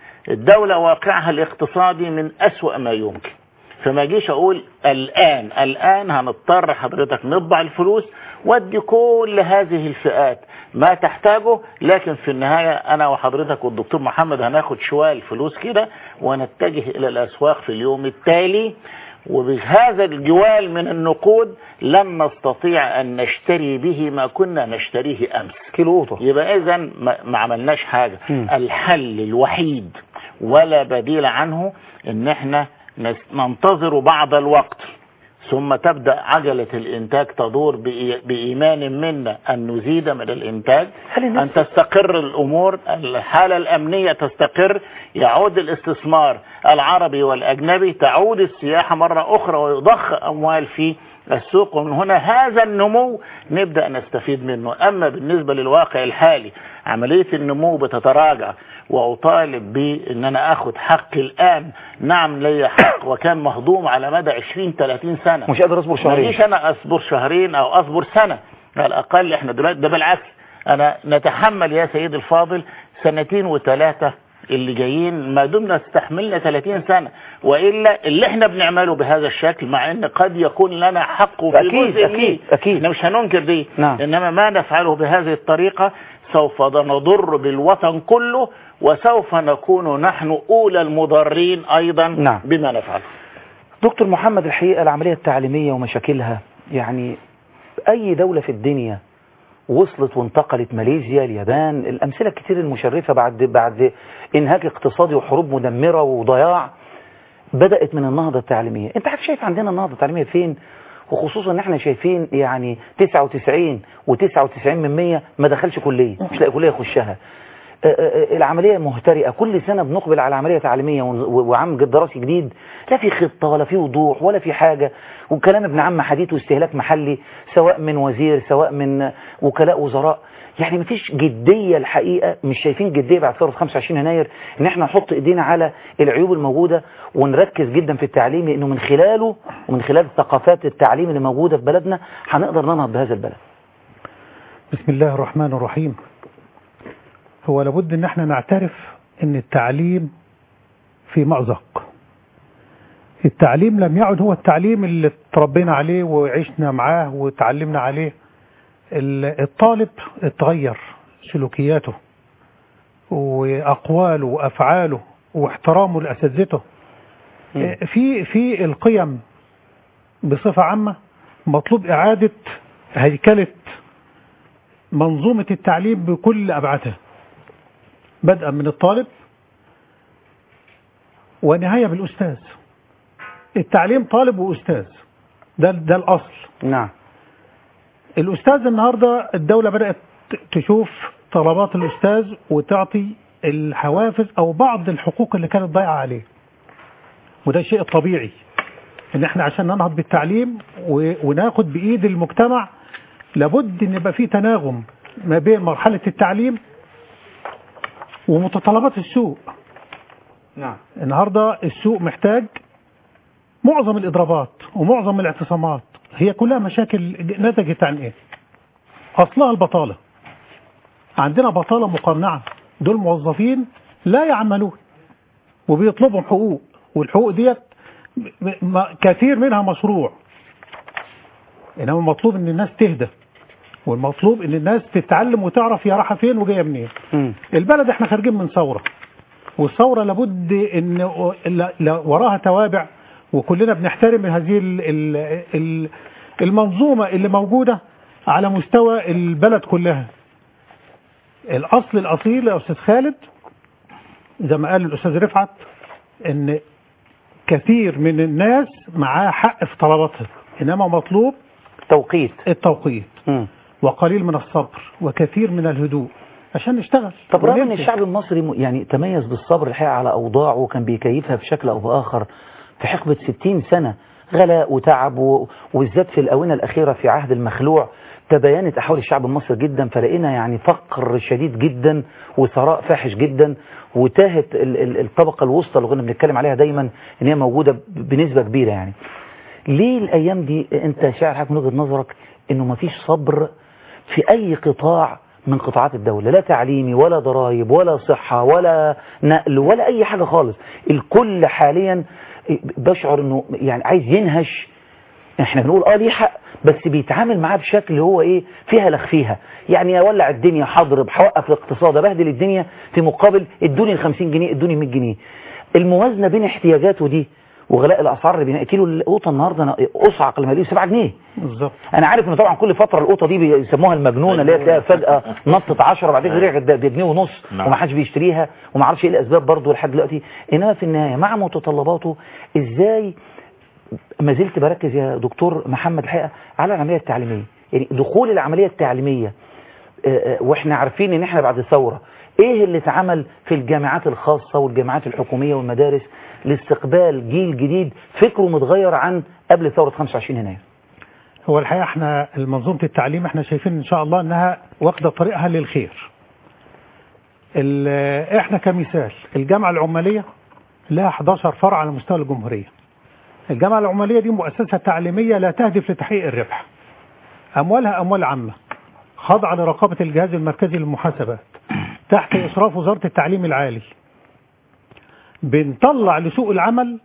الدولة واقعها الاقتصادي من أسوأ ما يمكن فما جيش أقول الآن الآن هنضطر حضرتك نطبع الفلوس ودي كل هذه الفئات ما تحتاجه لكن في النهاية أنا وحضرتك والدكتور محمد هناخد شوية الفلوس كده ونتجه إلى الأسواق في اليوم التالي وبهذا الجوال من النقود لن نستطيع أن نشتري به ما كنا نشتريه أمس كيلو قطة يبقى اذا ما ما عملناش حاجة مم. الحل الوحيد ولا بديل عنه ان احنا نس- ننتظر بعض الوقت ثم تبدأ عجلة الإنتاج تدور بإي- بإيمان منا أن نزيد من الإنتاج هل الناس- أن تستقر الأمور الحالة الأمنية تستقر يعود الاستثمار العربي والأجنبي تعود السياحة مرة أخرى ويضخ أموال في السوق ومن هنا هذا النمو نبدأ نستفيد منه أما بالنسبة للواقع الحالي عملية النمو بتتراجع وأطالب بأن أنا أخذ حقي الآن نعم لي حق وكان مهضوم على مدى 20-30 سنة مش قادر اصبر ما شهرين جيش انا اصبر شهرين او اصبر سنة على الاقل احنا دلوقتي ده بالعكس انا نتحمل يا سيدي الفاضل سنتين وثلاثة اللي جايين ما دمنا استحملنا 30 سنة وإلا اللي احنا بنعمله بهذا الشكل مع ان قد يكون لنا حق في أكيد، جزء أكيد، ليه. أكيد. احنا مش هننكر دي نعم. انما ما نفعله بهذه الطريقة سوف نضر بالوطن كله وسوف نكون نحن اولى المضرين ايضا نعم. بما نفعله دكتور محمد الحقيقة العملية التعليمية ومشاكلها يعني أي دولة في الدنيا وصلت وانتقلت ماليزيا اليابان الأمثلة الكتير المشرفة بعد بعد إنهاك اقتصادي وحروب مدمرة وضياع بدأت من النهضة التعليمية أنت عارف شايف عندنا النهضة التعليمية فين وخصوصا ان احنا شايفين يعني 99 و99 من 100 ما دخلش كلية مش لاقي كلية يخشها آه، آه، العملية مهترئة كل سنة بنقبل على عملية تعليمية ون- و- وعام دراسي جديد لا في خطة ولا في وضوح ولا في حاجة وكلام ابن عم حديث واستهلاك محلي سواء من وزير سواء من وكلاء وزراء يعني مفيش جدية الحقيقة مش شايفين جدية بعد ثورة 25 يناير ان احنا نحط ايدينا على العيوب الموجودة ونركز جدا في التعليم لانه من خلاله ومن خلال ثقافات التعليم اللي موجودة في بلدنا هنقدر ننهض بهذا البلد بسم الله الرحمن الرحيم هو لابد ان احنا نعترف ان التعليم في مأزق التعليم لم يعد هو التعليم اللي تربينا عليه وعشنا معاه وتعلمنا عليه ال- الطالب اتغير سلوكياته وأقواله وأفعاله واحترامه لأساتذته في في القيم بصفة عامة مطلوب إعادة هيكلة منظومة التعليم بكل أبعادها بدءا من الطالب ونهاية بالأستاذ التعليم طالب وأستاذ ده ده الأصل نعم الأستاذ النهاردة الدولة بدأت تشوف طلبات الأستاذ وتعطي الحوافز أو بعض الحقوق اللي كانت ضايعة عليه وده الشيء الطبيعي ان احنا عشان ننهض بالتعليم و- وناخد بايد المجتمع لابد ان يبقى في تناغم ما بين مرحلة التعليم ومتطلبات السوق نعم النهاردة السوق محتاج معظم الإضرابات ومعظم الاعتصامات هي كلها مشاكل نتجت عن إيه أصلها البطالة عندنا بطالة مقنعة دول موظفين لا يعملون وبيطلبهم حقوق والحقوق ديت م- م- كثير منها مشروع إنما المطلوب إن الناس تهدى والمطلوب إن الناس تتعلم وتعرف هي رايحة فين وجاية منين مم. البلد احنا خارجين من ثورة والثورة لابد ان ل- ل- وراها توابع وكلنا بنحترم هذه ال- ال- ال- المنظومة اللي موجودة على مستوى البلد كلها الأصل الأصيل يا أستاذ خالد زي ما قال الأستاذ رفعت ان كثير من الناس معاه حق في طلباتها إنما مطلوب توقيت التوقيت مم. وقليل من الصبر وكثير من الهدوء عشان نشتغل طب رغم ان وننتج. الشعب المصري م- يعني تميز بالصبر الحقيقة على أوضاعه وكان بيكيفها بشكل أو بآخر في حقبة 60 سنة غلاء وتعب و- وبالذات في الآونة الأخيرة في عهد المخلوع تباينت أحوال الشعب المصري جدا فلقينا يعني فقر شديد جدا وثراء فاحش جدا وتاهت ال- ال- الطبقة الوسطى اللي كنا بنتكلم عليها دايما ان هي موجودة ب- بنسبة كبيرة يعني ليه الأيام دي أنت شاعر حضرتك من وجهة نظرك إنه مفيش صبر في أي قطاع من قطاعات الدولة لا تعليمي ولا ضرائب ولا صحة ولا نقل ولا أي حاجة خالص الكل حاليا بشعر إنه يعني عايز ينهش احنا بنقول اه ليه حق بس بيتعامل معاه بشكل هو ايه فيها لخ فيها يعني اولع الدنيا حضرب هوقف الاقتصاد ابهدل الدنيا في مقابل ادوني ال 50 جنيه ادوني 100 جنيه الموازنه بين احتياجاته دي وغلاء الاسعار اللي بين كيلو القوطه النهارده اصعق لما يلاقيه 7 جنيه بالظبط انا عارف ان طبعا كل فتره القوطه دي بيسموها المجنونه اللي هي تلاقيها فجاه نطت 10 وبعدين رجعت بجنيه ونص نعم. وما حدش بيشتريها وما اعرفش ايه الاسباب برضه لحد دلوقتي انما في النهايه مع متطلباته ازاي ما زلت بركز يا دكتور محمد الحقيقه على العمليه التعليميه يعني دخول العمليه التعليميه آه، آه، واحنا عارفين ان احنا بعد الثوره ايه اللي اتعمل في الجامعات الخاصه والجامعات الحكوميه والمدارس لاستقبال جيل جديد فكره متغير عن قبل ثوره 25 يناير هو الحقيقة احنا منظومة التعليم احنا شايفين ان شاء الله انها واخدة طريقها للخير ال- احنا كمثال الجامعة العمالية لها 11 فرع على مستوى الجمهورية الجامعة العمالية دي مؤسسة تعليمية لا تهدف لتحقيق الربح أموالها أموال عامة خاضعة لرقابة الجهاز المركزي للمحاسبات تحت إشراف وزارة التعليم العالي بنطلع لسوق العمل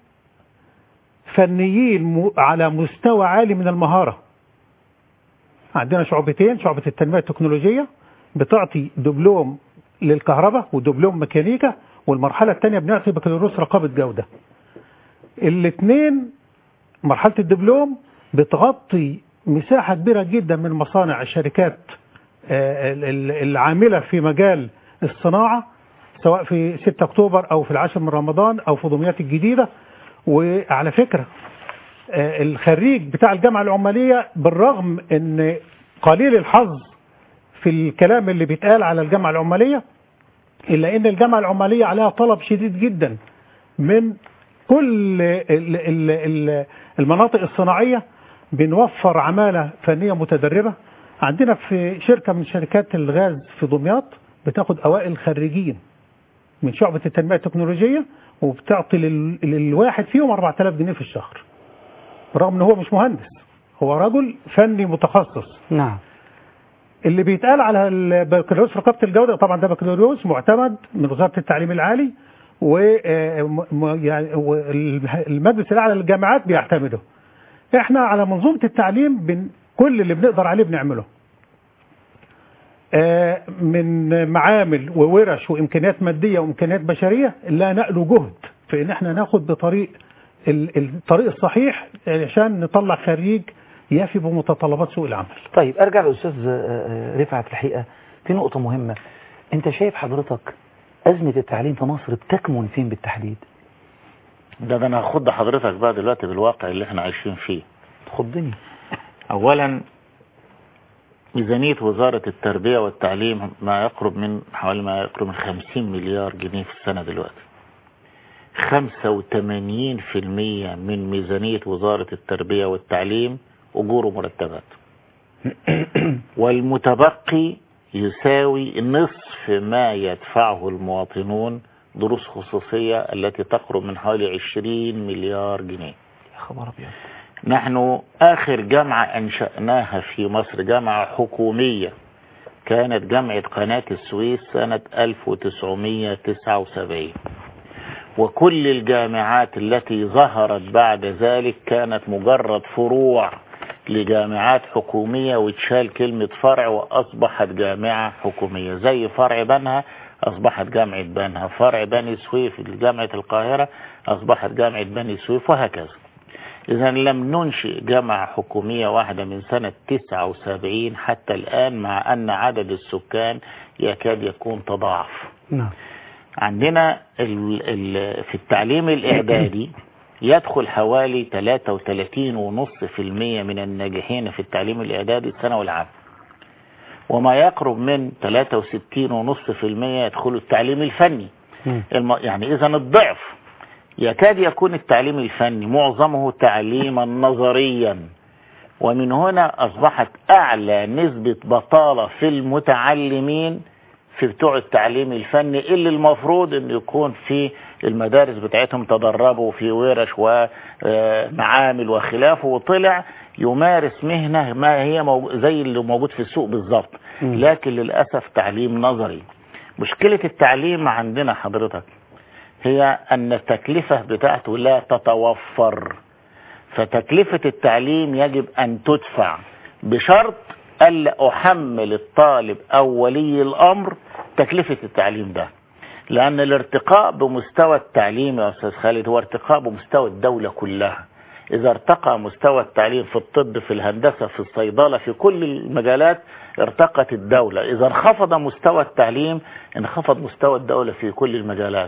فنيين م- على مستوى عالي من المهارة عندنا شعبتين شعبة التنمية التكنولوجية بتعطي دبلوم للكهرباء ودبلوم ميكانيكا والمرحلة الثانية بنعطي بكالوريوس رقابة جودة الاثنين مرحلة الدبلوم بتغطي مساحة كبيرة جدا من مصانع الشركات آه، ال- ال- العاملة في مجال الصناعة سواء في 6 أكتوبر أو في العاشر من رمضان أو في دمياط الجديدة وعلى فكرة آه، الخريج بتاع الجامعة العمالية بالرغم ان قليل الحظ في الكلام اللي بيتقال على الجامعة العمالية إلا أن الجامعة العمالية عليها طلب شديد جدا من كل ال- ال- ال- المناطق الصناعية بنوفر عمالة فنية متدربة عندنا في شركة من شركات الغاز في دمياط بتاخد أوائل خريجين من شعبة التنمية التكنولوجية وبتعطي لل- للواحد فيهم 4000 جنيه في الشهر رغم ان هو مش مهندس هو رجل فني متخصص نعم اللي بيتقال على البكالوريوس رقابة الجودة طبعا ده بكالوريوس معتمد من وزارة التعليم العالي والمجلس الاعلى للجامعات بيعتمده احنا على منظومه التعليم بن كل اللي بنقدر عليه بنعمله آه، من معامل وورش وامكانيات ماديه وامكانيات بشريه لا نألو جهد في ان احنا ناخد بطريق ال- الطريق الصحيح عشان نطلع خريج يفي بمتطلبات سوق العمل طيب ارجع للاستاذ آه، آه، رفعت الحقيقه في نقطه مهمه انت شايف حضرتك ازمه التعليم في مصر بتكمن فين بالتحديد ده ده انا هاخد حضرتك بقى دلوقتي بالواقع اللي احنا عايشين فيه خضني اولا ميزانية وزارة التربية والتعليم ما يقرب من حوالي ما يقرب من 50 مليار جنيه في السنة دلوقتي 85% من ميزانية وزارة التربية والتعليم أجور ومرتبات والمتبقي يساوي نصف ما يدفعه المواطنون دروس خصوصية التي تقرب من حوالي 20 مليار جنيه يا خبر ابيض نحن آخر جامعة أنشأناها في مصر جامعة حكومية كانت جامعة قناة السويس سنة 1979 وكل الجامعات التي ظهرت بعد ذلك كانت مجرد فروع لجامعات حكومية وتشال كلمة فرع وأصبحت جامعة حكومية زي فرع بنها أصبحت جامعة بنها فرع بني سويف لجامعة القاهرة أصبحت جامعة بني سويف وهكذا إذا لم ننشئ جامعة حكومية واحدة من سنة 79 حتى الآن مع أن عدد السكان يكاد يكون تضاعف نعم عندنا ال ال في التعليم الإعدادي يدخل حوالي 33.5% من الناجحين في التعليم الإعدادي الثانوي العام وما يقرب من 63.5% يدخلوا التعليم الفني الم... يعني إذا الضعف يكاد يكون التعليم الفني معظمه تعليما نظريا ومن هنا أصبحت أعلى نسبة بطالة في المتعلمين في بتوع التعليم الفني اللي المفروض أن يكون في المدارس بتاعتهم تدربوا في ورش ومعامل وخلافه وطلع يمارس مهنة ما هي مو- زي اللي موجود في السوق بالظبط لكن للأسف تعليم نظري مشكلة التعليم عندنا حضرتك هي أن التكلفة بتاعته لا تتوفر فتكلفة التعليم يجب أن تدفع بشرط ألا أحمل الطالب أو ولي الأمر تكلفة التعليم ده لأن الارتقاء بمستوى التعليم يا أستاذ خالد هو ارتقاء بمستوى الدولة كلها إذا ارتقى مستوى التعليم في الطب في الهندسة في الصيدلة في كل المجالات ارتقت الدولة إذا انخفض مستوى التعليم انخفض مستوى الدولة في كل المجالات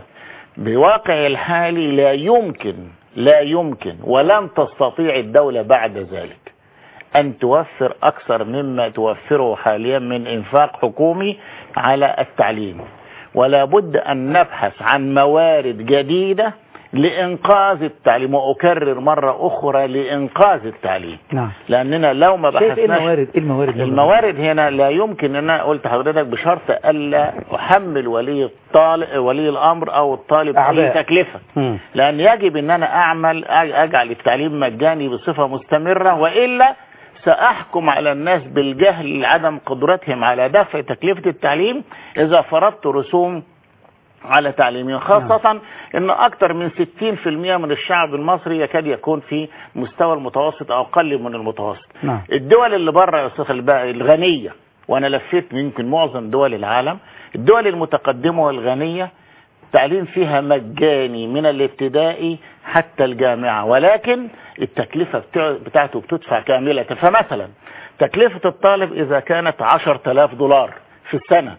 بواقع الحالي لا يمكن لا يمكن ولن تستطيع الدولة بعد ذلك أن توفر أكثر مما توفره حاليا من إنفاق حكومي على التعليم ولا بد أن نبحث عن موارد جديدة لإنقاذ التعليم وأكرر مرة أخرى لإنقاذ التعليم نعم لأننا لو ما شايف ايه بحثناش الموارد ايه الموارد اللي الموارد هنا لا يمكن ان انا قلت حضرتك بشرط الا احمل ولي الطالب ولي الامر او الطالب اي أعباء. تكلفه مم. لان يجب ان انا اعمل أج- اجعل التعليم مجاني بصفه مستمره والا ساحكم على الناس بالجهل لعدم قدرتهم على دفع تكلفه التعليم اذا فرضت رسوم على تعليمهم خاصة ان اكثر من 60% من الشعب المصري يكاد يكون في مستوى المتوسط او اقل من المتوسط نعم الدول اللي بره يا استاذ الباقي الغنيه وانا لفيت يمكن معظم دول العالم الدول المتقدمه والغنيه التعليم فيها مجاني من الابتدائي حتى الجامعه ولكن التكلفه بتاع- بتاعته بتدفع كامله فمثلا تكلفه الطالب اذا كانت 10000 دولار في السنه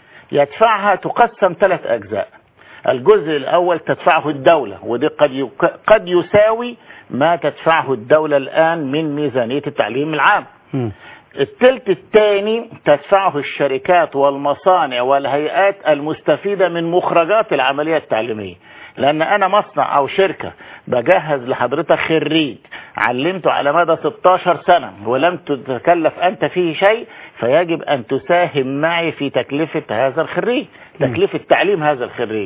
يدفعها تقسم ثلاث أجزاء الجزء الأول تدفعه الدولة ودي قد يك... قد يساوي ما تدفعه الدولة الآن من ميزانية التعليم العام مم. الثلث الثاني تدفعه الشركات والمصانع والهيئات المستفيدة من مخرجات العملية التعليمية لأن أنا مصنع أو شركة بجهز لحضرتك خريج علمته على مدى 16 سنة ولم تتكلف أنت فيه شيء فيجب أن تساهم معي في تكلفة هذا الخريج تكلفة تعليم هذا الخريج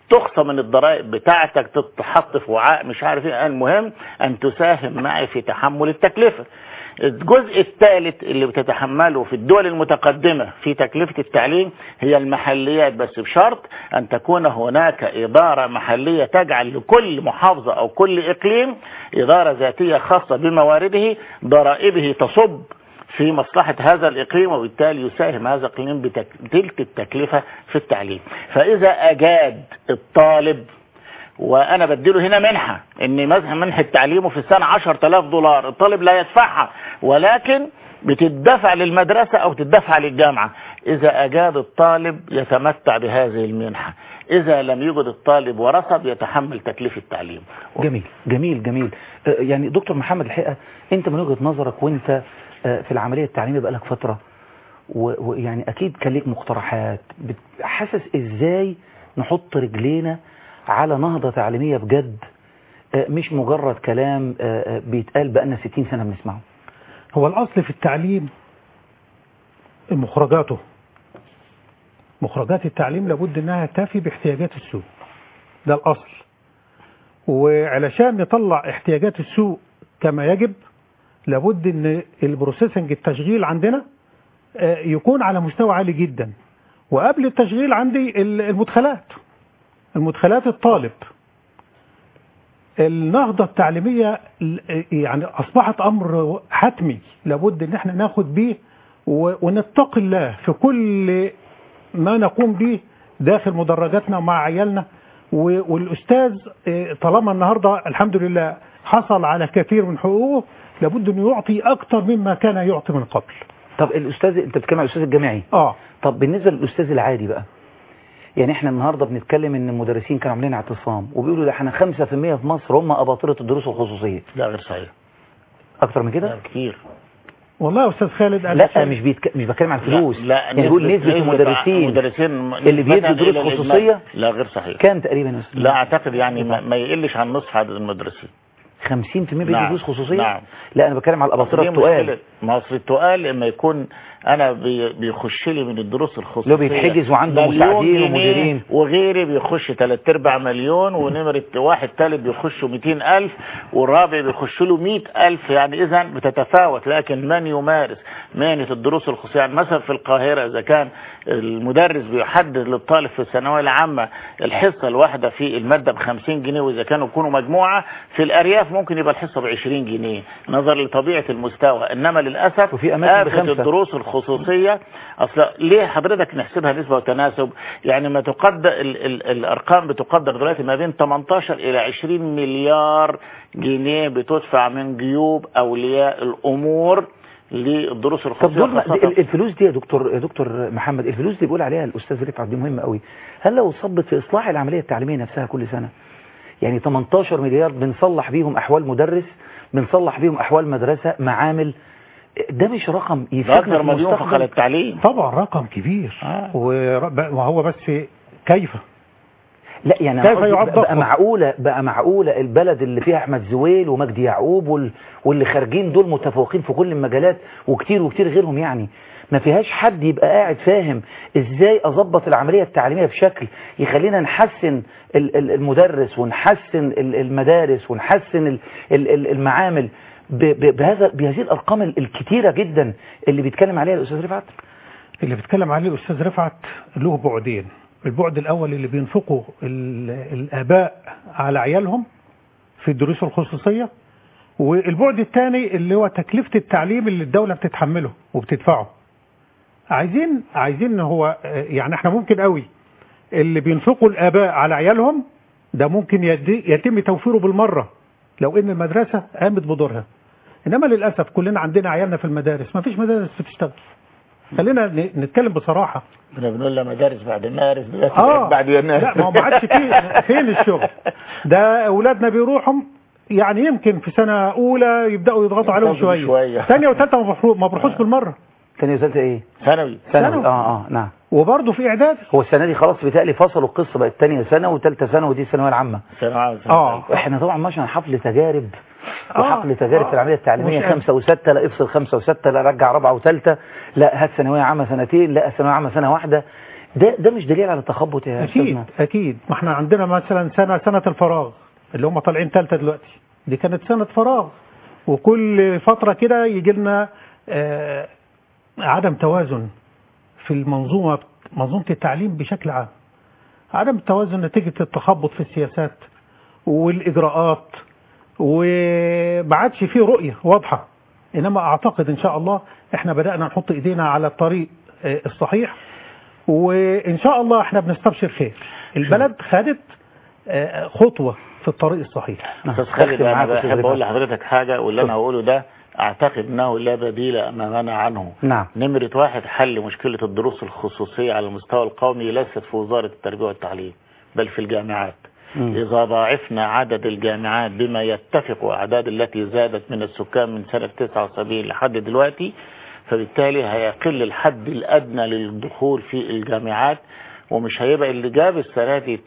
تخصم من الضرائب بتاعتك تتحط في وعاء مش عارف ايه المهم ان تساهم معي في تحمل التكلفه الجزء الثالث اللي بتتحمله في الدول المتقدمة في تكلفة التعليم هي المحليات بس بشرط أن تكون هناك إدارة محلية تجعل لكل محافظة أو كل إقليم إدارة ذاتية خاصة بموارده ضرائبه تصب في مصلحة هذا الإقليم وبالتالي يساهم هذا الإقليم بتلك التكلفة في التعليم فإذا أجاد الطالب وانا بديله هنا منحة ان مثلا منحة تعليمه في السنة 10000 دولار الطالب لا يدفعها ولكن بتدفع للمدرسة او تدفع للجامعة اذا اجاد الطالب يتمتع بهذه المنحة اذا لم يوجد الطالب ورصب يتحمل تكليف التعليم جميل جميل جميل آه، يعني دكتور محمد الحقيقة انت من وجهة نظرك وانت آه، في العملية التعليمية بقالك فترة و- ويعني اكيد كان ليك مقترحات بت- حاسس ازاي نحط رجلينا على نهضة تعليمية بجد آه، مش مجرد كلام آه، آه، بيتقال بقالنا 60 سنة بنسمعه هو الأصل في التعليم مخرجاته مخرجات التعليم لابد انها تفي باحتياجات السوق ده الاصل وعلشان نطلع احتياجات السوق كما يجب لابد ان البروسيسنج التشغيل عندنا آه، يكون على مستوى عالي جدا وقبل التشغيل عندي ال- المدخلات المدخلات الطالب النهضة التعليمية ل- يعني أصبحت أمر حتمي لابد إن احنا ناخد بيه و- ونتقي الله في كل ما نقوم به داخل مدرجاتنا ومع عيالنا و- والأستاذ آه، طالما النهاردة الحمد لله حصل على كثير من حقوقه لابد أنه يعطي أكثر مما كان يعطي من قبل طب الأستاذ أنت بتتكلم عن الأستاذ الجامعي آه طب بالنسبة للأستاذ العادي بقى يعني احنا النهاردة بنتكلم ان المدرسين كانوا عاملين اعتصام وبيقولوا ده احنا 5% في مصر هم أباطرة الدروس الخصوصية لا غير صحيح أكتر من كده؟ لا كتير والله يا أستاذ خالد أنا لا شايف- مش بيتك... مش بتكلم عن الفلوس لا يعني بيقول نسبة المدرسين مدرسين اللي بيدوا نسبة دروس إلى الإجمال. خصوصية لا غير صحيح كام تقريبا يا أستاذ؟ لا اعتقد يعني ما, ما يقلش عن نصف عدد المدرسين 50% بيدوا نعم. دروس خصوصية؟ نعم. لا أنا بتكلم على الأباطرة دي التقال مشكلة. ما اصل التقال لما يكون انا بي- بيخش لي من الدروس الخصوصيه لو بيتحجز وعنده مليون مساعدين جنيه ومديرين. وغيري بيخش تلات ارباع مليون ونمرة واحد تالت بيخش 200 الف والرابع بيخش له 100 الف يعني اذا بتتفاوت لكن من يمارس مهنة الدروس الخصوصية يعني مثلا في القاهرة اذا كان المدرس بيحدد للطالب في الثانوية العامة الحصة الواحدة في المادة ب 50 جنيه واذا كانوا يكونوا مجموعة في الارياف ممكن يبقى الحصة ب 20 جنيه نظرا لطبيعة المستوى انما للاسف وفي أماكن آفة بخمسة. الدروس الخصوصية اصل ليه حضرتك نحسبها نسبة وتناسب يعني ما تقدر ال ال الارقام بتقدر دلوقتي ما بين 18 الى 20 مليار جنيه بتدفع من جيوب اولياء الامور للدروس طب الخصوصية دول خاصة ال- الفلوس دي يا دكتور يا دكتور محمد الفلوس دي بيقول عليها الأستاذ رفعت دي مهمة قوي هل لو صبت في إصلاح العملية التعليمية نفسها كل سنة يعني 18 مليار بنصلح بيهم أحوال مدرس بنصلح بيهم أحوال مدرسة معامل ده مش رقم ده يفيدنا اكثر في ما بينفق على المستقبل التعليم طبعا رقم كبير آه. ورب- وهو بس كيف لا يعني كيف أنا قصدي يعد بقى ضخم؟ معقولة بقى معقولة البلد اللي فيها أحمد زويل ومجدي يعقوب وال... واللي خارجين دول متفوقين في كل المجالات وكتير وكتير غيرهم يعني ما فيهاش حد يبقى قاعد فاهم ازاي اظبط العملية التعليمية بشكل يخلينا نحسن ال- ال- المدرس ونحسن ال- المدارس ونحسن ال- ال- ال- المعامل ب- ب- بهذا بهذه الارقام ال- الكتيرة جدا اللي بيتكلم عليها الاستاذ رفعت اللي بيتكلم عليه الأستاذ رفعت له بعدين البعد الأول اللي بينفقه ال- الآباء على عيالهم في الدروس الخصوصية والبعد الثاني اللي هو تكلفة التعليم اللي الدولة بتتحمله وبتدفعه عايزين عايزين هو يعني احنا ممكن قوي اللي بينفقوا الآباء على عيالهم ده ممكن يدي يتم توفيره بالمرة لو ان المدرسة قامت بدورها انما للأسف كلنا عندنا عيالنا في المدارس ما فيش مدارس بتشتغل خلينا ن- نتكلم بصراحة كنا بنقول لها مدارس بعد مارس دلوقتي اه بقت بعد يناير لا ما هو ما عادش فيه فين الشغل ده اولادنا بيروحوا يعني يمكن في سنة اولى يبداوا يضغطوا عليهم يضغطوا شوية شوية. ثانية وثالثة ما بيروحوا- ما بيروحوش بالمرة ثانية وثالثة ايه ثانوي ثانوي ثانوي. اه اه نعم وبرضه في اعداد هو السنة دي خلاص بيتهيألي فصلوا القصة بقت ثانية سنة وثالثة سنة ودي الثانوية العامة ثانوي عام اه احنا طبعا ماشي عن حفل تجارب آه، وحفل تجارب آه. في العمليه التعليميه مش خمسه وسته لا افصل خمسه وسته لا رجع رابعه وثالثه لا هات ثانويه عامه سنتين لا ثانويه عامه سنه واحده ده ده مش دليل على تخبط يا اكيد استاذنا اكيد ما احنا عندنا مثلا سنه سنه الفراغ اللي هم طالعين ثالثه دلوقتي دي كانت سنه فراغ وكل فتره كده يجي لنا آه عدم توازن في المنظومه منظومه التعليم بشكل عام عدم التوازن نتيجه التخبط في السياسات والاجراءات وما عادش فيه رؤيه واضحه انما اعتقد ان شاء الله احنا بدانا نحط ايدينا على الطريق آه، الصحيح وان شاء الله احنا بنستبشر خير البلد خدت آه، خطوه في الطريق الصحيح استاذ خالد أختم انا معاك يا أستاذ بحب اقول رفعت. لحضرتك حاجه واللي انا هقوله ده اعتقد انه لا بديل امامنا عنه نعم نمرة واحد حل مشكلة الدروس الخصوصية على المستوى القومي ليست في وزارة التربية والتعليم بل في الجامعات مم. إذا ضاعفنا عدد الجامعات بما يتفق أعداد التي زادت من السكان من سنة 79 لحد دلوقتي فبالتالي هيقل الحد الأدنى للدخول في الجامعات ومش هيبقى اللي جاب السنة دي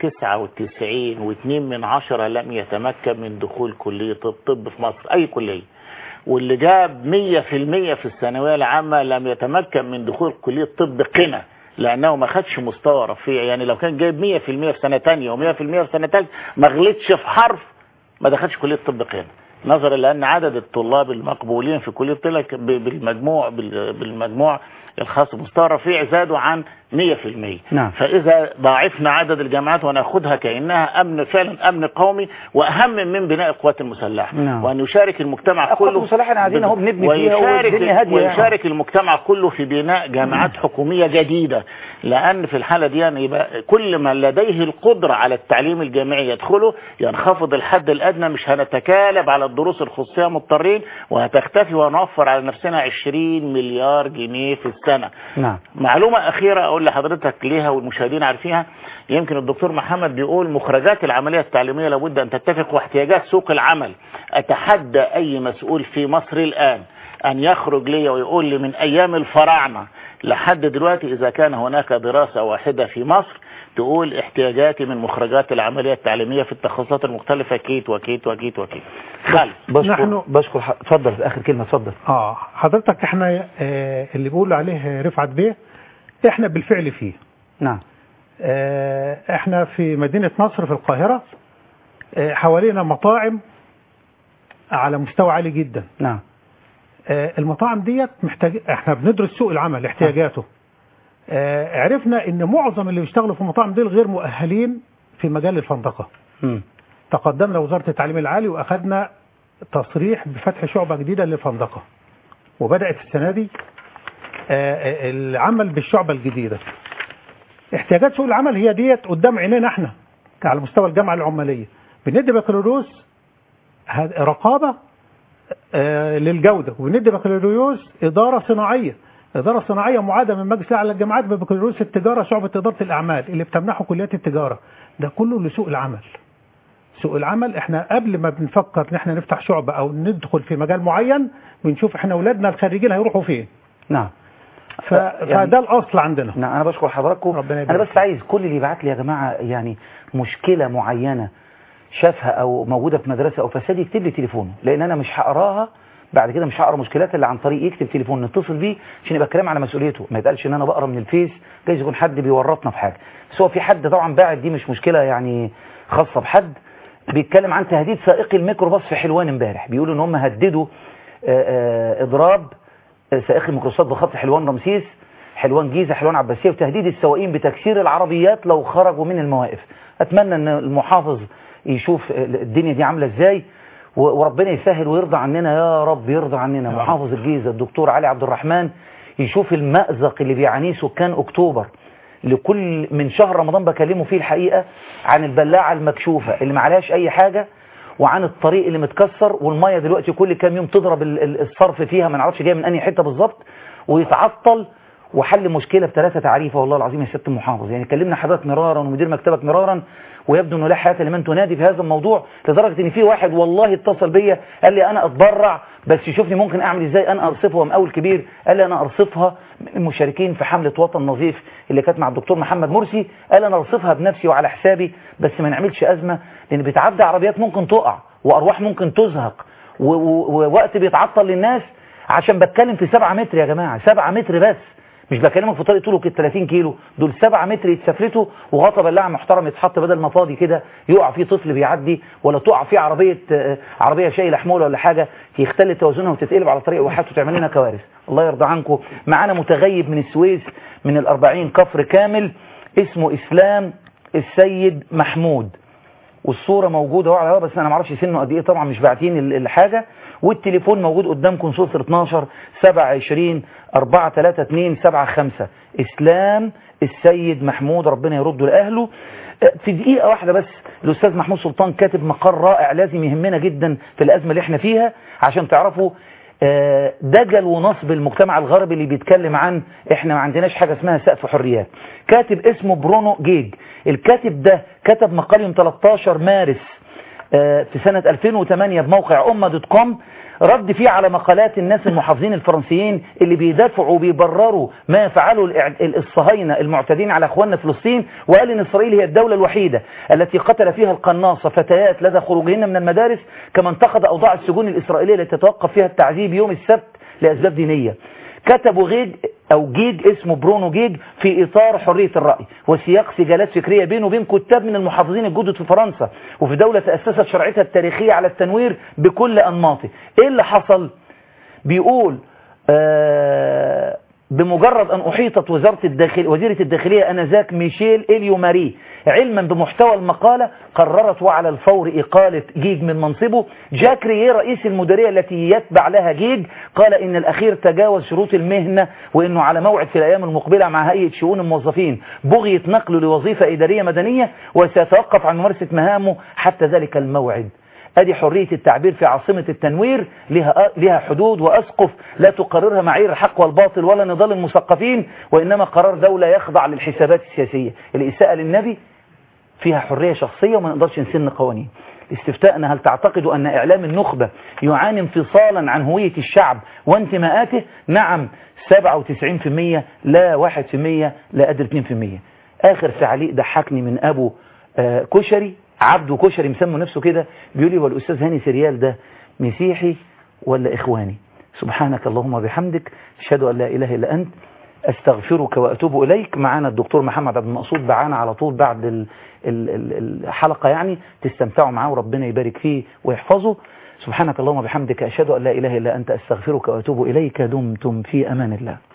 99 واثنين من عشرة لم يتمكن من دخول كلية الطب في مصر أي كلية واللي جاب 100% في الثانوية العامة لم يتمكن من دخول كلية طب قنا لأنه ما خدش مستوى رفيع يعني لو كان جايب 100% في سنة تانية و100% في سنة تالتة ما غلطش في حرف ما دخلش كلية طب قنا نظرا لأن عدد الطلاب المقبولين في كلية طب ب- بالمجموع بال- بالمجموع الخاص بمستوى رفيع زادوا عن 100% نعم. فإذا ضاعفنا عدد الجامعات وناخدها كأنها أمن فعلا أمن قومي وأهم من بناء القوات المسلحة نعم. وأن يشارك المجتمع القوات كله المسلحة احنا قاعدين اهو بنبني فيها ويشارك والدنيا هادية يعني. ويشارك المجتمع كله في بناء جامعات حكومية جديدة لأن في الحالة دي يعني يبقى كل من لديه القدرة على التعليم الجامعي يدخله ينخفض الحد الأدنى مش هنتكالب على الدروس الخصوصية مضطرين وهتختفي ونوفر على نفسنا 20 مليار جنيه في السنة نعم معلومة أخيرة أقول لحضرتك ليها والمشاهدين عارفينها يمكن الدكتور محمد بيقول مخرجات العملية التعليمية لابد أن تتفق واحتياجات سوق العمل أتحدى أي مسؤول في مصر الآن أن يخرج لي ويقول لي من أيام الفراعنة لحد دلوقتي إذا كان هناك دراسة واحدة في مصر تقول احتياجاتي من مخرجات العملية التعليمية في التخصصات المختلفة كيت وكيت وكيت وكيت خالد بشكر نحن- بشكر ح- اتفضل في اخر كلمه اتفضل اه حضرتك احنا آه اللي بيقول عليه رفعت بيه احنا بالفعل فيه نعم آه احنا في مدينة نصر في القاهرة آه حوالينا مطاعم على مستوى عالي جدا نعم آه المطاعم ديت محتاج احنا بندرس سوق العمل احتياجاته آه عرفنا ان معظم اللي بيشتغلوا في المطاعم دول غير مؤهلين في مجال الفندقة مم. تقدمنا وزارة التعليم العالي واخذنا تصريح بفتح شعبة جديدة للفندقة وبدأت السنة دي آه، آه، العمل بالشعبة الجديدة احتياجات سوق العمل هي ديت قدام عينينا احنا على مستوى الجامعة العمالية بندي بكالوريوس هاد- رقابة آه، للجودة وبندي بكالوريوس إدارة صناعية إدارة صناعية معادة من مجلس أعلى الجامعات ببكالوريوس التجارة شعبة إدارة الأعمال اللي بتمنحه كليات التجارة ده كله لسوق العمل سوق العمل احنا قبل ما بنفكر ان احنا نفتح شعبة او ندخل في مجال معين بنشوف احنا اولادنا الخريجين هيروحوا فين نعم ف... يعني- فده الاصل عندنا نعم انا بشكر حضراتكم ربنا انا يبارك بس عايز كل اللي يبعت لي يا جماعه يعني مشكله معينه شافها او موجوده في مدرسه او فساد يكتب لي تليفونه لان انا مش هقراها بعد كده مش هقرا مشكلات اللي عن طريق يكتب تليفون نتصل بيه عشان يبقى الكلام على مسؤوليته ما يتقالش ان انا بقرا من الفيس جايز يكون حد بيورطنا في حاجه بس هو في حد طبعا باعت دي مش مشكله يعني خاصه بحد بيتكلم عن تهديد سائقي الميكروباص في حلوان امبارح بيقولوا ان هم هددوا آه، آه، اضراب سائقي الميكروباصات بخط حلوان رمسيس حلوان جيزة حلوان عباسية وتهديد السواقين بتكسير العربيات لو خرجوا من المواقف أتمنى أن المحافظ يشوف الدنيا دي عاملة إزاي و- وربنا يسهل ويرضى عننا يا رب يرضى عننا محافظ الجيزة الدكتور علي عبد الرحمن يشوف المأزق اللي بيعانيه سكان أكتوبر لكل من شهر رمضان بكلمه فيه الحقيقة عن البلاعة المكشوفة اللي ما عليهاش أي حاجة وعن الطريق اللي متكسر والمية دلوقتي كل كام يوم تضرب ال- ال- الصرف فيها ما نعرفش جايه من أنهي حتة بالظبط ويتعطل وحل مشكلة بثلاثة تعريفة والله العظيم يا ست المحافظ يعني كلمنا حضرتك مرارا ومدير مكتبك مرارا ويبدو انه لا حياة لمن تنادي في هذا الموضوع لدرجة ان في واحد والله اتصل بيا قال لي انا اتبرع بس يشوفني ممكن اعمل ازاي انا ارصفها مقاول كبير قال لي انا ارصفها من المشاركين في حملة وطن نظيف اللي كانت مع الدكتور محمد مرسي قال انا ارصفها بنفسي وعلى حسابي بس ما نعملش ازمة لان بتعدي عربيات ممكن تقع وارواح ممكن تزهق و- و- ووقت بيتعطل للناس عشان بتكلم في سبعة متر يا جماعة سبعة متر بس مش بكلمك في طريق طوله كده 30 كيلو دول 7 متر يتسفلتوا وغطا بلاعه محترم يتحط بدل ما فاضي كده يقع فيه طفل بيعدي ولا تقع فيه عربيه آه، عربيه شايله حموله ولا حاجه يختل توازنها وتتقلب على طريق واحات وتعمل لنا كوارث الله يرضى عنكم معانا متغيب من السويس من الأربعين كفر كامل اسمه إسلام السيد محمود والصورة موجودة اهو على الهواء بس انا معرفش سنه قد ايه طبعا مش باعتين ال- الحاجة والتليفون موجود قدامكم 012 27 432 75 اسلام السيد محمود ربنا يرده لاهله آه، في دقيقة واحدة بس الأستاذ محمود سلطان كاتب مقال رائع لازم يهمنا جدا في الأزمة اللي احنا فيها عشان تعرفوا آه، دجل ونصب المجتمع الغربي اللي بيتكلم عن احنا ما عندناش حاجة اسمها سقف حريات كاتب اسمه برونو جيج الكاتب ده كتب مقال يوم 13 مارس آه، في سنة 2008 بموقع أمة دوت كوم رد فيه على مقالات الناس المحافظين الفرنسيين اللي بيدافعوا وبيبرروا ما فعله الإع- الصهاينة المعتدين على اخواننا في فلسطين وقال ان اسرائيل هي الدولة الوحيدة التي قتل فيها القناصة فتيات لدى خروجهن من المدارس كما انتقد اوضاع السجون الاسرائيلية التي تتوقف فيها التعذيب يوم السبت لاسباب دينية كتبوا غيج او جيج اسمه برونو جيج في اطار حرية الرأي وسياق سجالات فكرية بينه وبين كتاب من المحافظين الجدد في فرنسا وفي دولة تأسست شرعيتها التاريخية على التنوير بكل انماطه ايه اللي حصل بيقول آه بمجرد أن أحيطت وزارة الداخل وزيرة الداخلية أنذاك ميشيل إليو ماري علما بمحتوى المقالة قررت وعلى الفور إقالة جيج من منصبه جاك رييه رئيس المديرية التي يتبع لها جيج قال إن الأخير تجاوز شروط المهنة وإنه على موعد في الأيام المقبلة مع هيئة شؤون الموظفين بغية نقله لوظيفة إدارية مدنية وسيتوقف عن ممارسة مهامه حتى ذلك الموعد ادي حرية التعبير في عاصمة التنوير لها, لها حدود واسقف لا تقررها معايير الحق والباطل ولا نضال المثقفين وانما قرار دولة يخضع للحسابات السياسية الاساءة للنبي فيها حرية شخصية وما نقدرش نسن قوانين استفتاءنا هل تعتقد أن إعلام النخبة يعاني انفصالا عن هوية الشعب وانتماءاته نعم 97% لا 1% لا قدر 2% آخر تعليق ضحكني من أبو آه كشري عبده كشري مسمى نفسه كده بيقول لي والأستاذ هاني سريال ده مسيحي ولا إخواني سبحانك اللهم وبحمدك أشهد أن لا إله إلا أنت استغفرك واتوب اليك معانا الدكتور محمد عبد المقصود معانا على طول بعد ال ال ال الحلقه يعني تستمتعوا معاه وربنا يبارك فيه ويحفظه سبحانك اللهم وبحمدك اشهد ان لا اله الا انت استغفرك واتوب اليك دمتم في امان الله